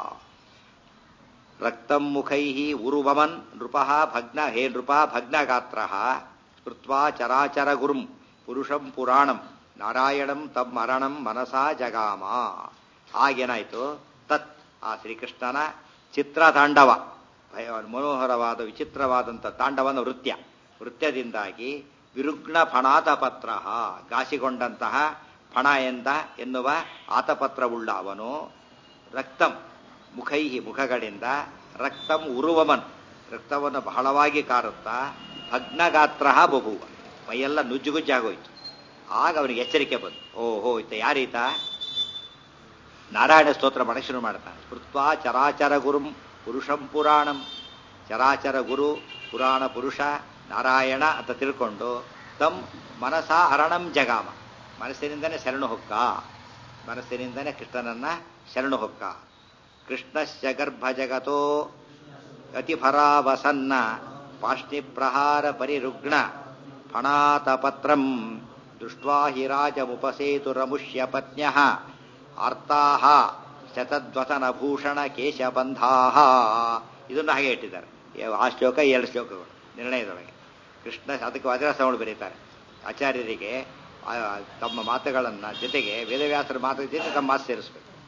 ರಕ್ತಂ ಮುಖೈ ಉರುವಮನ್ ನೃಪ ಭಗ್ನ ಹೇ ನೃಪ ಭಗ್ನಗಾತ್ರ ಕೃತ್ವಾ ಚರಾಚರ ಗುರುಂ ಪುರುಷಂ ಪುರಾಣಂ ನಾರಾಯಣಂ ತಮ್ ಮರಣಂ ಮನಸಾ ಜಗಾಮ ಆಗೇನಾಯ್ತು ತತ್ ಆ ಶ್ರೀಕೃಷ್ಣನ ಚಿತ್ರತಾಂಡವ ಭಯ ಮನೋಹರವಾದ ವಿಚಿತ್ರವಾದಂಥ ತಾಂಡವನ ವೃತ್ಯ ವೃತ್ಯದಿಂದಾಗಿ ವಿರುಗ್ಣ ಫಣಾತ ಪತ್ರ ಗಾಸಿಗೊಂಡಂತಹ ಫಣ ಎಂದ ಎನ್ನುವ ಆತಪತ್ರವುಳ್ಳ ಅವನು ರಕ್ತಂ ಮುಖೈಹಿ ಮುಖಗಳಿಂದ ರಕ್ತಂ ಉರುವಮನ್ ರಕ್ತವನ್ನು ಬಹಳವಾಗಿ ಕಾರುತ್ತಾ ಭಗ್ನಗಾತ್ರ ಬಭುವ ಮೈಯೆಲ್ಲ ನುಜ್ಜುಗುಜ್ಜಾಗೋಯ್ತು ಆಗ ಅವನಿಗೆ ಎಚ್ಚರಿಕೆ ಬಂತು ಓಹೋ ಇತ್ತ ಯಾರೀತ ನಾರಾಯಣ ಸ್ತೋತ್ರ ಮಾಡಕ್ಕೆ ಶುರು ಮಾಡ್ತಾನೆ ಕೃತ್ವಾ ಚರಾಚರ ಗುರುಂ ಪುರುಷಂ ಪುರಾಣಂ ಚರಾಚರ ಗುರು ಪುರಾಣ ಪುರುಷ ನಾರಾಯಣ ಅಂತ ತಿಳ್ಕೊಂಡು ತಮ್ ಮನಸ ಹರಣಂ ಜಗಾಮ ಮನಸ್ಸಿನಿಂದನೇ ಶರಣು ಹೊಕ್ಕ ಮನಸ್ಸಿನಿಂದನೇ ಕೃಷ್ಣನನ್ನ ಶರಣು ಹೊಕ್ಕ ಕೃಷ್ಣಶ್ಚ ಗರ್ಭ ಜಗತೋ ಅತಿಭರಾವಸನ್ನ ಪಾಷ್ಣಿ ಪ್ರಹಾರ ಪರಿರುಗ್ಣ ಫಣಾತಪತ್ರಂ ದೃಷ್ಟ್ವಾ ಹಿ ರಾಜಮುಪಸೇತುರಮುಷ್ಯ ಪತ್ನ್ಯ ಆರ್ತಾಹ ಶತದ್ವಸನಭೂಷಣ ಕೇಶಬಂಧಾಹ ಇದನ್ನು ಹಾಗೆ ಇಟ್ಟಿದ್ದಾರೆ ಆ ಶ್ಲೋಕ ಎರಡು ಶ್ಲೋಕಗಳು ನಿರ್ಣಯದೊಳಗೆ ಕೃಷ್ಣ ಅದಕ್ಕೆ ವಜ್ರಸವಳು ಬರೀತಾರೆ ಆಚಾರ್ಯರಿಗೆ ತಮ್ಮ ಮಾತುಗಳನ್ನು ಜೊತೆಗೆ ವೇದವ್ಯಾಸರ ಮಾತು ಜೊತೆ ತಮ್ಮ ಮಾತು ಸೇರಿಸ್ಬೇಕು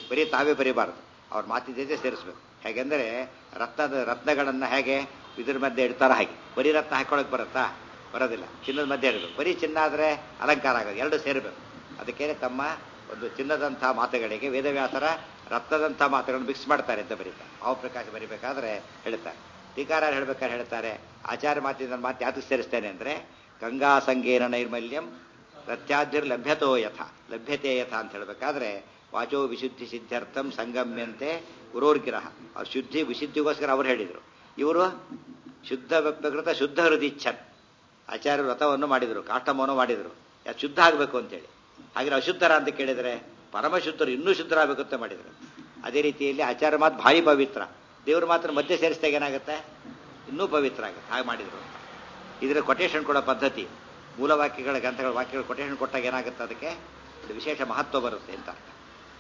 ಬರೀ ತಾವೇ ಬರೀಬಾರ್ದು ಅವ್ರ ಮಾತಿನ ಜೊತೆ ಸೇರಿಸ್ಬೇಕು ಹೇಗೆಂದರೆ ರತ್ನದ ರತ್ನಗಳನ್ನು ಹೇಗೆ ಇದ್ರ ಮಧ್ಯೆ ಇಡ್ತಾರ ಹಾಗೆ ಬರೀ ರತ್ನ ಹಾಕೊಳಕ್ ಬರುತ್ತಾ ಬರೋದಿಲ್ಲ ಚಿನ್ನದ ಮಧ್ಯೆ ಇರಬೇಕು ಬರೀ ಚಿನ್ನ ಆದರೆ ಅಲಂಕಾರ ಆಗೋದು ಎರಡು ಸೇರಬೇಕು ಅದಕ್ಕೆ ತಮ್ಮ ಒಂದು ಚಿನ್ನದಂಥ ಮಾತುಗಳಿಗೆ ವೇದವ್ಯಾಸರ ರತ್ನದಂಥ ಮಾತುಗಳನ್ನು ಮಿಕ್ಸ್ ಮಾಡ್ತಾರೆ ಅಂತ ಬರೀತಾರೆ ಭಾವಪ್ರಕಾಶ ಬರಿಬೇಕಾದ್ರೆ ಹೇಳ್ತಾರೆ ಟೀಕಾರ ಹೇಳ್ಬೇಕಾದ್ರೆ ಹೇಳ್ತಾರೆ ಆಚಾರ್ಯ ಮಾತಿನ ಮಾತು ಯಾತಕ್ಕೆ ಸೇರಿಸ್ತೇನೆ ಅಂದರೆ ಗಂಗಾ ಸಂಗೇನ ನೈರ್ಮಲ್ಯಂ ಪ್ರತ್ಯಾದ್ಯರ್ ಲಭ್ಯತೋ ಯಥ ಲಭ್ಯತೆ ಯಥ ಅಂತ ಹೇಳಬೇಕಾದ್ರೆ ವಾಚೋ ವಿಶುದ್ಧಿ ಸಿದ್ಧಾರ್ಥಂ ಸಂಗಮ್ಯಂತೆ ಗುರೋರ್ಗಿರಹ ಅವ್ರು ಶುದ್ಧಿ ವಿಶುದ್ಧಿಗೋಸ್ಕರ ಅವ್ರು ಹೇಳಿದರು ಇವರು ಶುದ್ಧ ವ್ಯಕ್ತಕೃತ ಶುದ್ಧ ಹೃದಿಚ್ಛನ್ ಆಚಾರ್ಯ ವ್ರತವನ್ನು ಮಾಡಿದರು ಕಾಷ್ಟಮವನ್ನು ಮಾಡಿದರು ಯಾಕೆ ಶುದ್ಧ ಆಗಬೇಕು ಅಂತೇಳಿ ಹಾಗೆ ಅಶುದ್ಧರ ಅಂತ ಕೇಳಿದರೆ ಪರಮಶುದ್ಧರು ಇನ್ನೂ ಶುದ್ಧರಾಗಬೇಕು ಅಂತ ಮಾಡಿದರು ಅದೇ ರೀತಿಯಲ್ಲಿ ಆಚಾರ್ಯ ಮಾತು ಭಾರಿ ಪವಿತ್ರ ದೇವರು ಮಾತ್ರ ಮಧ್ಯೆ ಸೇರಿಸಿದಾಗ ಏನಾಗುತ್ತೆ ಇನ್ನೂ ಪವಿತ್ರ ಆಗುತ್ತೆ ಹಾಗೆ ಮಾಡಿದರು ಇದರ ಕೊಟೇಶನ್ ಕೊಡೋ ಪದ್ಧತಿ ಮೂಲವಾಕ್ಯಗಳ ಗ್ರಂಥಗಳ ವಾಕ್ಯಗಳ ಕೊಟೇಶನ್ ಕೊಟ್ಟಾಗ ಏನಾಗುತ್ತೆ ಅದಕ್ಕೆ ಒಂದು ವಿಶೇಷ ಮಹತ್ವ ಬರುತ್ತೆ ಅಂತ ಅರ್ಥ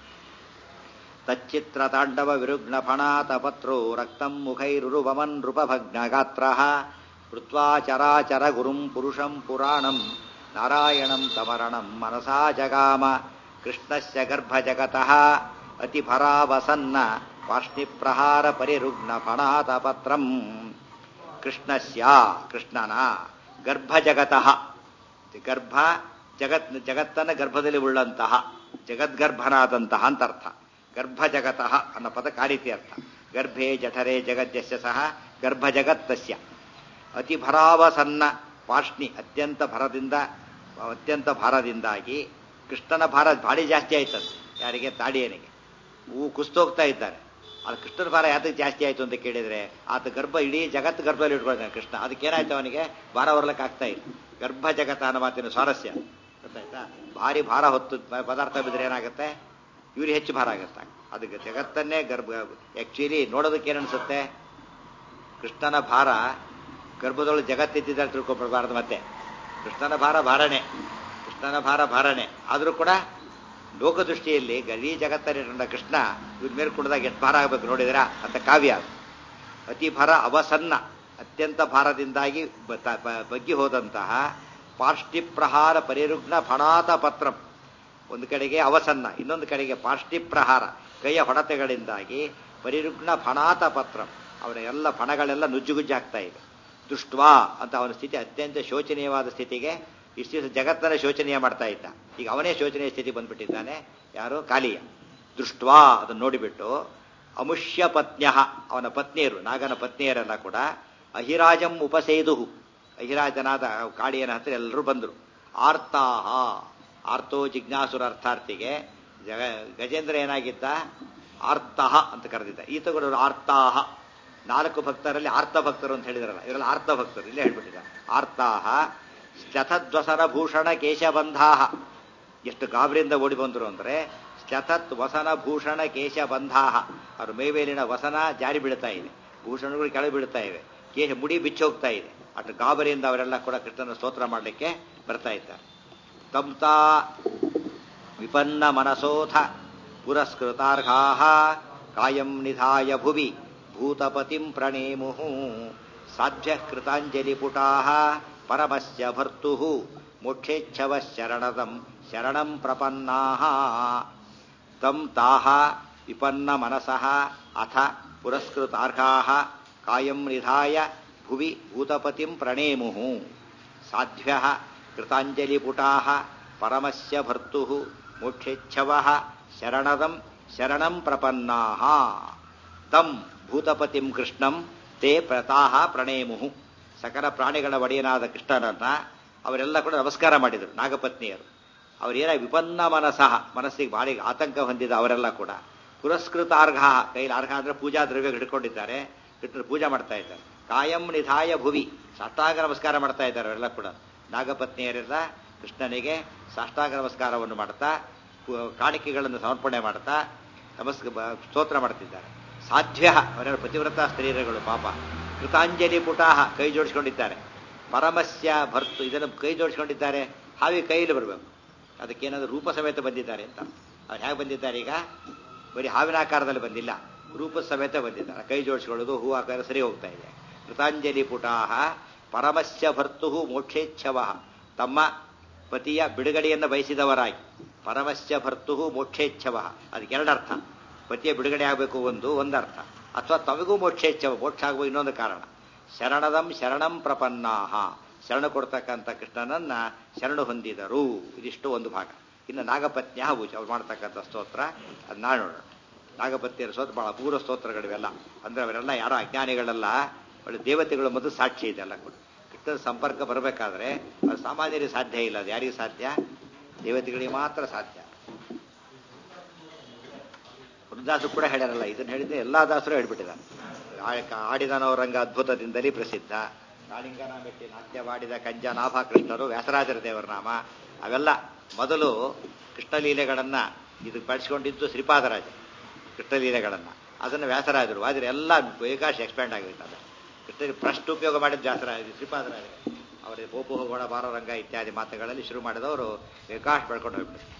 ತಚ್ಚಿತ್ರ ತಾಂಡವ ವಿರುಗ್ನ ಫಣಾತ ಪತ್ರೋ ರಕ್ತಂ ಮುಖೈರುರುವಮನ್ ನೃಪಭಗ್ನ ಗಾತ್ರ ಕೃತ್ವಾ ಚರಾಚರ ಗುರುಂ ಪುರುಷಂ ಪುರಾಣಂ ನಾರಾಯಣಂ ತಮರಣಂ ಮನಸಾ ಜಗಾಮ ಕೃಷ್ಣಸ್ಯ ಗರ್ಭಜಗತಃ ಅತಿಭರಾವಸನ್ನ ವಾಷ್ಣಿಪ್ರಹಾರ ಪರಿರುಗ್ನ ಫಣಾತ ಪತ್ರಂ ಕೃಷ್ಣಸ್ಯ ಕೃಷ್ಣನ ಗರ್ಭಜಗತಃ ಗರ್ಭ ಜಗತ್ ಜಗತ್ತನ್ನ ಗರ್ಭದಲ್ಲಿ ಉಳ್ಳಂತಹ ಜಗದ್ಗರ್ಭನಾದಂತಹ ಅಂತ ಅರ್ಥ ಗರ್ಭ ಜಗತಃ ಅನ್ನೋ ಪದಕ್ಕೆ ಆ ರೀತಿ ಅರ್ಥ ಗರ್ಭೆ ಜಠರೆ ಜಗದ್ಯಸ್ಯ ಸಹ ಗರ್ಭ ಜಗತ್ತಸ್ಯ ಅತಿ ಭರಾವಸನ್ನ ಪಾರ್ಷ್ಣಿ ಅತ್ಯಂತ ಭರದಿಂದ ಅತ್ಯಂತ ಭಾರದಿಂದಾಗಿ ಕೃಷ್ಣನ ಭಾರ ಭಾರಿ ಜಾಸ್ತಿ ಆಯ್ತದ ಯಾರಿಗೆ ತಾಡಿಯನಿಗೆ ಹೂ ಕುಸ್ತೋಗ್ತಾ ಇದ್ದಾರೆ ಅದು ಕೃಷ್ಣನ ಭಾರ ಯಾತಕ್ಕೆ ಜಾಸ್ತಿ ಆಯ್ತು ಅಂತ ಕೇಳಿದ್ರೆ ಆತ ಗರ್ಭ ಇಡೀ ಜಗತ್ತು ಗರ್ಭದಲ್ಲಿ ಇಟ್ಕೊಳ್ತಾನೆ ಕೃಷ್ಣ ಅದಕ್ಕೆ ಏನಾಯ್ತು ಅವನಿಗೆ ಭಾರ ಹೊರಲಕ್ಕೆ ಆಗ್ತಾ ಇಲ್ಲ ಗರ್ಭ ಜಗತ್ತ ಅನ್ನೋ ಮಾತಿನ ಸ್ವಾರಸ್ಯ ಗೊತ್ತಾಯ್ತಾ ಭಾರಿ ಭಾರ ಹೊತ್ತು ಪದಾರ್ಥ ಬಿದ್ದರೆ ಏನಾಗುತ್ತೆ ಇವ್ರಿಗೆ ಹೆಚ್ಚು ಭಾರ ಆಗುತ್ತೆ ಅದಕ್ಕೆ ಜಗತ್ತನ್ನೇ ಗರ್ಭ ಆಕ್ಚುಲಿ ನೋಡೋದಕ್ಕೆ ಏನನ್ಸುತ್ತೆ ಕೃಷ್ಣನ ಭಾರ ಗರ್ಭದೊಳಗೆ ಜಗತ್ತಿದ್ದಿದ್ದಾರೆ ತಿಳ್ಕೊಬಿಡಬಾರ್ದು ಮತ್ತೆ ಕೃಷ್ಣನ ಭಾರ ಭಾರನೆ ಕೃಷ್ಣನ ಭಾರ ಭಾರನೆ ಆದರೂ ಕೂಡ ಲೋಕದೃಷ್ಟಿಯಲ್ಲಿ ಗರೀ ಜಗತ್ತಲ್ಲಿ ಕೃಷ್ಣ ಇವ್ರ ಮೇಲೆ ಕುಡಿದಾಗ ಎಷ್ಟು ಭಾರ ಆಗಬೇಕು ನೋಡಿದಿರಾ ಅಂತ ಕಾವ್ಯ ಅತಿ ಭಾರ ಅವಸನ್ನ ಅತ್ಯಂತ ಭಾರದಿಂದಾಗಿ ಬಗ್ಗಿ ಹೋದಂತಹ ಪಾರ್ಷ್ಟಿಪ್ರಹಾರ ಪರಿರುಗ್ನ ಫಣಾತ ಪತ್ರಂ ಒಂದು ಕಡೆಗೆ ಅವಸನ್ನ ಇನ್ನೊಂದು ಕಡೆಗೆ ಪಾರ್ಷ್ಟಿಪ್ರಹಾರ ಕೈಯ ಹೊಡೆತಗಳಿಂದಾಗಿ ಪರಿರುಗ್ನ ಫಣಾತ ಪತ್ರಂ ಅವರ ಎಲ್ಲ ಫಣಗಳೆಲ್ಲ ನುಜ್ಜುಗುಜ್ಜಾಗ್ತಾ ಇದೆ ದುಷ್ಟ್ವಾ ಅಂತ ಅವನ ಸ್ಥಿತಿ ಅತ್ಯಂತ ಶೋಚನೀಯವಾದ ಸ್ಥಿತಿಗೆ ಇಷ್ಟು ದಿವಸ ಜಗತ್ತನ್ನ ಶೋಚನೀಯ ಮಾಡ್ತಾ ಇದ್ದ ಈಗ ಅವನೇ ಶೋಚನೀಯ ಸ್ಥಿತಿ ಬಂದ್ಬಿಟ್ಟಿದ್ದಾನೆ ಯಾರು ಕಾಲಿಯ ದೃಷ್ಟ್ವಾ ಅದನ್ನು ನೋಡಿಬಿಟ್ಟು ಅಮುಷ್ಯ ಪತ್ನ್ಯ ಅವನ ಪತ್ನಿಯರು ನಾಗನ ಪತ್ನಿಯರೆಲ್ಲ ಕೂಡ ಅಹಿರಾಜಂ ಉಪಸೇದು ಅಹಿರಾಜನಾದ ಕಾಳಿಯನ ಹತ್ರ ಎಲ್ಲರೂ ಬಂದರು ಆರ್ತಾಹ ಆರ್ತೋ ಜಿಜ್ಞಾಸುರ ಅರ್ಥಾರ್ಥಿಗೆ ಜಗ ಗಜೇಂದ್ರ ಏನಾಗಿದ್ದ ಆರ್ತಃ ಅಂತ ಕರೆದಿದ್ದ ಈತಗಳು ಆರ್ತಾಹ ನಾಲ್ಕು ಭಕ್ತರಲ್ಲಿ ಆರ್ತ ಭಕ್ತರು ಅಂತ ಹೇಳಿದ್ರಲ್ಲ ಇವರೆಲ್ಲ ಆರ್ತ ಭಕ್ತರು ಇಲ್ಲೇ ಹೇಳ್ಬಿಟ್ಟಿದ್ದಾರೆ ಆರ್ತಾಹ ಶ್ಲಥದ್ವಸನ ಭೂಷಣ ಕೇಶಬಂಧಾಹ ಎಷ್ಟು ಗಾಬರಿಯಿಂದ ಓಡಿ ಬಂದರು ಅಂದರೆ ಶ್ಲಥತ್ ವಸನ ಭೂಷಣ ಕೇಶಬಂಧಾಹ ಅವ್ರ ಮೈಮೇಲಿನ ವಸನ ಜಾರಿ ಬೀಳ್ತಾ ಇದೆ ಭೂಷಣಗಳು ಕೆಳಗೆ ಬೀಳ್ತಾ ಇವೆ ಕೇಶ ಮುಡಿ ಬಿಚ್ಚೋಗ್ತಾ ಇದೆ ಅಷ್ಟು ಗಾಬರಿಯಿಂದ ಅವರೆಲ್ಲ ಕೂಡ ಕೃಷ್ಣನ ಸ್ತೋತ್ರ ಮಾಡಲಿಕ್ಕೆ ಬರ್ತಾ ಇದ್ದಾರೆ ತಂತಾ ವಿಪನ್ನ ಮನಸೋಥ ಪುರಸ್ಕೃತಾರ್ಹಾ ಕಾಯಂ ನಿಧಾಯ ಭುವಿ ಭೂತಪತಿಂ ಪ್ರಣೇಮುಃ ಸಾಧ್ಯ ಕೃತಾಂಜಲಿಪುಟಾ ಪರಮಸ್ಯ ಭರ್ತು ಮೋಕ್ಷೇಚ್ಛವ ಶರಣದಂ ಶರಣಂ ಪ್ರಪನ್ನಾ ತಂ ತಾಹ ವಿಪನ್ನ ಮನಸಃ ಅಥ ಪುರಸ್ಕೃತಾರ್ಹಾ ಕಾಯಂ ನಿಧಾಯ ಭುವಿ ಭೂತಪತಿಂ ಪ್ರಣೇಮುಃ ಸಾಧ್ಯ ಕೃತಾಂಜಲಿಪುಟಾ ಪರಮಸ್ಯ ಭರ್ತು ಮೋಕ್ಷೇಚ್ಛವ ಶರಣದಂ ಶರಣಂ ಪ್ರಪನ್ನಾ ತಂ ಭೂತಪತಿಂ ಕೃಷ್ಣಂ ತೇ ಪ್ರತಾಹ ಪ್ರಣೇಮುಹು ಸಕಲ ಪ್ರಾಣಿಗಳ ಒಡೆಯನಾದ ಕೃಷ್ಣನನ್ನ ಅವರೆಲ್ಲ ಕೂಡ ನಮಸ್ಕಾರ ಮಾಡಿದರು ನಾಗಪತ್ನಿಯರು ಅವರೇನ ವಿಪನ್ನ ಮನಸಃ ಮನಸ್ಸಿಗೆ ಭಾರಿ ಆತಂಕ ಹೊಂದಿದ ಅವರೆಲ್ಲ ಕೂಡ ಪುರಸ್ಕೃತ ಅರ್ಘ ಕೈಲಿ ಅರ್ಘ ಅಂದ್ರೆ ಪೂಜಾ ದ್ರವ್ಯ ಹಿಡ್ಕೊಂಡಿದ್ದಾರೆ ಕೃಷ್ಣರು ಪೂಜೆ ಮಾಡ್ತಾ ಇದ್ದಾರೆ ಕಾಯಂ ನಿಧಾಯ ಭುವಿ ಸಾಷ್ಟಾಂಗ ನಮಸ್ಕಾರ ಮಾಡ್ತಾ ಇದ್ದಾರೆ ಅವರೆಲ್ಲ ಕೂಡ ನಾಗಪತ್ನಿಯರೆಲ್ಲ ಕೃಷ್ಣನಿಗೆ ಸಾಷ್ಟಾಂಗ ನಮಸ್ಕಾರವನ್ನು ಮಾಡ್ತಾ ಕಾಣಿಕೆಗಳನ್ನು ಸಮರ್ಪಣೆ ಮಾಡ್ತಾ ನಮಸ್ಕ ಸ್ತೋತ್ರ ಮಾಡ್ತಿದ್ದಾರೆ ಸಾಧ್ಯ ಅವರೆಲ್ಲ ಪತಿವ್ರತ ಸ್ತ್ರೀಯರುಗಳು ಪಾಪ ಕೃತಾಂಜಲಿ ಪುಟಾಹ ಕೈ ಜೋಡಿಸ್ಕೊಂಡಿದ್ದಾರೆ ಪರಮಸ್ಯ ಭರ್ತು ಇದನ್ನು ಕೈ ಜೋಡಿಸ್ಕೊಂಡಿದ್ದಾರೆ ಹಾವಿ ಕೈಯಲ್ಲಿ ಬರಬೇಕು ಅದಕ್ಕೇನಾದರೂ ರೂಪ ಸಮೇತ ಬಂದಿದ್ದಾರೆ ಅಂತ ಅವ್ರು ಹೇಗೆ ಬಂದಿದ್ದಾರೆ ಈಗ ಬರೀ ಹಾವಿನ ಆಕಾರದಲ್ಲಿ ಬಂದಿಲ್ಲ ರೂಪ ಸಮೇತ ಬಂದಿದ್ದಾರೆ ಕೈ ಜೋಡಿಸ್ಕೊಳ್ಳೋದು ಹೂ ಆಕಾರ ಸರಿ ಹೋಗ್ತಾ ಇದೆ ಕೃತಾಂಜಲಿ ಪುಟಾಹ ಪರಮಸ್ಯ ಭರ್ತು ಮೋಕ್ಷೇಚ್ಛವ ತಮ್ಮ ಪತಿಯ ಬಿಡುಗಡೆಯನ್ನು ಬಯಸಿದವರಾಗಿ ಪರಮಸ್ಯ ಭರ್ತು ಮೋಕ್ಷೇಚ್ಛವ ಅದಕ್ಕೆ ಎರಡರ್ಥ ಪತಿಯ ಬಿಡುಗಡೆ ಆಗಬೇಕು ಒಂದು ಒಂದರ್ಥ ಅಥವಾ ತಮಗೂ ಮೋಕ್ಷೇಚ್ಛ ಮೋಕ್ಷ ಆಗುವ ಇನ್ನೊಂದು ಕಾರಣ ಶರಣದಂ ಶರಣಂ ಪ್ರಪನ್ನಾಹ ಶರಣ ಕೊಡ್ತಕ್ಕಂಥ ಕೃಷ್ಣನನ್ನ ಶರಣು ಹೊಂದಿದರು ಇದಿಷ್ಟು ಒಂದು ಭಾಗ ಇನ್ನು ನಾಗಪತ್ನಿ ಹೂಜ ಅವ್ರು ಮಾಡ್ತಕ್ಕಂಥ ಸ್ತೋತ್ರ ಅದು ನಾಳೆ ನೋಡೋಣ ನಾಗಪತ್ನಿಯರ ಸ್ತೋತ್ರ ಬಹಳ ಅಪೂರ್ವ ಸ್ತೋತ್ರಗಳಿವೆಲ್ಲ ಅಂದ್ರೆ ಅವರೆಲ್ಲ ಯಾರೋ ಅಜ್ಞಾನಿಗಳೆಲ್ಲ ಒಳ್ಳೆ ದೇವತೆಗಳ ಮೊದಲು ಸಾಕ್ಷಿ ಇದೆಲ್ಲ ಕೂಡ ಕೃಷ್ಣನ ಸಂಪರ್ಕ ಬರಬೇಕಾದ್ರೆ ಅದು ಸಾಮಾನ್ಯರಿಗೆ ಸಾಧ್ಯ ಇಲ್ಲ ಅದು ಯಾರಿಗೆ ಸಾಧ್ಯ ದೇವತೆಗಳಿಗೆ ಮಾತ್ರ ಸಾಧ್ಯ ವೃದ್ಧಾಸರು ಕೂಡ ಹೇಳ್ಯಾರಲ್ಲ ಇದನ್ನ ಹೇಳಿದ್ರೆ ಎಲ್ಲಾ ದಾಸರು ಹೇಳ್ಬಿಟ್ಟಿದ್ದಾರೆ ಆ- ಆಡಿದನವರಂಗ ಅದ್ಭುತದಿಂದಲೇ ಪ್ರಸಿದ್ಧ ಕಾಳಿಂಗನ ಮೆಟ್ಟಿ ನಾಟ್ಯವಾಡಿದ ಕಂಜ ನಾಭ ಕೃಷ್ಣರು ವ್ಯಾಸರಾಜರ ದೇವರ ನಾಮ ಅವೆಲ್ಲ ಮೊದಲು ಕೃಷ್ಣಲೀಲೆಗಳನ್ನ ಇದು ಬಳಸಿಕೊಂಡಿದ್ದು ಶ್ರೀಪಾದರಾಜ ಕೃಷ್ಣಲೀಲೆಗಳನ್ನ ಅದನ್ನು ವ್ಯಾಸರಾಜರು ಆದರೆ ಎಲ್ಲ ಬೇಕಾಶ ಎಕ್ಸ್ಪ್ಯಾಂಡ್ ಆಗಿರ್ತದೆ ಕೃಷ್ಣ ಪ್ರಶ್ನ ಉಪಯೋಗ ಮಾಡಿದ ವ್ಯಾಸರಾಜ ಶ್ರೀಪಾದರಾಜ ಅವರೇ ಬೋಪು ಹೋಗೋಣ ಬಾರರಂಗ ಇತ್ಯಾದಿ ಮಾತುಗಳಲ್ಲಿ ಶುರು ಮಾಡಿದವರು ಬೇಕಾಶ್ ಬೆಳ್ಕೊಂಡು ಹೋಗ್ಬಿಟ್ಟು